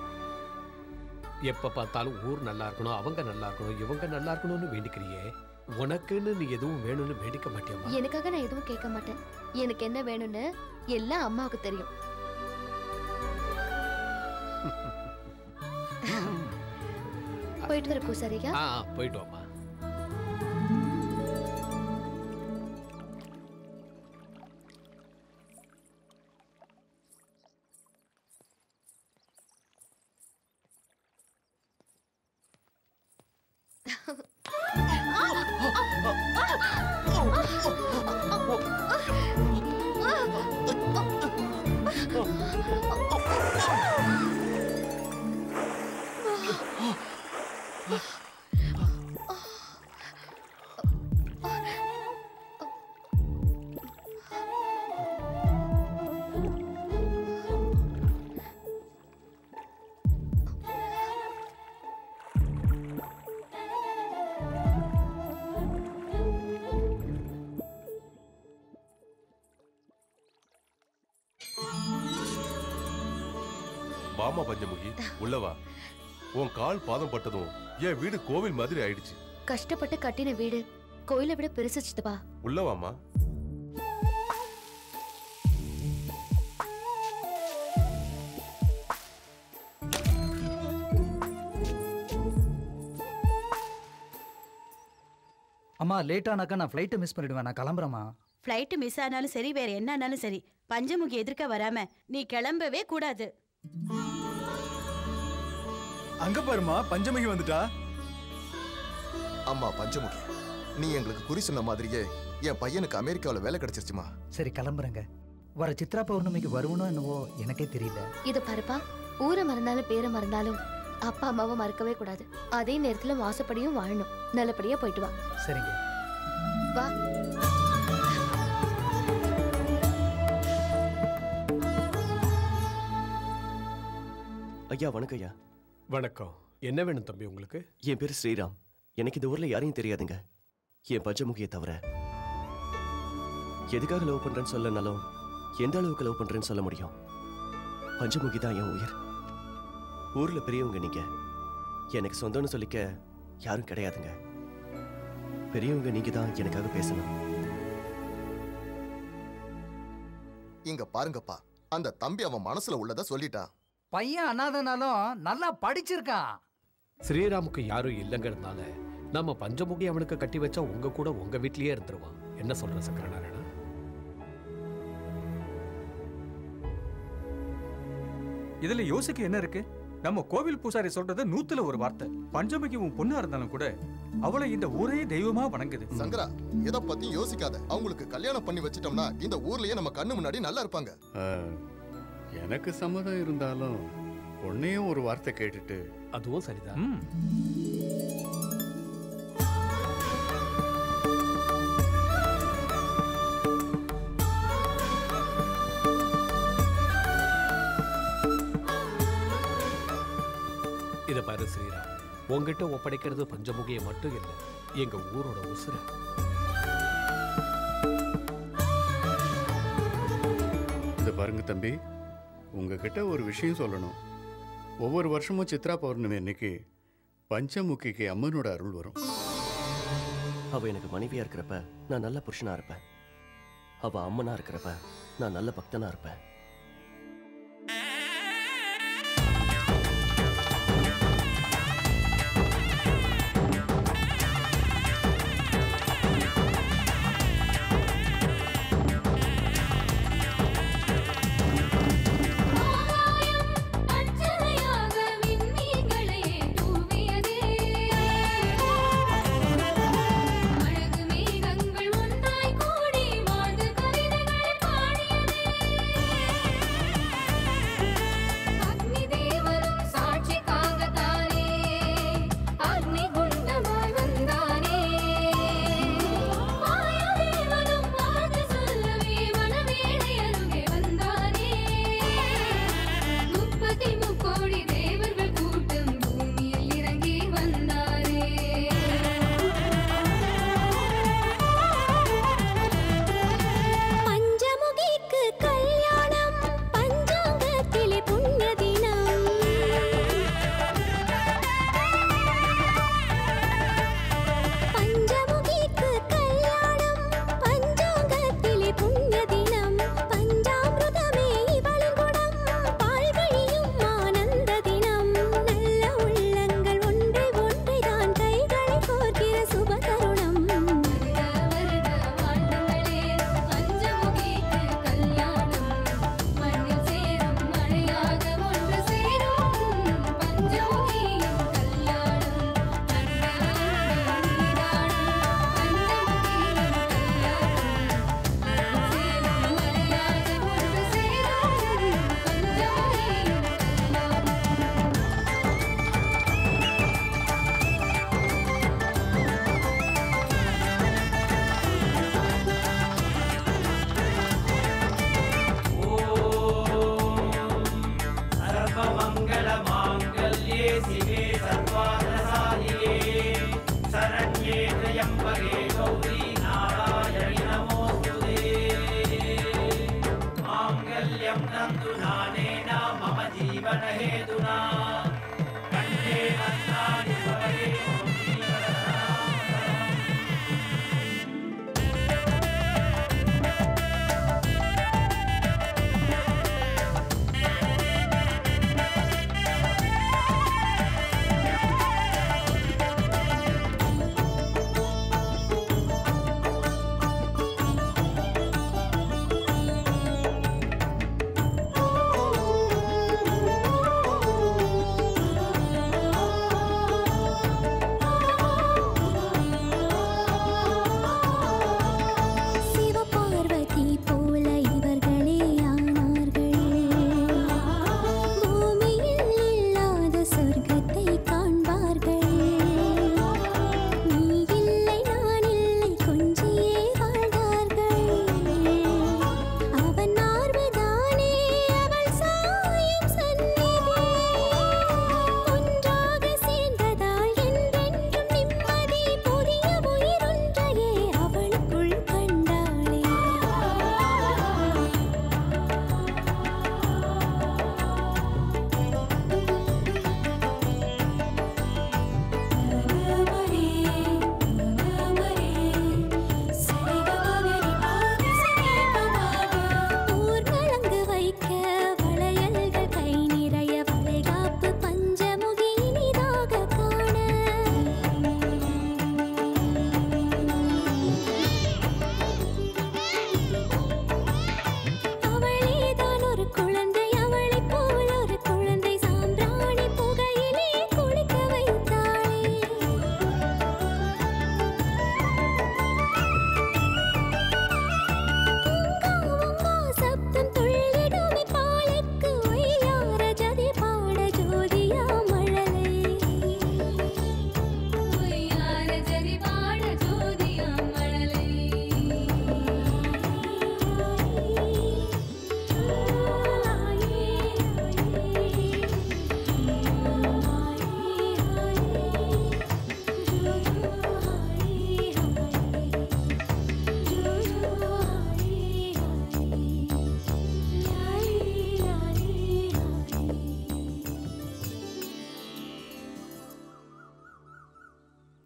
Speaker 4: எப்ப பார்த்தாலும் ஊர் நல்லா இருக்கணும் அவங்க நல்லா இருக்கணும் இவங்க நல்லா இருக்கணும்னு வேண்டிக்கிறியே உனக்குன்னு நீ எதுவும் வேணும்னு வேண்டிக்க மாட்டியம்மா
Speaker 7: எனக்காக நான் எதுவும் கேட்க மாட்டேன் எனக்கு என்ன வேணும்னு எல்லாம் அம்மாவுக்கு தெரியும் போயிட்டு வர பூசாரியா
Speaker 4: ஆ ஆ, போயிட்டு வாம்மா
Speaker 20: மாமா பஞ்சமுகி உள்ளவா உன் கால் பாதம் பட்டதும் என் வீடு கோவில் மாதிரி ஆயிடுச்சு
Speaker 7: கஷ்டப்பட்டு கட்டின வீடு கோயிலை விட பெருசு சித்தப்பா
Speaker 20: உள்ளவாமா
Speaker 8: அம்மா லேட் ஆனாக்கா நான் ஃப்ளைட்டை மிஸ் பண்ணிடுவேன் நான் கிளம்புறேம்மா
Speaker 1: ஃப்ளைட்டு மிஸ் ஆனாலும் சரி வேற என்ன ஆனாலும் சரி பஞ்சமுகி எதிர்க்க வராம நீ கிளம்பவே கூடாது
Speaker 2: அங்க பாருமா பஞ்சமுகி வந்துட்டா
Speaker 11: அம்மா பஞ்சமுகி நீ எங்களுக்கு குறி சொன்ன மாதிரியே என் பையனுக்கு அமெரிக்காவில் வேலை கிடைச்சிருச்சுமா
Speaker 8: சரி கிளம்புறேங்க வர சித்ரா பௌர்ணமிக்கு வருவனோ என்னவோ எனக்கே தெரியல
Speaker 7: இது பாருப்பா ஊரை மறந்தாலும் பேரை மறந்தாலும் அப்பா அம்மாவை மறக்கவே கூடாது அதே நேரத்துல வாசப்படியும் வாழணும் நல்லபடியா போயிட்டு வா
Speaker 8: சரிங்க
Speaker 7: வா
Speaker 16: ஐயா வணக்கம் ஐயா
Speaker 4: வணக்கம் என்ன வேணும் தம்பி உங்களுக்கு
Speaker 16: என் பேர் ஸ்ரீராம் எனக்கு இந்த ஊர்ல யாரையும் தெரியாதுங்க என் பஞ்சமுகியை தவிர எதுக்காக லவ் பண்றேன்னு சொல்லனாலும் எந்த அளவுக்கு லவ் பண்றேன்னு சொல்ல முடியும் பஞ்சமுகி தான் என் உயிர் ஊர்ல பெரியவங்க நீங்க எனக்கு சொந்தம்னு சொல்லிக்க யாரும் கிடையாதுங்க பெரியவங்க நீங்க தான் எனக்காக பேசணும்
Speaker 11: இங்க பாருங்கப்பா அந்த தம்பி அவன் மனசுல உள்ளத சொல்லிட்டான்
Speaker 8: பையன் அனாதனாலும் நல்லா படிச்சிருக்கான்
Speaker 4: ஸ்ரீராமுக்கு யாரும் இல்லைங்கிறதுனால நம்ம பஞ்சமுகி அவனுக்கு கட்டி வச்சா உங்க கூட உங்க வீட்லயே இருந்துருவான் என்ன சொல்ற சக்கரநாராயணா
Speaker 14: இதுல யோசிக்க என்ன இருக்கு நம்ம கோவில் பூசாரி சொல்றது நூத்துல ஒரு வார்த்தை பஞ்சமிக்கு உன் பொண்ணா இருந்தாலும் கூட அவளை இந்த ஊரே தெய்வமா வணங்குது
Speaker 11: சங்கரா எதை பத்தியும் யோசிக்காத அவங்களுக்கு கல்யாணம் பண்ணி வச்சிட்டோம்னா இந்த ஊர்லயே நம்ம கண்ணு முன்னாடி நல்லா இருப்பாங்க
Speaker 3: ஆ, எனக்கு சம்மதம் இருந்தாலும் பொண்ணையும் ஒரு வார்த்தை கேட்டுட்டு
Speaker 4: அதுவும் சரிதான் இத பாரு ஸ்ரீராம் உங்ககிட்ட ஒப்படைக்கிறது பஞ்சமுகியை மட்டும் இல்லை எங்க ஊரோட உசுர
Speaker 3: இதை பாருங்க தம்பி உங்ககிட்ட ஒரு விஷயம் சொல்லணும் ஒவ்வொரு வருஷமும் சித்ரா பௌர்ணமி அன்னைக்கு பஞ்சமுகிக்கு அம்மனோட அருள் வரும்
Speaker 16: அவ எனக்கு மனைவியா இருக்கிறப்ப நான் நல்ல புருஷனா இருப்பேன் அவ அம்மனா இருக்கிறப்ப நான் நல்ல பக்தனா இருப்பேன்
Speaker 5: அச்சதையாக விண்மீன்களையே தூவியதே அழகு மேகங்கள் ஒன்றாய் கூடி வாழ்ந்து கவிதைகளை பாடியதே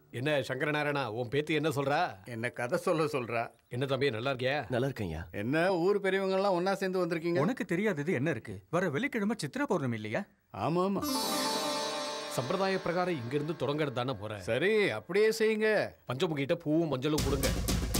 Speaker 4: என்ன சங்கரநாராயணா உன் பேத்தி என்ன சொல்றா
Speaker 3: என்ன கதை சொல்ல சொல்றா
Speaker 4: என்ன தம்பி நல்லா இருக்கியா
Speaker 16: நல்லா இருக்கேன்யா
Speaker 3: என்ன ஊர் பெரியவங்க எல்லாம் ஒண்ணா சேர்ந்து வந்திருக்கீங்க
Speaker 14: உனக்கு தெரியாதது என்ன இருக்கு வர வெள்ளிக்கிழமை சித்திர பௌர்ணமி இல்லையா
Speaker 3: ஆமா ஆமா
Speaker 4: சம்பிரதாய பிரகாரம் இங்க இருந்து தொடங்குறது தானே முறை
Speaker 3: சரி அப்படியே செய்யுங்க
Speaker 4: பஞ்சமுகிட்ட பூவும் மஞ்சளும் கொடுங்க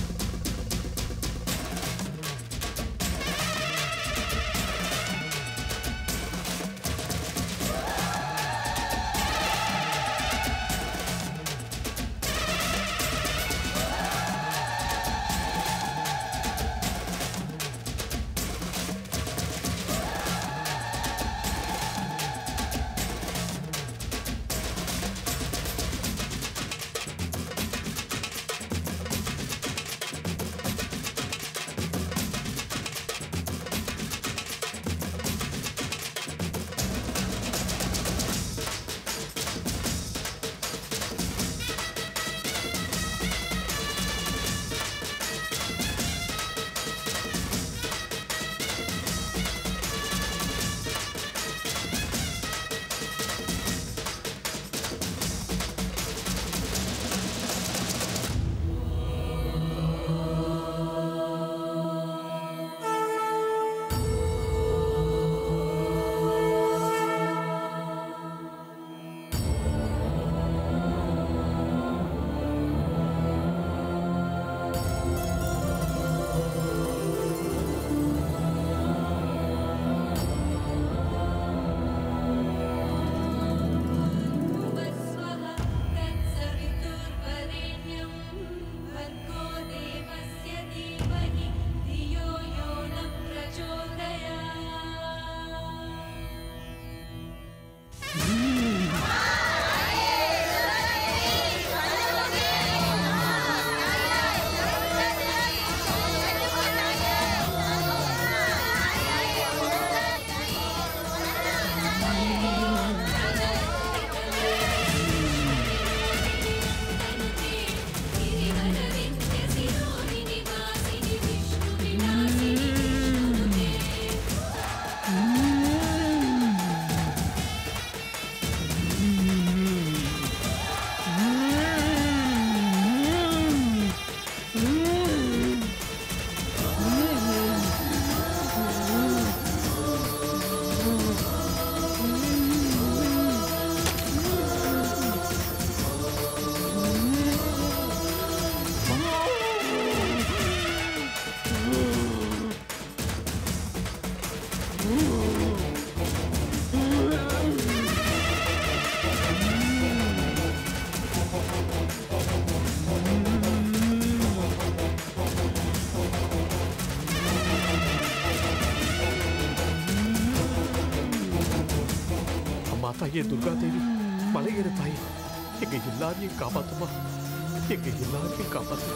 Speaker 4: அம்மா தாயே துர்கா தேவி மலையேறு தாயே எங்க எல்லாரையும் காப்பாத்துமா எங்க எல்லாரையும் காப்பாத்து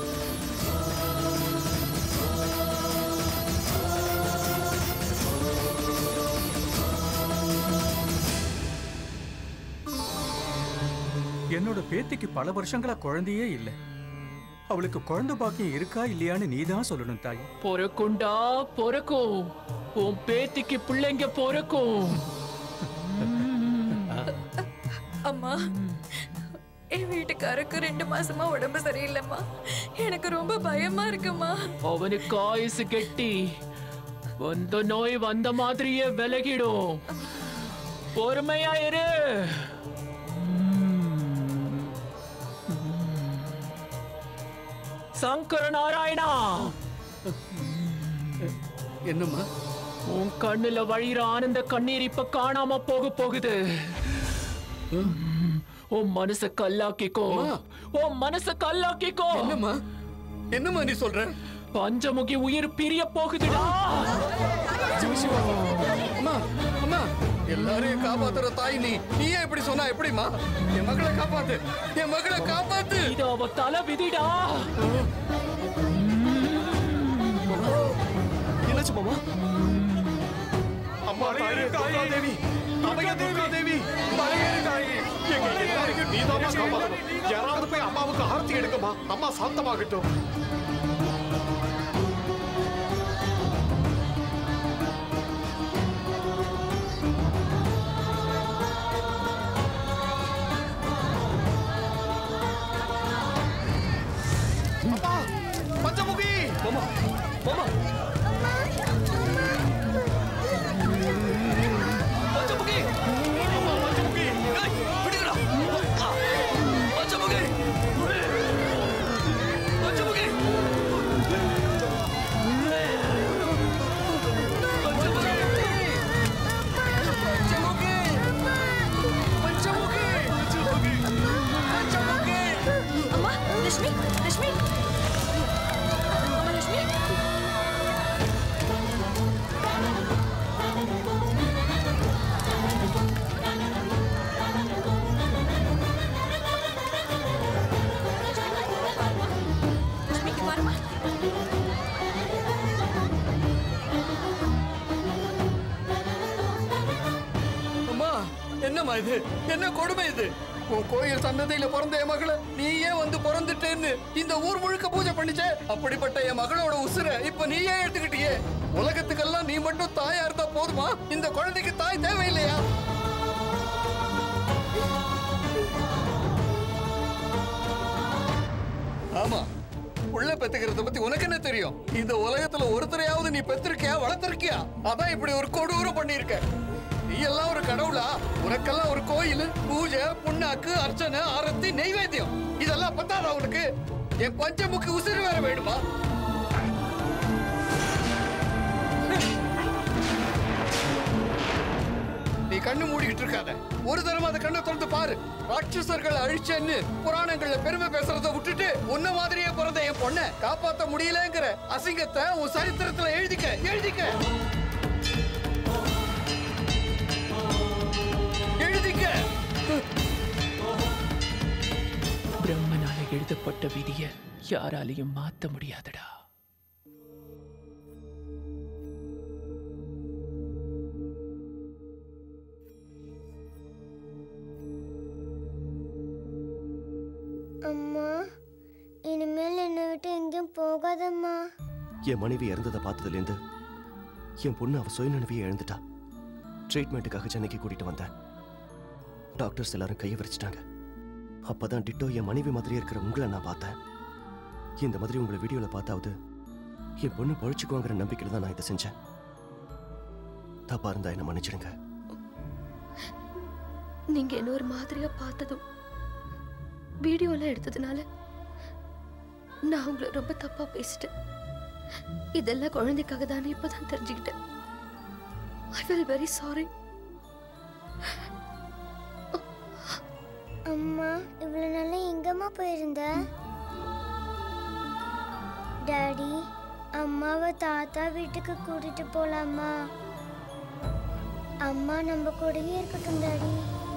Speaker 14: என்னோட பேத்திக்கு பல வருஷங்களா குழந்தையே இல்லை அவளுக்கு குழந்தை பாக்கியம் இருக்கா இல்லையான்னு நீதான் சொல்லணும் தாய்
Speaker 12: பொறக்குண்டா பொறக்கும் உன் பேத்திக்கு பிள்ளைங்க பொறக்கும்
Speaker 10: அம்மா என் வீட்டுக்காருக்கு ரெண்டு மாசமா உடம்பு சரியில்லைம்மா எனக்கு ரொம்ப பயமா இருக்குமா
Speaker 12: அவனுக்கு ஆயுசு கெட்டி வந்த நோய் வந்த மாதிரியே விலகிடும் பொறுமையா இரு சங்கர நாராயணா
Speaker 3: என்னம்மா
Speaker 12: உன் கண்ணுல வழியிற ஆனந்த கண்ணீர் இப்ப காணாம போக போகுது உன் மனச கல்லாக்கிக்கோ உன் மனச கல்லாக்கிக்கோ
Speaker 3: என்னம்மா என்னம்மா நீ சொல்ற
Speaker 12: பஞ்சமுகி உயிர் பிரிய போகுதுடா
Speaker 3: அம்மா அம்மா எல்லாரையும் காப்பாத்துற தாய் நீ நீயே இப்படி சொன்னா எப்படிம்மா என் மகளை காப்பாத்து என் மகளை காப்பாத்து
Speaker 12: இது அவ தலை விதிடா
Speaker 4: என்னாச்சு மாமா அம்மா தாயே துர்கா தேவி அவைய துர்கா தேவி மலையேறு தாயே எங்க எல்லாரையும் நீதாம்மா காப்பாத்தணும் யாராவது போய் அம்மாவுக்கு ஆர்த்தி எடுக்கமா அம்மா சாந்தமாகட்டும்
Speaker 10: லட்சுமி லட்சுமி அம்மா லட்சுமி லட்சுமிக்கு பாருமா
Speaker 3: அம்மா என்னம்மா இது என்ன கொடுமை இது உன் கோயில் சன்னதியில பிறந்த என் மகளை நீயே வந்து பிறந்துட்டேன்னு இந்த ஊர் முழுக்க பூஜை பண்ணிச்சே அப்படிப்பட்ட என் மகளோட உசுர இப்ப நீயே எடுத்துக்கிட்டியே உலகத்துக்கெல்லாம் நீ மட்டும் தாயா இருந்தா போதுமா இந்த குழந்தைக்கு தாய் தேவையில்லையா ஆமா உள்ள பெத்துக்கிறத பத்தி உனக்கு என்ன தெரியும் இந்த உலகத்துல ஒருத்தரையாவது நீ பெத்திருக்கியா வளர்த்திருக்கியா அதான் இப்படி ஒரு கொடூரம் பண்ணிருக்க நீ எல்லாம் ஒரு கடவுளா உனக்கெல்லாம் ஒரு கோயில் பூஜை புண்ணாக்கு அர்ச்சனை ஆரத்தி நெய்வேத்தியம் இதெல்லாம் பத்தாதா உனக்கு என் பஞ்சமுக்கு உசிறு வேற வேணுமா நீ கண்ணு மூடிக்கிட்டு இருக்காத ஒரு தடவை அந்த கண்ணை திறந்து பாரு ராட்சசர்கள் அழிச்சேன்னு புராணங்கள்ல பெருமை பேசுறத விட்டுட்டு உன்ன மாதிரியே பிறந்த என் பொண்ணை காப்பாத்த முடியலங்கிற அசிங்கத்தை உன் சரித்திரத்துல எழுதிக்க எழுதிக்க எழுதிக்க
Speaker 12: பிரம்மனால எழுதப்பட்ட விதிய யாராலையும் மாத்த முடியாதடா
Speaker 6: அம்மா இனிமேல் என்னை விட்டு எங்கேயும் போகாதம்மா
Speaker 16: என் மனைவி இறந்ததை பார்த்ததுலேருந்து என் பொண்ணு அவ சுயநினைவையே இழந்துட்டா ட்ரீட்மெண்ட்டுக்காக சென்னைக்கு கூட்டிட்டு வந்தேன் டாக்டர்ஸ் எல்லாரும் கையை விரிச்சிட்டாங்க அப்பதான் டிட்டோ என் மனைவி மாதிரியே இருக்கிற உங்களை நான் பார்த்தேன் இந்த மாதிரி உங்களை வீடியோல பார்த்தாவது என் பொண்ணு பழிச்சுக்குவாங்கிற நம்பிக்கையில தான் நான் இதை செஞ்சேன் தப்பா இருந்தா என்ன மன்னிச்சிடுங்க
Speaker 7: நீங்க என்ன ஒரு மாதிரியா பார்த்ததும் வீடியோலாம் எடுத்ததுனால நான் உங்களை ரொம்ப தப்பா பேசிட்டேன் இதெல்லாம் குழந்தைக்காக தானே இப்பதான் தெரிஞ்சுக்கிட்டேன் ஐ ஃபீல் வெரி சாரி
Speaker 6: அம்மா இவ்வளவு நாளா எங்கம்மா போயிருந்த டாடி அம்மாவை தாத்தா வீட்டுக்கு கூட்டிட்டு போலாமா அம்மா நம்ம கூடயே இருக்கட்டும் டாடி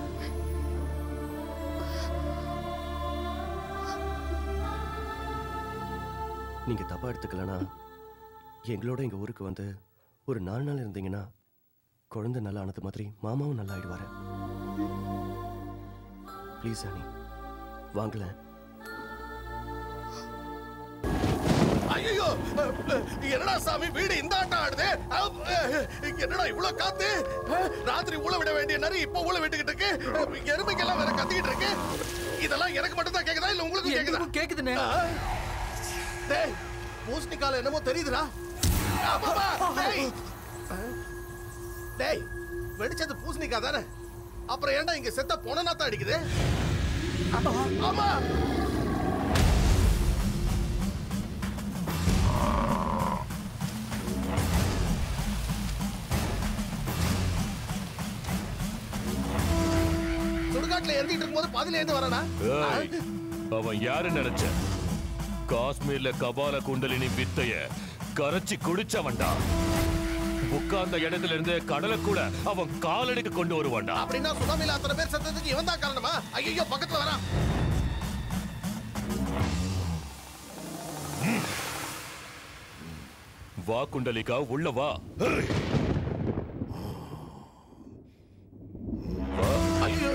Speaker 16: நீங்க தப்பா எடுத்துக்கலனா எங்களோட எங்க ஊருக்கு வந்து ஒரு நாலு நாள் இருந்தீங்கன்னா குழந்தை நல்லா ஆனது மாதிரி மாமாவும் நல்லா ஆயிடுவாரு ப்ளீஸ் அனி வாங்கல
Speaker 21: ஐயோ என்னடா சாமி வீடு இந்த ஆட்டம் ஆடுது அப், என்னடா இவ்வளவு காத்து ராத்திரி ஊழ விட வேண்டிய நரி இப்ப ஊழ விட்டுக்கிட்டு இருக்கு எருமைக்கெல்லாம் வேற கத்திக்கிட்டு இருக்கு இதெல்லாம் எனக்கு மட்டும் தான் கேக்குதா இல்ல உங்களுக்கு கேக்குதா
Speaker 14: கேக்குதுண்ணே
Speaker 21: டேய் பூசணிக்கால என்னமோ தெரியுதுடா ஆமாமா, டேய் டேய் வெடிச்சது பூசணிக்காய் தானே அப்புறம் ஏன்டா இங்க செத்த பொணநாத்தம் அடிக்குது ஆமா சுடுகாட்டுல எரிஞ்சிட்டு இருக்கும்போது பதில இருந்து வரனா
Speaker 22: ஏய், அவன் யாரு நினைச்ச காஷ்மீர்ல கபால குண்டலினி வித்தைய கரைச்சி குடிச்சவன்டா உட்கார்ந்த இடத்துல இருந்து கடலை கூட அவன் காலடிக்கு கொண்டு வருவான்டா
Speaker 21: அப்படின்னா சுனாமில அத்தனை பேர் செத்ததுக்கு இவன் தான் காரணமா ஐயோ பக்கத்துல வரான்
Speaker 22: வா குண்டலிகா உள்ள வா
Speaker 21: ஐயோ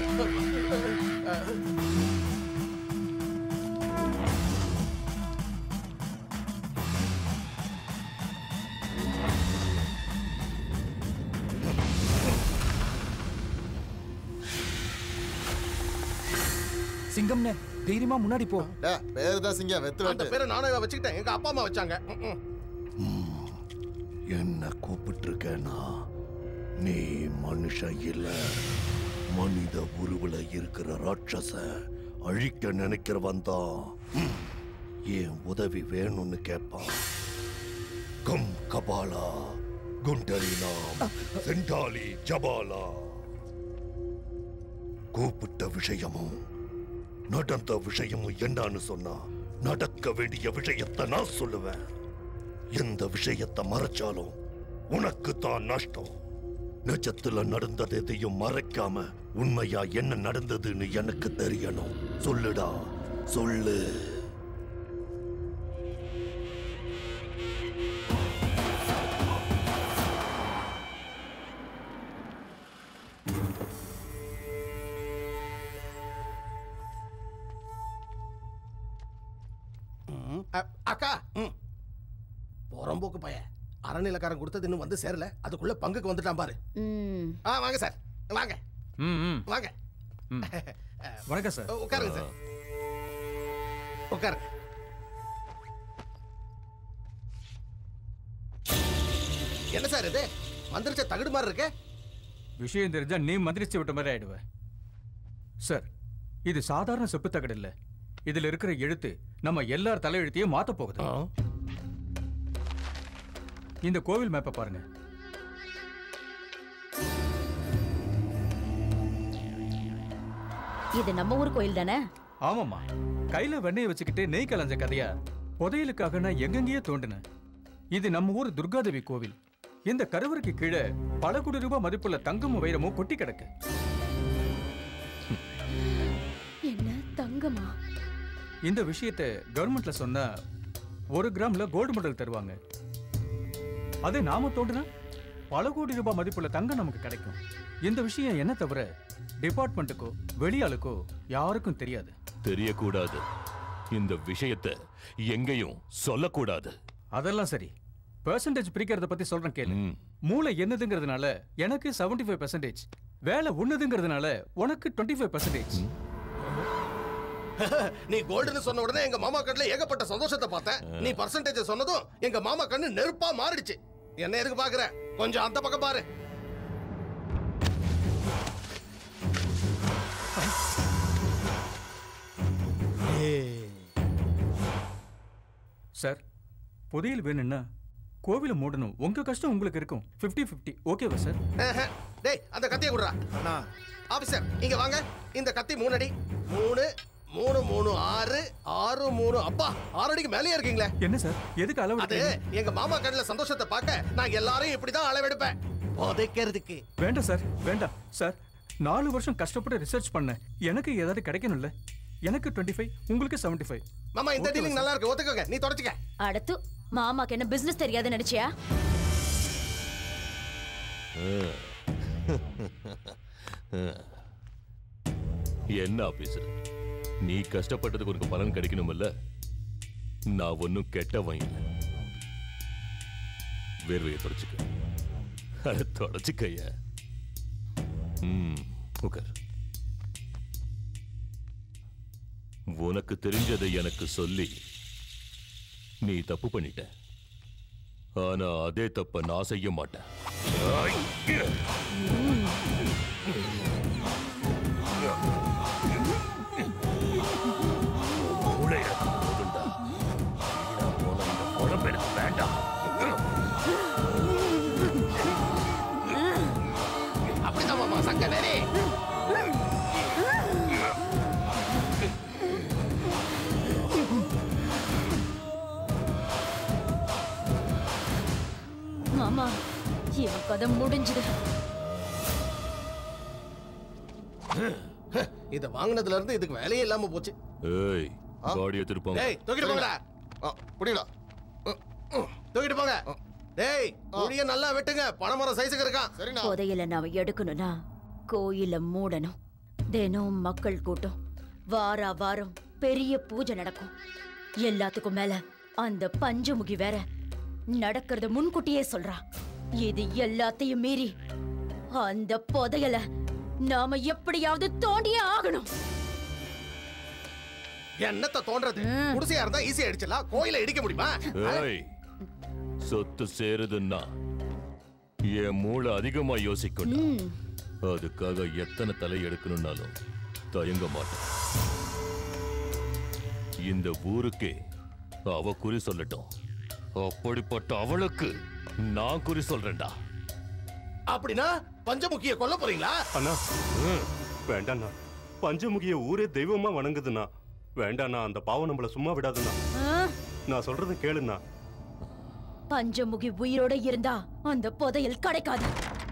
Speaker 2: சிங்கம்னே தைரியமா முன்னாடி போ
Speaker 11: பேரு தான் சிங்கம் வெத்து
Speaker 21: அந்த பேரை நானே வச்சுக்கிட்டேன் எங்க அப்பா அம்மா வச்சாங்க ம், ம்.
Speaker 9: என்ன கூப்பிட்டுருக்கேனா நீ மனுஷன் இல்ல மனித உருவுல இருக்கிற ராட்சச அழிக்க நினைக்கிறவன் தான் ம், என் உதவி வேணும்னு கேட்பான் கம் கபாலா குண்டலினாம் செண்டாலி ஜபாலா கூப்பிட்ட விஷயமும் நடந்த விஷயமும் என்னன்னு சொன்னா நடக்க வேண்டிய விஷயத்தை நான் சொல்லுவேன் எந்த விஷயத்தை மறைச்சாலும் உனக்கு தான் நஷ்டம் நிஜத்துல நடந்தது எதையும் மறைக்காம உண்மையா என்ன நடந்ததுன்னு எனக்கு தெரியணும் சொல்லுடா சொல்லு
Speaker 15: அ- அக்கா புறம்போக்கு பைய அறநிலக்காரன் கொடுத்தது இன்னும் வந்து சேரல அதுக்குள்ள பங்குக்கு வந்துட்டான் பாரு ஆ வாங்க சார் வாங்க வாங்க
Speaker 14: வணக்கம் சார்
Speaker 15: உட்காருங்க சார் உட்காருங்க என்ன சார் இது மந்திரிச்ச தகுடு மாதிரி இருக்கு
Speaker 14: விஷயம் தெரிஞ்சா நீ மந்திரிச்சு விட்ட மாதிரி ஆயிடுவ சார் இது சாதாரண செப்பு தகடு இல்ல இதுல இருக்கிற எழுத்து நம்ம எல்லார் தலையெழுத்தையும் மாத்த போகுது இந்த கோவில் மேப்பை பாருங்க
Speaker 1: இது நம்ம ஊர் கோயில் தானே
Speaker 14: ஆமாம்மா கையில வெண்ணெயை வச்சுக்கிட்டு நெய் கலஞ்ச கதையா புதையலுக்காக நான் எங்கெங்கேயோ தோண்டினேன் இது நம்ம ஊர் துர்காதேவி கோவில் இந்த கருவறைக்கு கீழே பல கோடி ரூபாய் மதிப்புள்ள தங்கமும் வைரமும் கொட்டி கிடக்கு
Speaker 1: என்ன தங்கமா
Speaker 14: இந்த விஷயத்தை கவர்மெண்ட்ல சொன்னா ஒரு கிராம்ல கோல்டு மெடல் தருவாங்க அதே நாம தோண்டுனா பல கோடி ரூபாய் மதிப்புள்ள தங்கம் நமக்கு கிடைக்கும் இந்த விஷயம் என்ன தவிர டிபார்ட்மெண்ட்டுக்கோ வெளியாளுக்கோ யாருக்கும் தெரியாது
Speaker 22: தெரியக்கூடாது இந்த விஷயத்தை எங்கேயும் சொல்லக்கூடாது
Speaker 14: அதெல்லாம் சரி பெர்சன்டேஜ் பிரிக்கிறத பத்தி சொல்றேன் கேளு மூளை என்னதுங்கிறதுனால எனக்கு 75% ஃபைவ் பெர்சன்டேஜ் வேலை ஒண்ணுதுங்கிறதுனால உனக்கு டுவெண்ட்டி ஃபைவ் பெர்சன்டேஜ்
Speaker 15: நீ கோல்டுன்னு சொன்ன உடனே எங்க மாமா கண்ணுல ஏகப்பட்ட சந்தோஷத்தை பார்த்தேன் நீ பர்சன்டேஜ் சொன்னதும் எங்க மாமா கண்ணு நெருப்பா மாறிடுச்சு என்ன எதுக்கு பாக்குற கொஞ்சம் அந்த பக்கம் பாரு
Speaker 14: சார் புதையல் வேணும்னா கோவிலை மூடணும் உங்க கஷ்டம் உங்களுக்கு இருக்கும் 50 50 ஓகேவா சார்
Speaker 15: ஆஹா. டேய் அந்த கத்தியை குடுறா அண்ணா ஆபீசர் இங்க வாங்க இந்த கத்தி மூணு அடி மூணு மூணு மூணு ஆறு ஆறு மூணு அப்பா ஆறு அடிக்கு மேலேயே இருக்கீங்களே
Speaker 14: என்ன சார் எதுக்கு அளவு
Speaker 15: அது எங்க மாமா கண்ணுல சந்தோஷத்தை பார்க்க நான் எல்லாரையும் இப்படிதான் அளவெடுப்பேன் புதைக்கிறதுக்கு
Speaker 14: வேண்டாம் சார் வேண்டாம் சார் நாலு வருஷம் கஷ்டப்பட்டு ரிசர்ச் பண்ணேன் எனக்கு ஏதாவது கிடைக்கணும்ல எனக்கு 25 ஃபைவ் உங்களுக்கு 75 ஃபைவ்
Speaker 15: மாமா இந்த டீலிங் நல்லா இருக்கு ஒத்துக்கோங்க நீ தொடச்சிக்க
Speaker 1: அடுத்து மாமாக்கு என்ன பிசினஸ் தெரியாது நினைச்சியா
Speaker 22: என்ன ஆபீசர் நீ கஷ்டப்பட்டதுக்கு உனக்கு பலன் கிடைக்கணும்ல நான் ஒன்னும் கெட்டவன் இல்லை வேர்வையை தொடச்சுக்க அட தொடச்சுக்கையா ம் உட்கார் உனக்கு தெரிஞ்சதை எனக்கு சொல்லி நீ தப்பு பண்ணிட்ட ஆனா அதே தப்ப நான் செய்ய மாட்டேன்
Speaker 9: வேண்டாம்
Speaker 15: அப்படிதான் மாமா சங்க நேரே
Speaker 1: மாமா இவன் கதை முடிஞ்சுது
Speaker 15: இத வாங்குனதுல இருந்து இதுக்கு வேலையே இல்லாம போச்சு
Speaker 22: ஏய் பாடியை திருப்பாங்க
Speaker 15: டேய் தூக்கிட்டு போங்கடா புடிடா தூக்கிட்டு போங்க டேய் குழிய நல்லா வெட்டுங்க பணமரம் சைஸுக்கு இருக்கான் சரிண்ணா
Speaker 1: புதையல நாம எடுக்கணும்னா கோயில மூடணும் தினம் மக்கள் கூட்டம் வார வாரம் பெரிய பூஜை நடக்கும் எல்லாத்துக்கும் மேல அந்த பஞ்சமுகி வேற நடக்கிறத முன்கூட்டியே சொல்றா இது எல்லாத்தையும் மீறி அந்த புதையல நாம எப்படியாவது தோண்டியே ஆகணும்
Speaker 15: என்னத்த தோன்றது குடிசையா இருந்தா ஈஸியா அடிச்சலாம் கோயில இடிக்க முடியுமா
Speaker 22: ஏய் சொத்து சேருதுன்னா என் மூளை அதிகமா யோசிக்கணும்
Speaker 1: ம்,
Speaker 22: அதுக்காக எத்தனை தலை எடுக்கணும்னாலும் தயங்க மாட்டேன் இந்த ஊருக்கே அவ குறி சொல்லட்டும் அப்படிப்பட்ட அவளுக்கு நான் குறி சொல்றேன்டா
Speaker 15: அப்படின்னா பஞ்சமுக்கிய கொல்ல போறீங்களா
Speaker 24: அண்ணா வேண்டாண்ணா பஞ்சமுகிய ஊரே தெய்வமா வணங்குதுண்ணா வேண்டாண்ணா அந்த பாவம் நம்மள சும்மா விடாதுண்ணா
Speaker 1: ஆ?
Speaker 24: நான் சொல்றத கேளுண்ணா
Speaker 1: பஞ்சமுகி உயிரோட இருந்தா அந்த புதையல் கிடைக்காது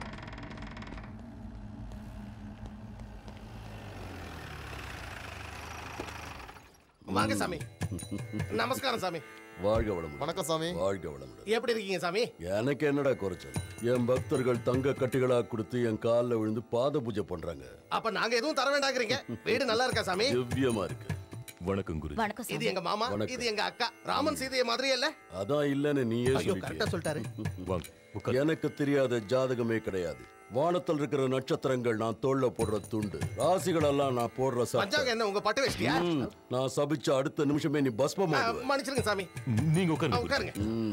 Speaker 15: வாங்க சாமி நமஸ்காரம் சாமி
Speaker 13: வாழ்க வளமுடன்
Speaker 11: வணக்கம் சாமி
Speaker 13: வாழ்க வளமுடன்
Speaker 15: எப்படி இருக்கீங்க சாமி
Speaker 13: எனக்கு என்னடா குறைச்சல் என் பக்தர்கள் தங்க கட்டிகளா கொடுத்து என் காலில் விழுந்து பாத பூஜை பண்றாங்க
Speaker 15: அப்ப நாங்க எதுவும் தர வேண்டாங்கிறீங்க வீடு நல்லா இருக்கா சாமி
Speaker 13: திவ்யமா இருக்கு
Speaker 22: வணக்கம் குரு
Speaker 1: வணக்கம்
Speaker 15: இது எங்க மாமா
Speaker 13: வணக்கம்.
Speaker 15: இது எங்க அக்கா ராமன் சீதைய மாதிரியே இல்ல
Speaker 13: அதான் இல்லன்னு நீயே
Speaker 15: ஐயோ, கரெக்டா சொல்லிட்டாரு.
Speaker 13: சொல்லிட்டியே எனக்கு தெரியாத ஜாதகமே கிடையாது வானத்தில் இருக்கிற நட்சத்திரங்கள் நான் தோல்ல போடுற துண்டு ராசிகள் எல்லாம் நான் போடுற சட்டை
Speaker 15: பஞ்சாங்க என்ன உங்க பட்டு வேஷ்டியா
Speaker 13: ம், நான் சபிச்ச அடுத்த நிமிஷமே நீ பஸ்மம்
Speaker 15: ஆ, மன்னிச்சிருங்க சாமி
Speaker 22: நீங்க
Speaker 15: ஆ, உட்காருங்க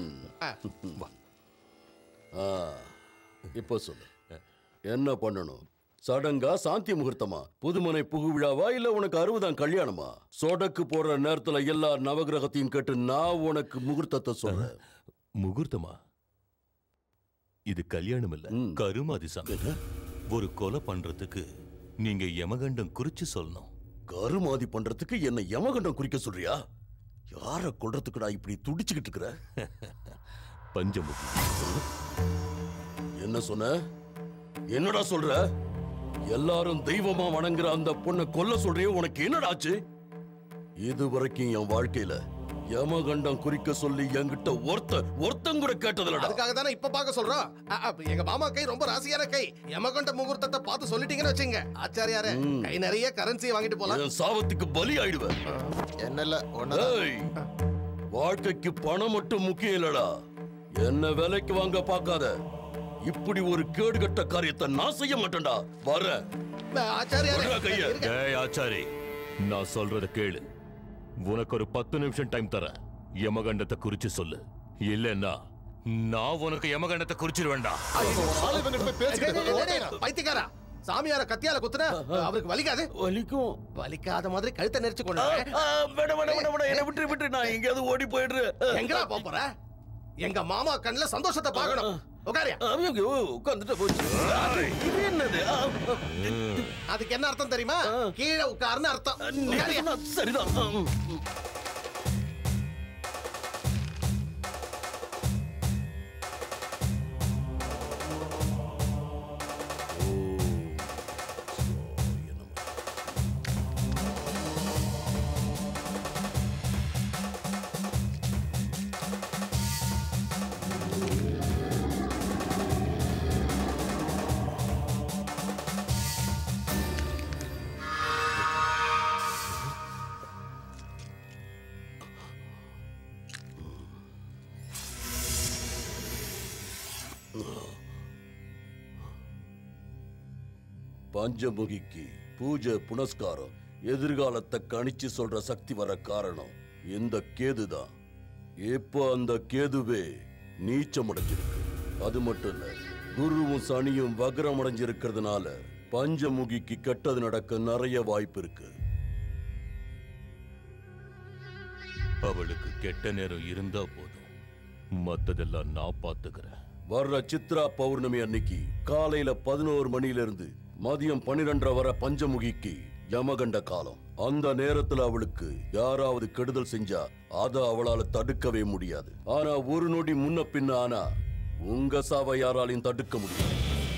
Speaker 13: ஆ, இப்போ சொல்லு என்ன பண்ணணும் சடங்கா சாந்தி முகூர்த்தமா புதுமனை புகு விழாவா இல்ல உனக்கு அறுபதாம் கல்யாணமா சொடக்கு போடுற நேரத்துல எல்லா நவகிரகத்தையும் கேட்டு நான் உனக்கு முகூர்த்தத்தை சொல்றேன்
Speaker 22: முகூர்த்தமா இது கல்யாணம் இல்ல கருமாதி சாமி ஒரு கொலை பண்றதுக்கு நீங்க யமகண்டம் குறிச்சு சொல்லணும்
Speaker 13: கருமாதி பண்றதுக்கு என்ன யமகண்டம் குறிக்க சொல்றியா யார கொல்றதுக்குடா இப்படி துடிச்சுக்கிட்டு இருக்கிற
Speaker 22: பஞ்சமுகி
Speaker 13: என்ன சொன்ன என்னடா சொல்ற எல்லாரும் தெய்வமா வணங்குற அந்த பொண்ணை கொல்ல சொல்றியே உனக்கு என்னடா ஆச்சு இது வரைக்கும் என் வாழ்க்கையில யமகண்டம் குறிக்க சொல்லி என்கிட்ட ஒருத்த ஒருத்தன் கூட கேட்டதில்லடா
Speaker 15: அதுக்காக தானே இப்ப பார்க்க சொல்றோம் அ, அ, எங்க மாமா கை ரொம்ப ராசியான கை யமகண்ட முகூர்த்தத்தை பார்த்து சொல்லிட்டீங்கன்னு வச்சுங்க ஆச்சாரியாரே
Speaker 13: ம்.
Speaker 15: கை நிறைய கரன்சி வாங்கிட்டு போலாம்
Speaker 13: என் சாவத்துக்கு பலி ஆயிடுவேன்
Speaker 11: என்ன இல்ல
Speaker 13: ஏய், வாழ்க்கைக்கு பணம் மட்டும் முக்கியம் இல்லடா என்ன விலைக்கு வாங்க பார்க்காத இப்படி ஒரு கேடுகட்ட காரியத்தை நான் செய்ய மாட்டேன்டா வரேன் விடுடா கைய.
Speaker 22: ஏய் ஆச்சாரி நான் சொல்றத கேளு உனக்கு ஒரு பத்து நிமிஷம் டைம் தரேன் யமகண்டத்தை குறிச்சு சொல்லு இல்லைன்னா நான் உனக்கு யமகண்டத்தை குறிச்சிருவேண்டா
Speaker 15: பைத்தியக்காரா சாமியார கத்தியால குத்துனா அவருக்கு வலிக்காது
Speaker 13: வலிக்கும்
Speaker 15: வலிக்காத மாதிரி கழுத்தை நெரிச்சு கொண்டு
Speaker 13: வேணாம் வேணாம் வேணாம் வேணாம் என்ன விட்டு விட்டு நான் எங்கேயாவது ஓடி போயிடுறேன்
Speaker 15: எங்கடா போப் போற எங்க மாமா கண்ணுல சந்தோஷத்தை பார்க்கணும் உட்காரியா
Speaker 13: உட்காந்துட்டு போச்சு இது என்னது ஆ,
Speaker 15: அதுக்கு என்ன அர்த்தம் தெரியுமா கீழே உட்காருன்னு அர்த்தம் உட்காரியா?
Speaker 13: சரிதான் ஆ, ம், ம். பஞ்சமுகிக்கு பூஜை புனஸ்காரம் எதிர்காலத்தை கணிச்சு சொல்ற சக்தி வர காரணம் இந்த கேதுதான் இப்போ அந்த கேதுவே நீச்சம் அடைஞ்சிருக்கு அது மட்டும் இல்ல குருவும் சனியும் வக்ரம் அடைஞ்சிருக்கிறதுனால பஞ்சமுகிக்கு கெட்டது நடக்க நிறைய வாய்ப்பு இருக்கு
Speaker 22: அவளுக்கு கெட்ட நேரம் இருந்தா போதும் மத்ததெல்லாம் நான் பாத்துக்கிறேன்
Speaker 13: வர்ற சித்ரா பௌர்ணமி அன்னைக்கு காலையில பதினோரு மணில இருந்து மதியம் பன்னிரெண்டரை வர பஞ்சமுகிக்கு யமகண்ட காலம் அந்த நேரத்துல அவளுக்கு யாராவது கெடுதல் செஞ்சா அத அவளால தடுக்கவே முடியாது ஆனா ஒரு நொடி முன்ன பின்ன ஆனா உங்க சாவை யாராலையும் தடுக்க முடியாது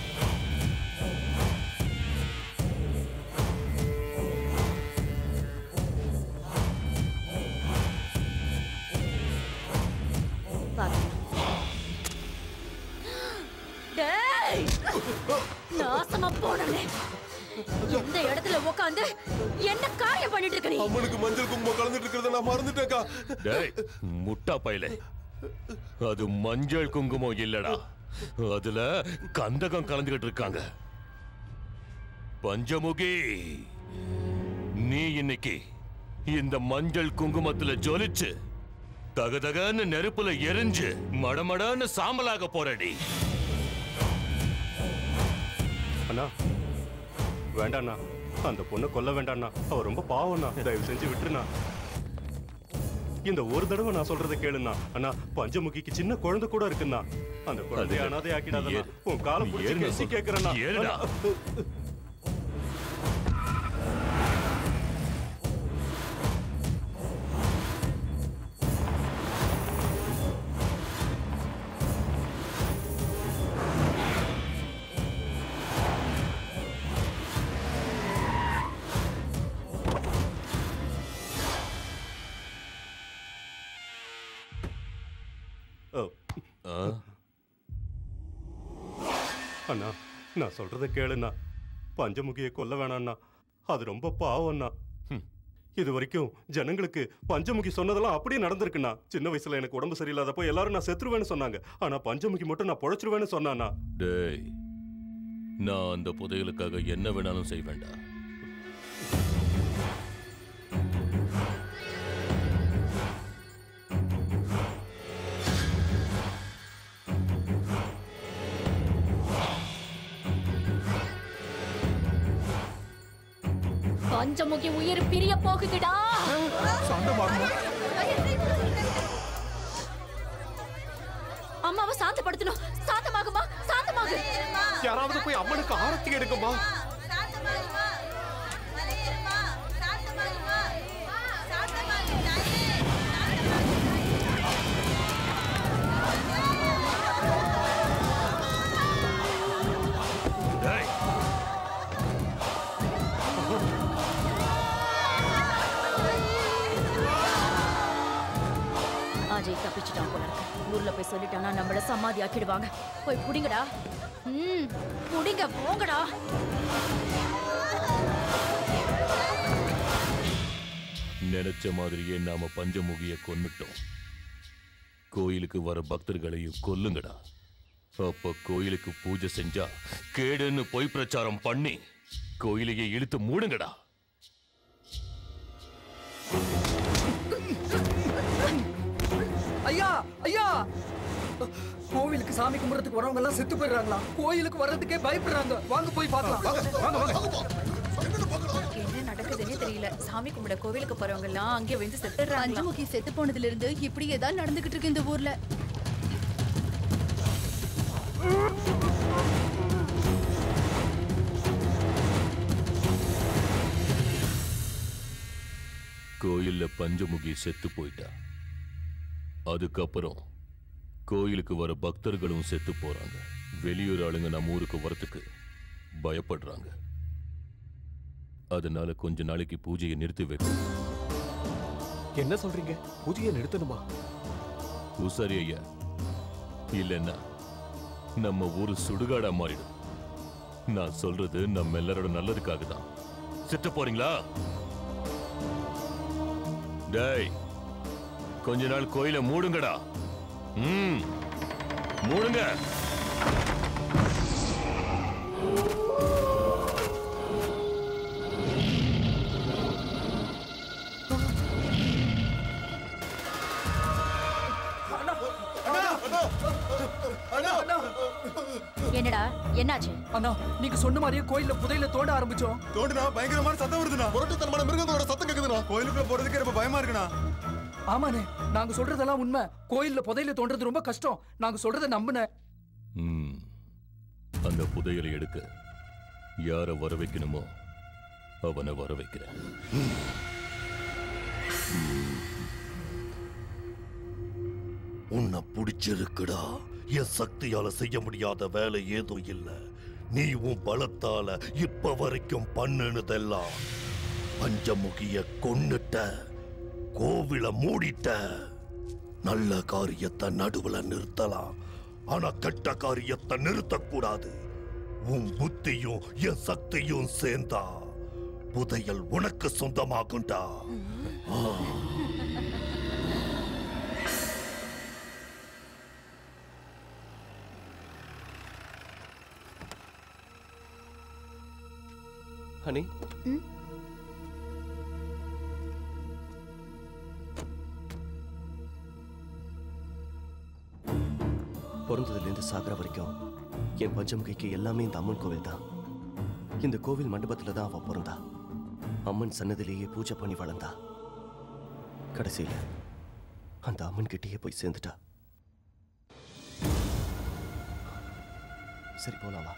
Speaker 1: டேய் நாசமா போனே எந்த இடத்துல உட்காந்து என்ன காரியம் பண்ணிட்டு இருக்க நீ
Speaker 20: அம்மனுக்கு மஞ்சள் குங்குமம் கலந்துட்டு இருக்கிறத நான் மறந்துட்டேக்கா
Speaker 22: டேய் முட்டா பையலே அது மஞ்சள் குங்குமம் இல்லடா அதுல கந்தகம் கலந்துகிட்டு இருக்காங்க பஞ்சமுகி நீ இன்னைக்கு இந்த மஞ்சள் குங்குமத்துல ஜொலிச்சு தகதகன்னு நெருப்புல எரிஞ்சு மடமடன்னு சாம்பலாக போறடி
Speaker 24: அண்ணா வேண்டாண்ணா அந்த பொண்ணை கொல்ல வேண்டாண்ணா அவ ரொம்ப பாவம்ண்ணா தயவு செஞ்சு விட்டுருண்ணா இந்த ஒரு தடவை நான் சொல்றதை கேளுண்ணா அண்ணா பஞ்சமுகிக்கு சின்ன குழந்தை கூட இருக்குண்ணா அந்த குழந்தைய
Speaker 22: அது-
Speaker 24: அனாதை ஆக்கிடாதண்ணா
Speaker 22: ஏறு.
Speaker 24: உன் காலம் பிடிச்சி
Speaker 22: ஏறுண்ணா
Speaker 24: கெஞ்சி
Speaker 22: சொல்றேன்.
Speaker 24: கேட்கறேண்ணா
Speaker 22: ஏறுடா.
Speaker 24: அண்ணா.
Speaker 22: ஆ?
Speaker 24: அண்ணா நான் சொல்றத கேளுண்ணா பஞ்சமுகியை கொல்ல வேணாண்ணா அது ரொம்ப பாவம்ண்ணா இது வரைக்கும் ஜனங்களுக்கு பஞ்சமுகி சொன்னதெல்லாம் அப்படியே நடந்திருக்குண்ணா சின்ன வயசுல எனக்கு உடம்பு சரியில்லாதப்போ எல்லாரும் நான் செத்துருவேன்னு சொன்னாங்க ஆனா பஞ்சமுகி மட்டும் நான் பொழைச்சிருவேன்னு சொன்னாண்ணா
Speaker 22: டேய் நான் அந்த புதையலுக்காக என்ன வேணாலும் செய்வேன்டா
Speaker 1: பஞ்சமுகி உயிர் பிரிய போகுதுடா அம்மாவை சாந்தப்படுத்தணும் சாந்தமாகுமா சாந்தமாகு
Speaker 4: யாராவது போய் அம்மனுக்கு ஆரத்தி எடுங்கம்மா
Speaker 1: அஜய் தப்பிச்சிட்டான் போல இருக்கு ஊர்ல போய் சொல்லிட்டானா நம்மள சமாதி ஆக்கிடுவாங்க போய் புடிங்கடா ம் புடிங்க போங்கடா
Speaker 22: நினைச்ச மாதிரியே நாம பஞ்சமுகிய கொன்னுட்டோம் கோயிலுக்கு வர பக்தர்களையும் கொல்லுங்கடா அப்ப கோயிலுக்கு பூஜை செஞ்சா கேடுன்னு பொய் பிரச்சாரம் பண்ணி கோயிலையே இழுத்து மூடுங்கடா
Speaker 2: ஐயா ஐயா கோவிலுக்கு சாமி கும்பிடுறதுக்கு வரவங்க எல்லாம் செத்து போயிடுறாங்களா கோயிலுக்கு வர்றதுக்கே பயப்படுறாங்க வாங்க போய் பார்க்கலாம் வாங்க வாங்க
Speaker 10: என்ன நடக்குதுன்னே தெரியல சாமி கும்பிட கோவிலுக்கு போறவங்க எல்லாம் அங்கே வந்து செத்துடுறாங்க
Speaker 7: பஞ்சமுகி செத்து போனதுல இருந்து இப்படி ஏதாவது நடந்துகிட்டு இருக்கு இந்த ஊர்ல
Speaker 22: கோயில்ல பஞ்சமுகி செத்து போயிட்டா அதுக்கப்புறம் கோயிலுக்கு வர பக்தர்களும் செத்து போறாங்க வெளியூர் ஆளுங்க நம்ம ஊருக்கு வரத்துக்கு பயப்படுறாங்க அதனால கொஞ்ச நாளைக்கு பூஜையை நிறுத்தி வைக்கும்
Speaker 4: என்ன சொல்றீங்க பூஜையை நிறுத்தணுமா
Speaker 22: உசாரி ஐயா இல்லைன்னா நம்ம ஊரு சுடுகாடா மாறிடும் நான் சொல்றது நம்ம எல்லாரோட நல்லதுக்காக தான் சித்த போறீங்களா டேய் கொஞ்ச நாள் கோயிலை மூடுங்கடா ம் மூடுங்க
Speaker 1: என்னடா என்னாச்சு
Speaker 2: அண்ணா நீங்க சொன்ன மாதிரியே கோயில்ல புதையில தோண்ட ஆரம்பிச்சோம்
Speaker 21: தோண்டுனா பயங்கரமான சத்தம் வருதுண்ணா புரட்டுத்தனமான மிருகத்தோட சத்தம் கேக்குதுண்ணா கோயிலுக்குள்ள போறதுக்கு ரொம்ப பயமா இருக்குண்ணா
Speaker 2: ஆமாண்ணே நாங்க சொல்றதெல்லாம் உண்மை கோயில்ல புதையில தோன்றது ரொம்ப கஷ்டம் நாங்க சொல்றதை நம்புன
Speaker 22: ம் அந்த புதையலை எடுக்க யார வர வைக்கணுமோ அவனை வர வைக்கிறேன்
Speaker 9: உன்னை பிடிச்சிருக்குடா என் சக்தியால செய்ய முடியாத வேலை ஏதும் இல்ல நீ உன் பலத்தால இப்ப வரைக்கும் பண்ணுனதெல்லாம் பஞ்சமுகிய கொன்னுட்ட கோவில மூடிட்ட நல்ல காரியத்தை நடுவுல நிறுத்தலாம் ஆனா கெட்ட காரியத்தை நிறுத்தக்கூடாது உன் புத்தியும் என் சக்தியும் சேர்ந்தா புதையல் உனக்கு சொந்தமாகும்டா ஆ.
Speaker 16: ஹனி பிறந்ததுலேருந்து சாகிற வரைக்கும் என் பஞ்சமுகைக்கு எல்லாமே இந்த அம்மன் கோவில் தான் இந்த கோவில் மண்டபத்தில் தான் அவ பிறந்தா அம்மன் சன்னதிலேயே பூஜை பண்ணி வளர்ந்தா கடைசியில் அந்த அம்மன் கிட்டேயே போய் சேர்ந்துட்டா சரி போலாமா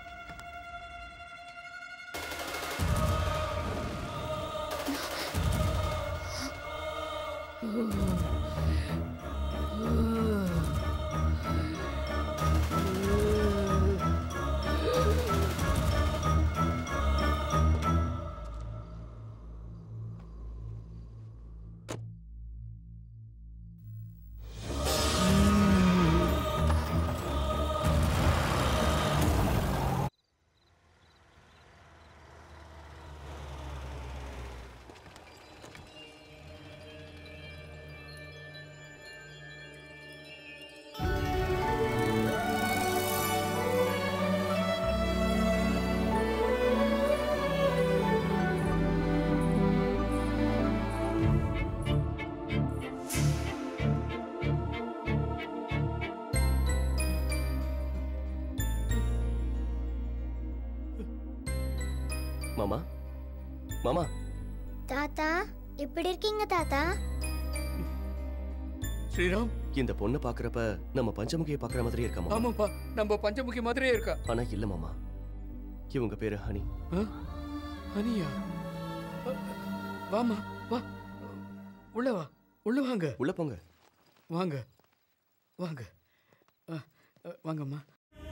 Speaker 16: மாமா மாமா
Speaker 6: தாத்தா எப்படி இருக்கீங்க தாத்தா
Speaker 3: ஸ்ரீராம்
Speaker 16: இந்த பொண்ணை பாக்குறப்ப நம்ம பஞ்சமுகியை பாக்குற மாதிரி இருக்கா மாமா
Speaker 3: ஆமாப்பா நம்ம பஞ்சமுகி மாதிரியே இருக்கா
Speaker 16: ஆனா இல்ல மாமா இவங்க பேரு ஹனி
Speaker 3: ஹனியா வாமா வா உள்ள வா உள்ள வாங்க
Speaker 16: உள்ள போங்க
Speaker 3: வாங்க வாங்க அ, அ, வாங்கம்மா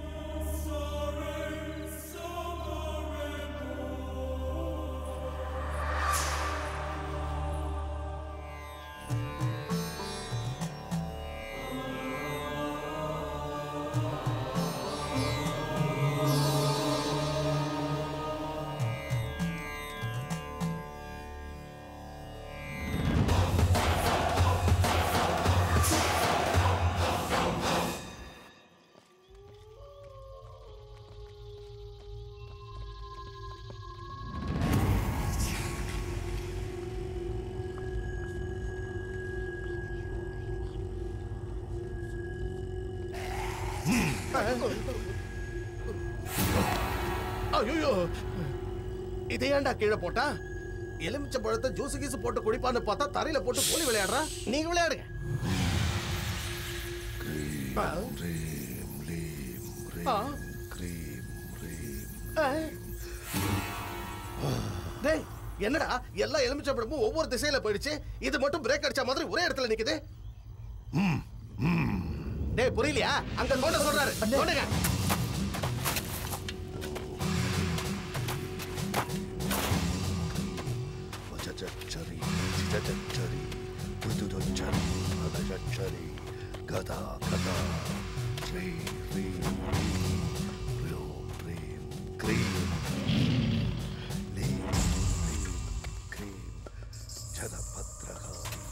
Speaker 15: ஐயோ இதை ஏன்டா கீழே போட்டா எலுமிச்சை பழத்தை ஜூஸ் கீஸ் போட்டு குடிப்பான்னு பார்த்தா தரையில போட்டு கோலி விளையாடுறா நீங்க விளையாடுங்க ஆ. ஆ. ஆ. டேய் என்னடா எல்லா எலுமிச்சை பழமும் ஒவ்வொரு திசையில போயிடுச்சு இது மட்டும் பிரேக் அடிச்ச மாதிரி ஒரே இடத்துல நிக்குது டேய் புரியலையா அங்க தோண்ட சொல்றாரு தோண்டுங்க
Speaker 9: வஜஜச்சரி சிஜஜச்சரி புதுதொச்சரி பதஜச்சரி கதா கதா ஸ்ரீ ரீம் ரீம் ரியோம் ரீம் க்ரீம் லீம் ரீம் க்ரீம் ஜதபத்ரகா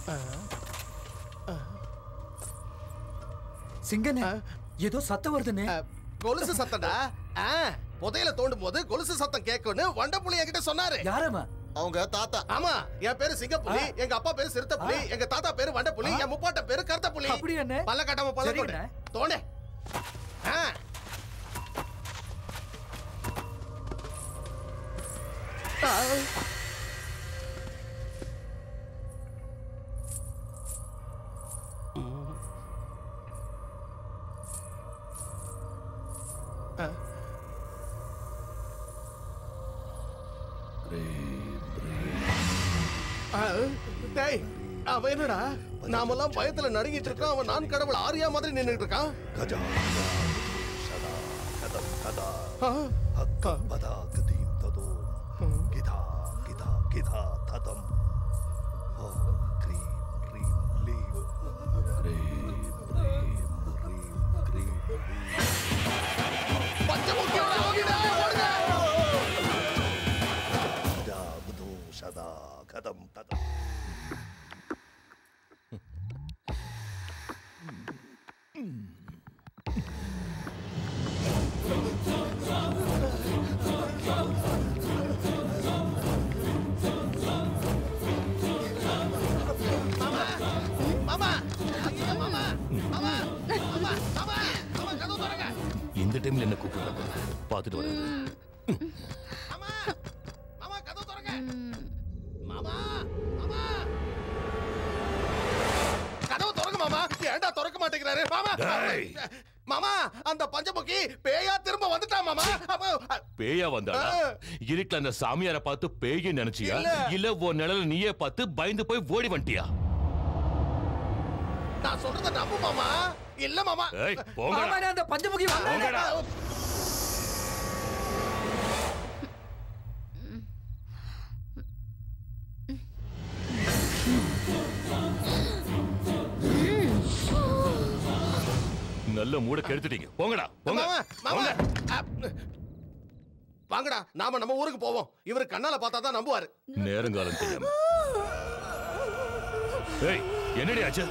Speaker 2: சிங்கனே ஏதோ சத்தம் வருதுன்னு
Speaker 15: கொலுசு சத்தம்டா ஆ, புதையல தோண்டும் போது கொலுசு சத்தம் கேட்கும்னு வண்டப்புலி என்கிட்ட சொன்னாரு
Speaker 2: யாரம்மா
Speaker 11: அவங்க தாத்தா
Speaker 15: ஆமா என் பேரு சிங்கப்புலி எங்க அப்பா பேரு சிறுத்தைப்புலி எங்க தாத்தா பேரு வண்டப்புலி என் முப்பாட்ட பேரு கருத்தப்புலி
Speaker 2: அப்படி என்ன?
Speaker 15: பல்ல கட்டாம பல்ல
Speaker 2: சரி
Speaker 15: தோண்டு
Speaker 2: அண்ணே.
Speaker 15: தோண்டே ஆ. ஆ. ஆ. ஆ, டேய் அவன் என்னடா நாமெல்லாம் பயத்துல நடுங்கிட்டு இருக்கோம் அவன் நான் கடவுள் ஆரியா மாதிரி நின்னுட்டு இருக்கான்
Speaker 9: கஜா சதா கதம் கதா
Speaker 15: ஆ.
Speaker 9: ஹக்க பதா கதீம் ததோ கிதா கிதா கிதா ததம் ஓம் க்ரீம் ரீம் லீம் க்ரீம் ரீம் ரீம் க்ரீம்
Speaker 15: பஞ்சமுக்கியோட ஓடிடா, ஓடுங்க.
Speaker 9: கஜா புதோ சதா கதம் ததம்
Speaker 15: மாமா ஐயோ, மாமா மாமா மாமா மாமா மாமா கதவு திறங்க
Speaker 22: இந்த டைம்ல என்ன கூப்பிடுறாங்க பார்த்துட்டு வரேன்
Speaker 15: மாமா கதவு திறங்க மாமா மாமா கதவு திறங்க மாமா ஏன்டா திறக்க மாட்டேங்கிறாரு மாமா
Speaker 22: டேய்.
Speaker 15: மாமா அந்த பஞ்சமுகி பேயா திரும்ப வந்துட்டா மாமா அப்போ, அ,
Speaker 22: பேயா வந்தாளா
Speaker 15: ஆ.
Speaker 22: இருட்டுல அந்த சாமியார பார்த்து பேய்னு நினைச்சியா
Speaker 15: இல்ல.
Speaker 22: இல்ல உன் நிழல நீயே பார்த்து பயந்து போய் ஓடி வந்துட்டியா
Speaker 15: நான் சொல்றத நம்பு மாமா இல்ல மாமா
Speaker 22: ஏய் போங்கடா
Speaker 2: ஆமாண்ணே, அந்த பஞ்சமுகி
Speaker 22: போங்கடா நல்ல மூட கெடுத்துட்டீங்க போங்கடா போங்க
Speaker 15: மாமா மாமா
Speaker 22: போங்க.
Speaker 15: அ, வாங்கடா நாம நம்ம ஊருக்கு போவோம் இவர் கண்ணால பார்த்தா தான் நம்புவாரு
Speaker 22: நேரங்காலம் தெரியாம ஏய் என்னடி ஆச்சு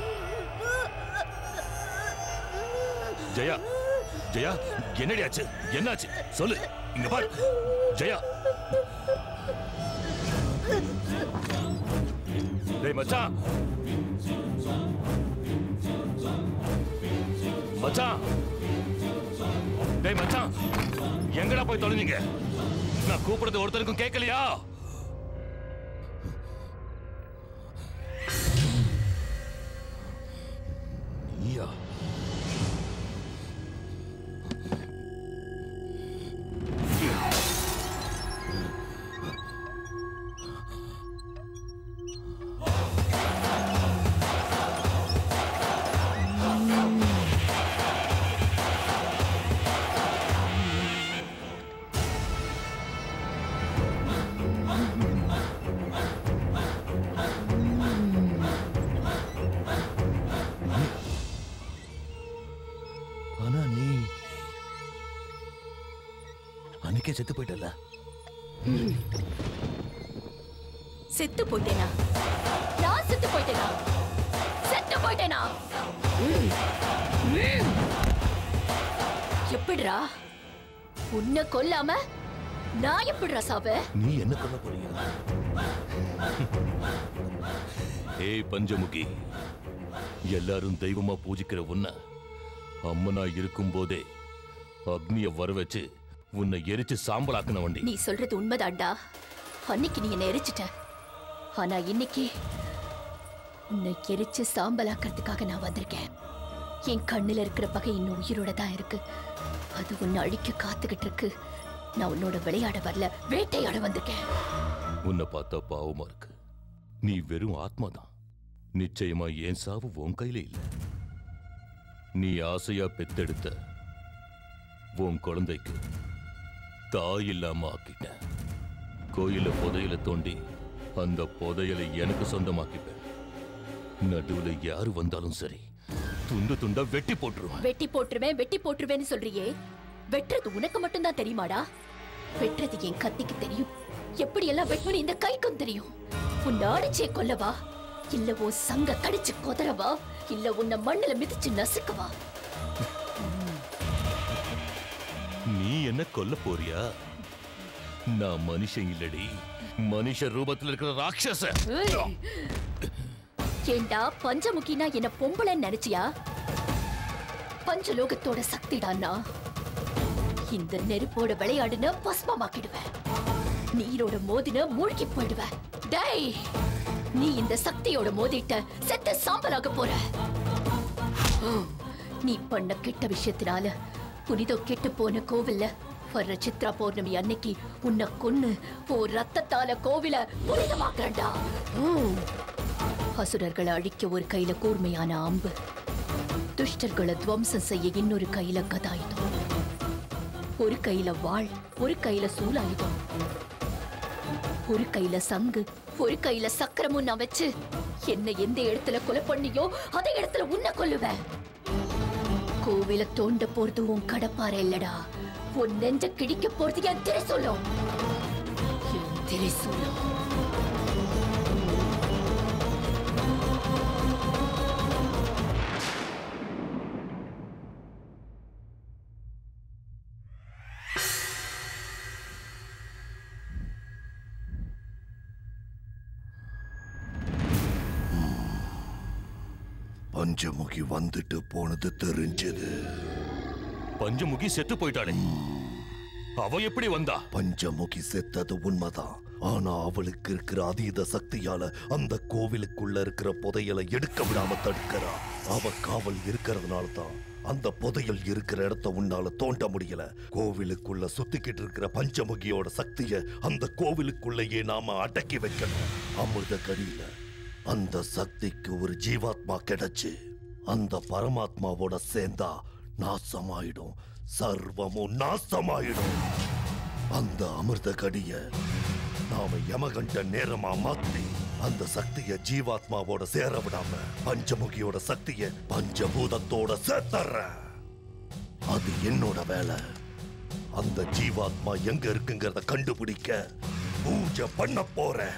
Speaker 22: ஜெயா ஜெயா என்னடி ஆச்சு என்னாச்சு சொல்லு இங்க பாரு ஜெயா டேய் மச்சான் மச்சான் டேய் மச்சான் எங்கடா போய் தொலைஞ்சீங்க நான் கூப்பிடுறது ஒருத்தருக்கும் கேட்கலையா நீயா
Speaker 17: ஆனா நீ அன்னைக்கே செத்து போயிட்டல
Speaker 1: செத்து போயிட்டேனா நான் செத்து போயிட்டேனா செத்து போயிட்டேனா எப்படிடா உன்னை கொல்லாம நான் எப்படிடா சாவேன்
Speaker 17: நீ என்ன பண்ண போறீங்க
Speaker 22: ஏய் பஞ்சமுகி எல்லாரும் தெய்வமா பூஜிக்கிற உன்னை அம்மனா இருக்கும் போதே அக்னிய வர வச்சு உன்னை எரிச்சு சாம்பலாக்குன வண்டி
Speaker 1: நீ சொல்றது உண்மைதான்டா அன்னைக்கு நீ என்ன எரிச்சிட்ட ஆனா இன்னைக்கு உன்னை எரிச்சு சாம்பலாக்கிறதுக்காக நான் வந்திருக்கேன் என் கண்ணுல இருக்கிற பகை இன்னும் உயிரோட தான் இருக்கு அது உன்னை அழிக்க காத்துக்கிட்டு இருக்கு நான் உன்னோட விளையாட வரல வேட்டையாட வந்திருக்கேன்
Speaker 22: உன்னை பார்த்தா பாவமா இருக்கு நீ வெறும் ஆத்மாதான் நிச்சயமா என் சாவு உன் கையில இல்ல நீ ஆசையா பெத்தெடுத்த உன் குழந்தைக்கு தாய் இல்லாம ஆக்கிட்டேன் கோயில புதையல தோண்டி அந்த புதையலை எனக்கு சொந்தமாக்கிப்பேன் நடுவுல யாரு வந்தாலும் சரி துண்டு துண்டா வெட்டி போட்டுருவேன்
Speaker 1: வெட்டி போட்டுருவேன் வெட்டி போட்டுருவேன்னு சொல்றியே வெட்டுறது உனக்கு மட்டும்தான் தெரியுமாடா வெட்டுறது என் கத்திக்கு தெரியும் எப்படி எல்லாம் வெட்டணும் இந்த கைக்கும் தெரியும் உன்னை அடிச்சே கொல்லவா இல்ல உன் சங்க கடிச்சு கொதறவா இல்ல உன்னை மண்ணுல மிதிச்சு நசுக்கவா
Speaker 22: நீ என்ன கொல்ல போறியா நான் மனுஷன் இல்லடி மனுஷ ரூபத்துல இருக்கிற ராட்சச
Speaker 1: ஏய்! ஏண்டா பஞ்சமுகினா என்ன பொம்பளைன்னு நினைச்சியா பஞ்சலோகத்தோட சக்திடான்னா இந்த நெருப்போட விளையாடுன பஸ்மமாக்கிடுவேன் நீரோட மோதின மூழ்கி போயிடுவேன் டேய் நீ இந்த சக்தியோட மோதிட்ட செத்த சாம்பலாக போற நீ பண்ண கெட்ட விஷயத்தினால புனிதம் கெட்டு போன கோவில்ல வர்ற சித்ரா பௌர்ணமி அன்னைக்கு உன்னை கொன்னு ஓ ரத்தத்தால கோவில புனிதமாக்குறேன்டா ம். அசுரர்களை அழிக்க ஒரு கையில கூர்மையான அம்பு துஷ்டர்களை துவம்சம் செய்ய இன்னொரு கையில கதாயுதம் ஒரு கையில வாள் ஒரு கையில சூலாயுதம் ஒரு கையில சங்கு ஒரு கையில சக்கரமும் நான் வச்சு என்ன எந்த இடத்துல கொலை பண்ணியோ அதே இடத்துல உன்னை கொல்லுவேன் கோவில தோண்ட போறது உன் கடப்பாறை இல்லடா உன் நெஞ்ச கிடிக்க போறது என் திரைசூலம் என் திரைசூலம்
Speaker 9: பஞ்சமுகி வந்துட்டு போனது தெரிஞ்சது
Speaker 22: பஞ்சமுகி செத்து போயிட்டாளே அவ எப்படி வந்தா
Speaker 9: பஞ்சமுகி செத்தது உண்மைதான் ஆனா அவளுக்கு இருக்கிற அதீத சக்தியால அந்த கோவிலுக்குள்ள இருக்கிற புதையலை எடுக்க விடாம தடுக்கிறா அவ காவல் இருக்கிறதுனால தான் அந்த புதையல் இருக்கிற இடத்த உன்னால தோண்ட முடியல கோவிலுக்குள்ள சுத்திக்கிட்டு இருக்கிற பஞ்சமுகியோட சக்திய அந்த கோவிலுக்குள்ளேயே நாம அடக்கி வைக்கணும் அமிர்த கடியில அந்த சக்திக்கு ஒரு ஜீவாத்மா கிடைச்சு அந்த பரமாத்மாவோட சேர்ந்தா நாசமாயிடும் சர்வமும் நாசமாயிடும் அந்த அமிர்த கடிய நாம யமகண்ட நேரமா மாத்தி அந்த சக்திய ஜீவாத்மாவோட சேர விடாம பஞ்சமுகியோட சக்திய பஞ்சபூதத்தோட சேர்த்தர்ற அது என்னோட வேலை அந்த ஜீவாத்மா எங்க இருக்குங்கிறத கண்டுபிடிக்க பூஜை பண்ண போறேன்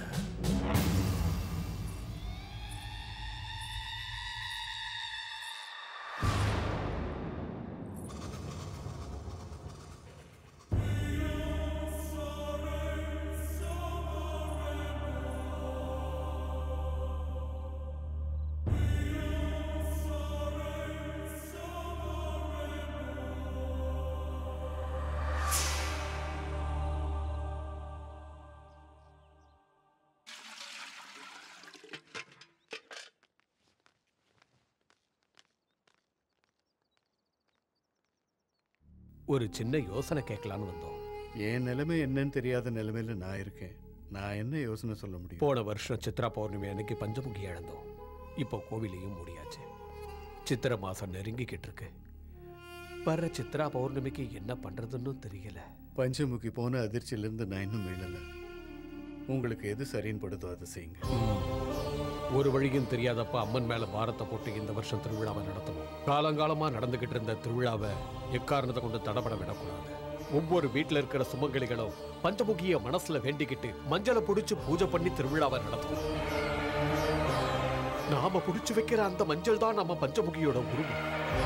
Speaker 4: ஒரு சின்ன யோசனை கேட்கலான்னு வந்தோம்
Speaker 3: என் நிலைமை என்னன்னு தெரியாத நிலைமையில நான் இருக்கேன் நான் என்ன யோசனை சொல்ல முடியும்
Speaker 4: போன வருஷம் சித்ரா பௌர்ணமி அன்னைக்கு பஞ்சமுகி இழந்தோம் இப்போ கோவிலையும் மூடியாச்சு சித்திரை மாசம் நெருங்கிக்கிட்டு இருக்கு வர்ற சித்ரா பௌர்ணமிக்கு என்ன பண்றதுன்னு தெரியல
Speaker 3: பஞ்சமுகி போன அதிர்ச்சியிலிருந்து நான் இன்னும் மீளல உங்களுக்கு எது சரின்னு படுதோ அதை செய்யுங்க
Speaker 4: ஒரு வழியும் தெரியாதப்ப அம்மன் மேல பாரத்தை போட்டு இந்த வருஷம் திருவிழாவை நடத்துவோம் காலங்காலமா நடந்துகிட்டு இருந்த திருவிழாவை எக்காரணத்தை கொண்டு தடபட விடக்கூடாது ஒவ்வொரு வீட்டுல இருக்கிற சுமங்கலிகளும் பஞ்சமுகிய மனசுல வேண்டிக்கிட்டு மஞ்சளை புடிச்சு பூஜை பண்ணி திருவிழாவை நடத்துவோம் நாம புடிச்சு வைக்கிற அந்த மஞ்சள் தான் நம்ம பஞ்சமுகியோட உருவம்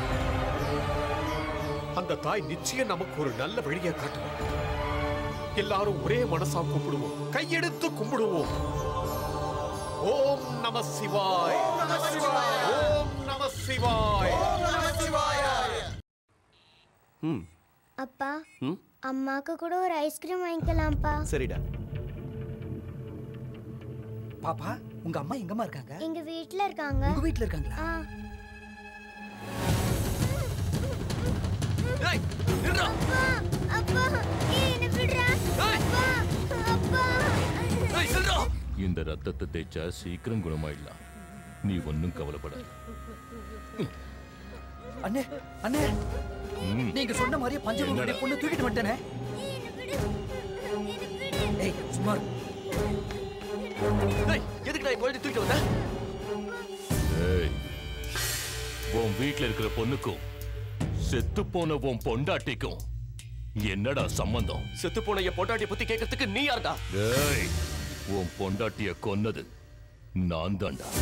Speaker 4: அந்த தாய் நிச்சயம் நமக்கு ஒரு நல்ல வழியை காட்டுவோம் எல்லாரும் ஒரே மனசா கும்பிடுவோம் கையெடுத்து கும்பிடுவோம் ஓம் நம சிவாய் ஓம் நம சிவாய்
Speaker 16: ம்
Speaker 6: அப்பா
Speaker 16: ம்
Speaker 6: அம்மாக்கு கூட ஒரு ஐஸ்கிரீம் வாங்கிக்கலாம்ப்பா
Speaker 16: சரிடா
Speaker 2: பாப்பா உங்க அம்மா எங்கம்மா இருக்காங்க
Speaker 6: எங்க வீட்ல இருக்காங்க
Speaker 2: உங்க வீட்ல இருக்காங்களா
Speaker 6: ஆ அப்பா அப்பா ஏய் என்ன விடுறா அப்பா அப்பா
Speaker 22: இந்த ரத்தத்தை தேய்ச்சா சீக்கிரம் குணமாயிடலாம் நீ ஒன்னும் கவலைப்படாத
Speaker 2: அண்ணே அண்ணே
Speaker 22: ம்.
Speaker 2: நீங்க சொன்ன மாதிரியே பஞ்சமுகனுடைய
Speaker 22: என்னடா?
Speaker 2: பொண்ணு தூக்கிட்டு வந்துட்டேனே ஏய் சும்மா
Speaker 16: எதுக்கு நான் குழந்தை தூக்கிட்டு வந்தேன்
Speaker 22: ஏய் உன் வீட்ல இருக்கிற பொண்ணுக்கும் செத்து போன உன் பொண்டாட்டிக்கும் என்னடா சம்பந்தம்
Speaker 16: செத்து போன என் பொண்டாட்டிய பத்தி கேட்கறதுக்கு நீ யாருடா
Speaker 22: ஏய் உன் பொண்டாட்டிய கொன்னது நான் தான்டா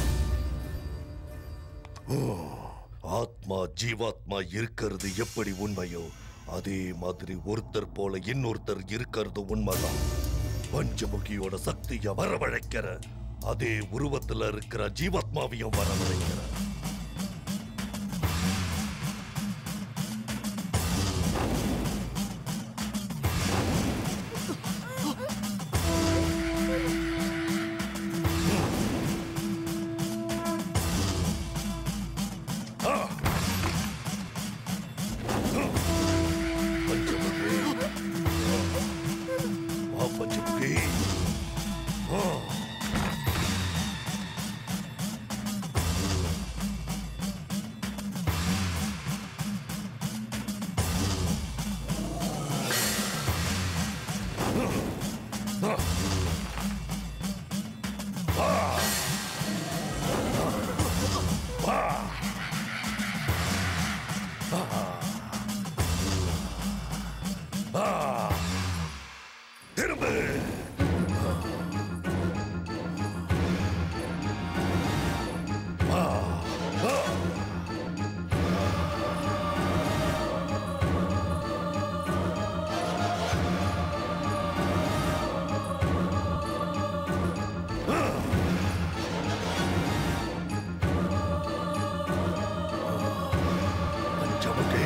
Speaker 9: ஆத்மா ஜீவாத்மா இருக்கிறது எப்படி உண்மையோ அதே மாதிரி ஒருத்தர் போல இன்னொருத்தர் இருக்கிறது உண்மைதான் பஞ்சமுகியோட சக்திய வரவழைக்கிற அதே உருவத்துல இருக்கிற ஜீவாத்மாவையும் வரவழைக்கிற பஞ்சமுகி வா பஞ்சமுகி ஆ. திரும்ப பஞ்சமுகி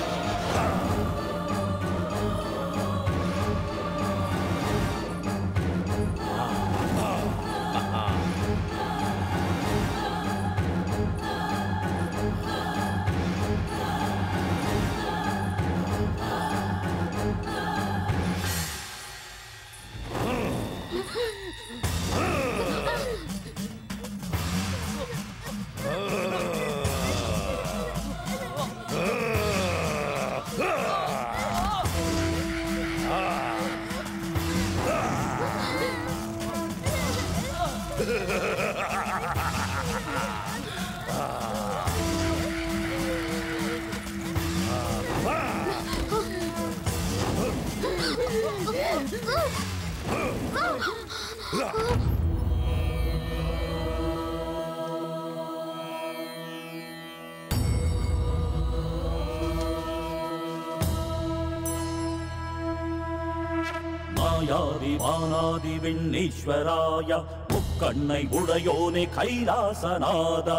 Speaker 8: மாயாதி வானாதி விண்ணீஸ்வராய முக்கண்ணை உடையோனே கைலாசநாதா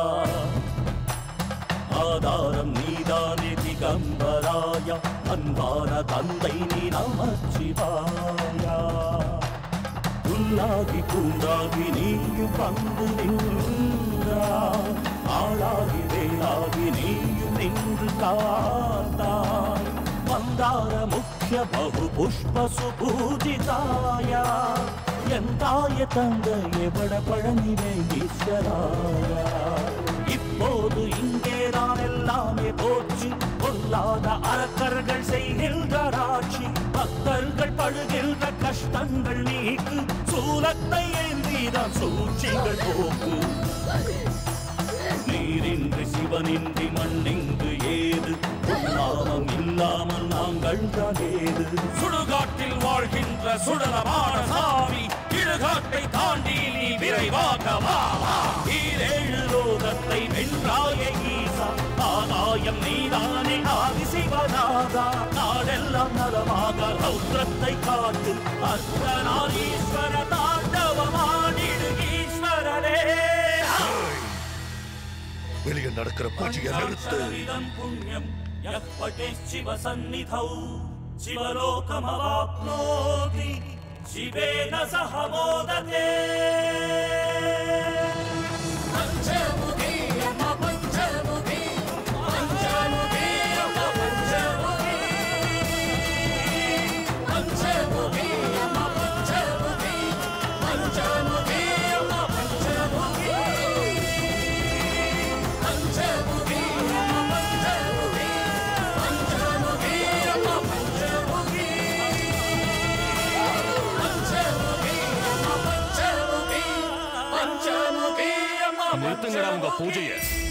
Speaker 8: ஆதாரம் நீதானே திகம்பராய அன்பான தந்தை நீ நமச்சிவாயா புல்லாகி பூண்டாகி நீயும் பங்கு நின்றாய் ஆளாகி வேளாகி நீயும் நின்று காத்தாய் வந்தார ಬಹು ಪುಷ್ಪ ಸುಪೂಜಿತಾಯ ಎಂತಾಯ தந்தையே வடபழனிவே ஈஸ்வராய இப்போது இங்கே நான் எல்லாமே போச்சு பொல்லாத அரக்கர்கள் செய்கின்ற ராட்சி பக்தர்கள் படுகின்ற கஷ்டங்கள் நீக்கு சூலத்தை ஏந்திதான் சூழ்ச்சிகள் போக்கு நீரின்றி சிவனின்றி மண்ணிங்கு ஏது நாமம் இல்லாமல் நாங்கள் தான் ஏது சுடுகாட்டில் வாழ்கின்ற சுடலமான சாமி இடுகாட்டை தாண்டி நீ விரைவாக வா வா. ஈரேழு லோகத்தை வென்றாய ஈசா ஆகாயம் நீதானே ஆதி சிவநாதா நாடெல்லாம் நலமாக ரௌத்ரத்தை காட்டு அர்த்தநாரீஸ்வர தாண்டவமாடிடு ஈஸ்வரனே
Speaker 9: வெளியே நடக்கிற பூஜையை நிறுத்து
Speaker 8: சாஸ்திரமிதம் புண்ணியம் யः पठेच्छिवसन्निधौ शिवलोकमवाप्नोति शिवेन सह मोदते पञ्चमुखी अम्म पञ्चमुखी पञ्चमुखी अम्म पञ्चमुखी पञ्चमुखी अम्म पञ्चमुखी पञ्चमुखी अम्म पञ्चमुखी பஞ்சமுகி அம்மா பஞ்சமுகி பஞ்சமுகி அம்மா பஞ்சமுகி பஞ்சமுகி அம்மா பஞ்சமுகி பஞ்சமுகி அம்மா
Speaker 22: நிறுத்துங்கடா உங்க பூஜைய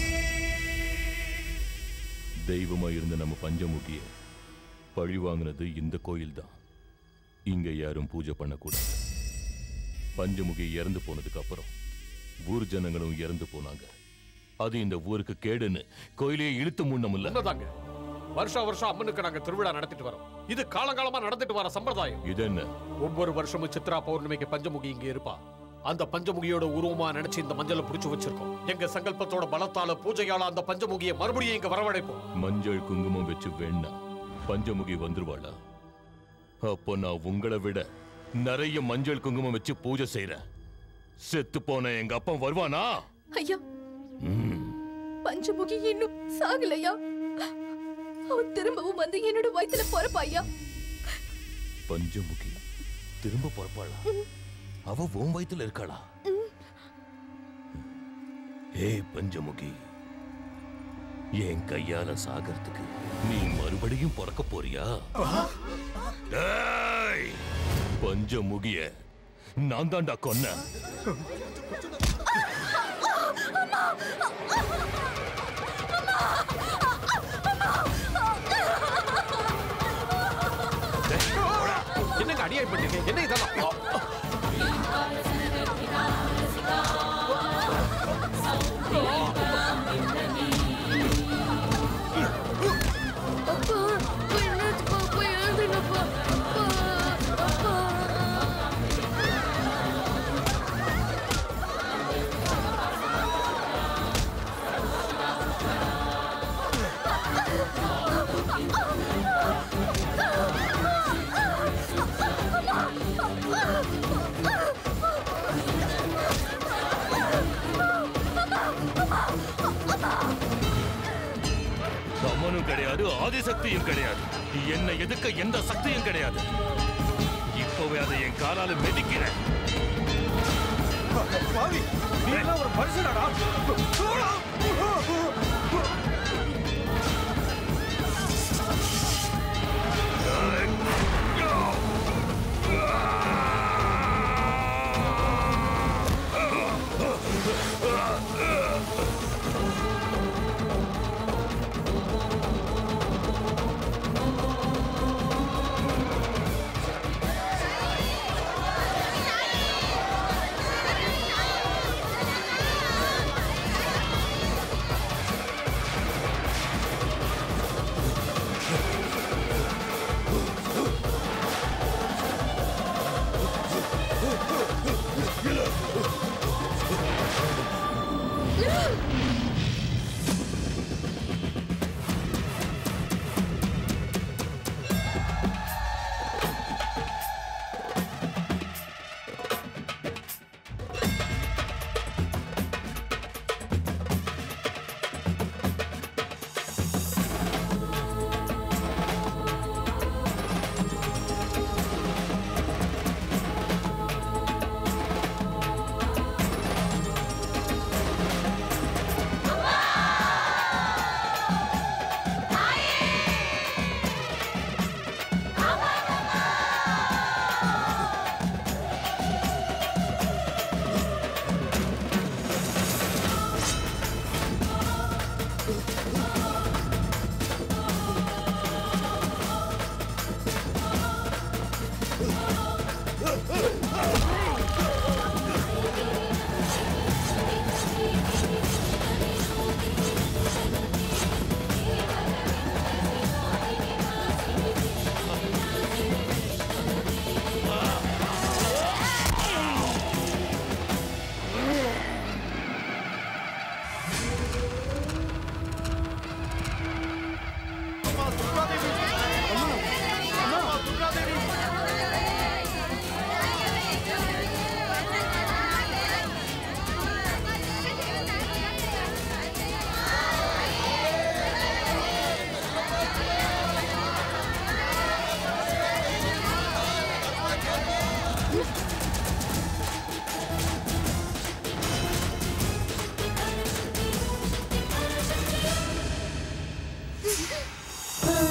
Speaker 22: தெய்வமா இருந்த நம்ம பஞ்சமுகிய பழி வாங்கினது இந்த கோயில் தான் இங்க யாரும் பூஜை பண்ணக்கூடாது பஞ்சமுகி இறந்து போனதுக்கு அப்புறம் ஊர் ஜனங்களும் இறந்து போனாங்க அது இந்த ஊருக்கு கேடுன்னு கோயிலே இழுத்து முன்னமில்ல
Speaker 4: உண்மைதாங்க வருஷா வருஷம் அம்மனுக்கு நாங்க திருவிழா நடத்திட்டு வரோம் இது காலங்காலமா நடந்துட்டு வர சம்பிரதாயம்
Speaker 22: இது என்ன
Speaker 4: ஒவ்வொரு வருஷமும் சித்ரா பௌர்ணமிக்கு பஞ்சமுகி இங்க இருப்பா அந்த பஞ்சமுகியோட உருவமா நினைச்சு இந்த மஞ்சளை புடிச்சு வச்சிருக்கோம் எங்க சங்கல்பத்தோட பலத்தால பூஜையால அந்த பஞ்சமுகியை மறுபடியும் இங்க வரவழைப்போம்
Speaker 22: மஞ்சள் குங்குமம் வச்சு வேணா பஞ்சமுகி வந்துருவாளா அப்போ நான் உங்களை விட நிறைய மஞ்சள் குங்குமம் வச்சு பூஜை செய்றேன் செத்து போன எங்க அப்பா வருவானா
Speaker 7: ஐயா
Speaker 22: ம்,
Speaker 7: பஞ்சமுகி இன்னும் சாகலையா அவன் திரும்பவும் வந்து என்னோட வயித்துல பொறப்பா ஐயா
Speaker 22: பஞ்சமுகி திரும்ப பொறப்பாளா அவ உன் வயித்துல இருக்காளா ஏய் பஞ்சமுகி என் கையால சாகறதுக்கு நீ மறுபடியும் பிறக்க போறியா டேய், பஞ்சமுகிய நான் தான்டா கொன்ன
Speaker 4: என்னங்க அடியாய் பண்ணீங்க என்ன இதெல்லாம்
Speaker 22: அம்மனும் கிடையாது ஆதிசக்தியும் கிடையாது என்னை எதுக்க எந்த சக்தியும் கிடையாது இப்பவே அதை என் காலால மிதிக்கிறேன்
Speaker 21: பாவி நீ எல்லாம் ஒரு மனுஷனாடா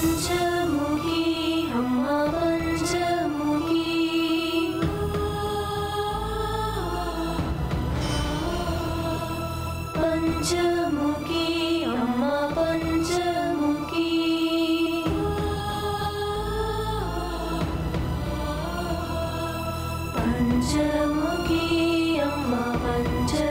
Speaker 8: பஞ்சமுகி அம்மா பஞ்சமுகி பஞ்சமுகி அம்மா பஞ்சமுகி பஞ்சமுகி அம்மா பஞ்ச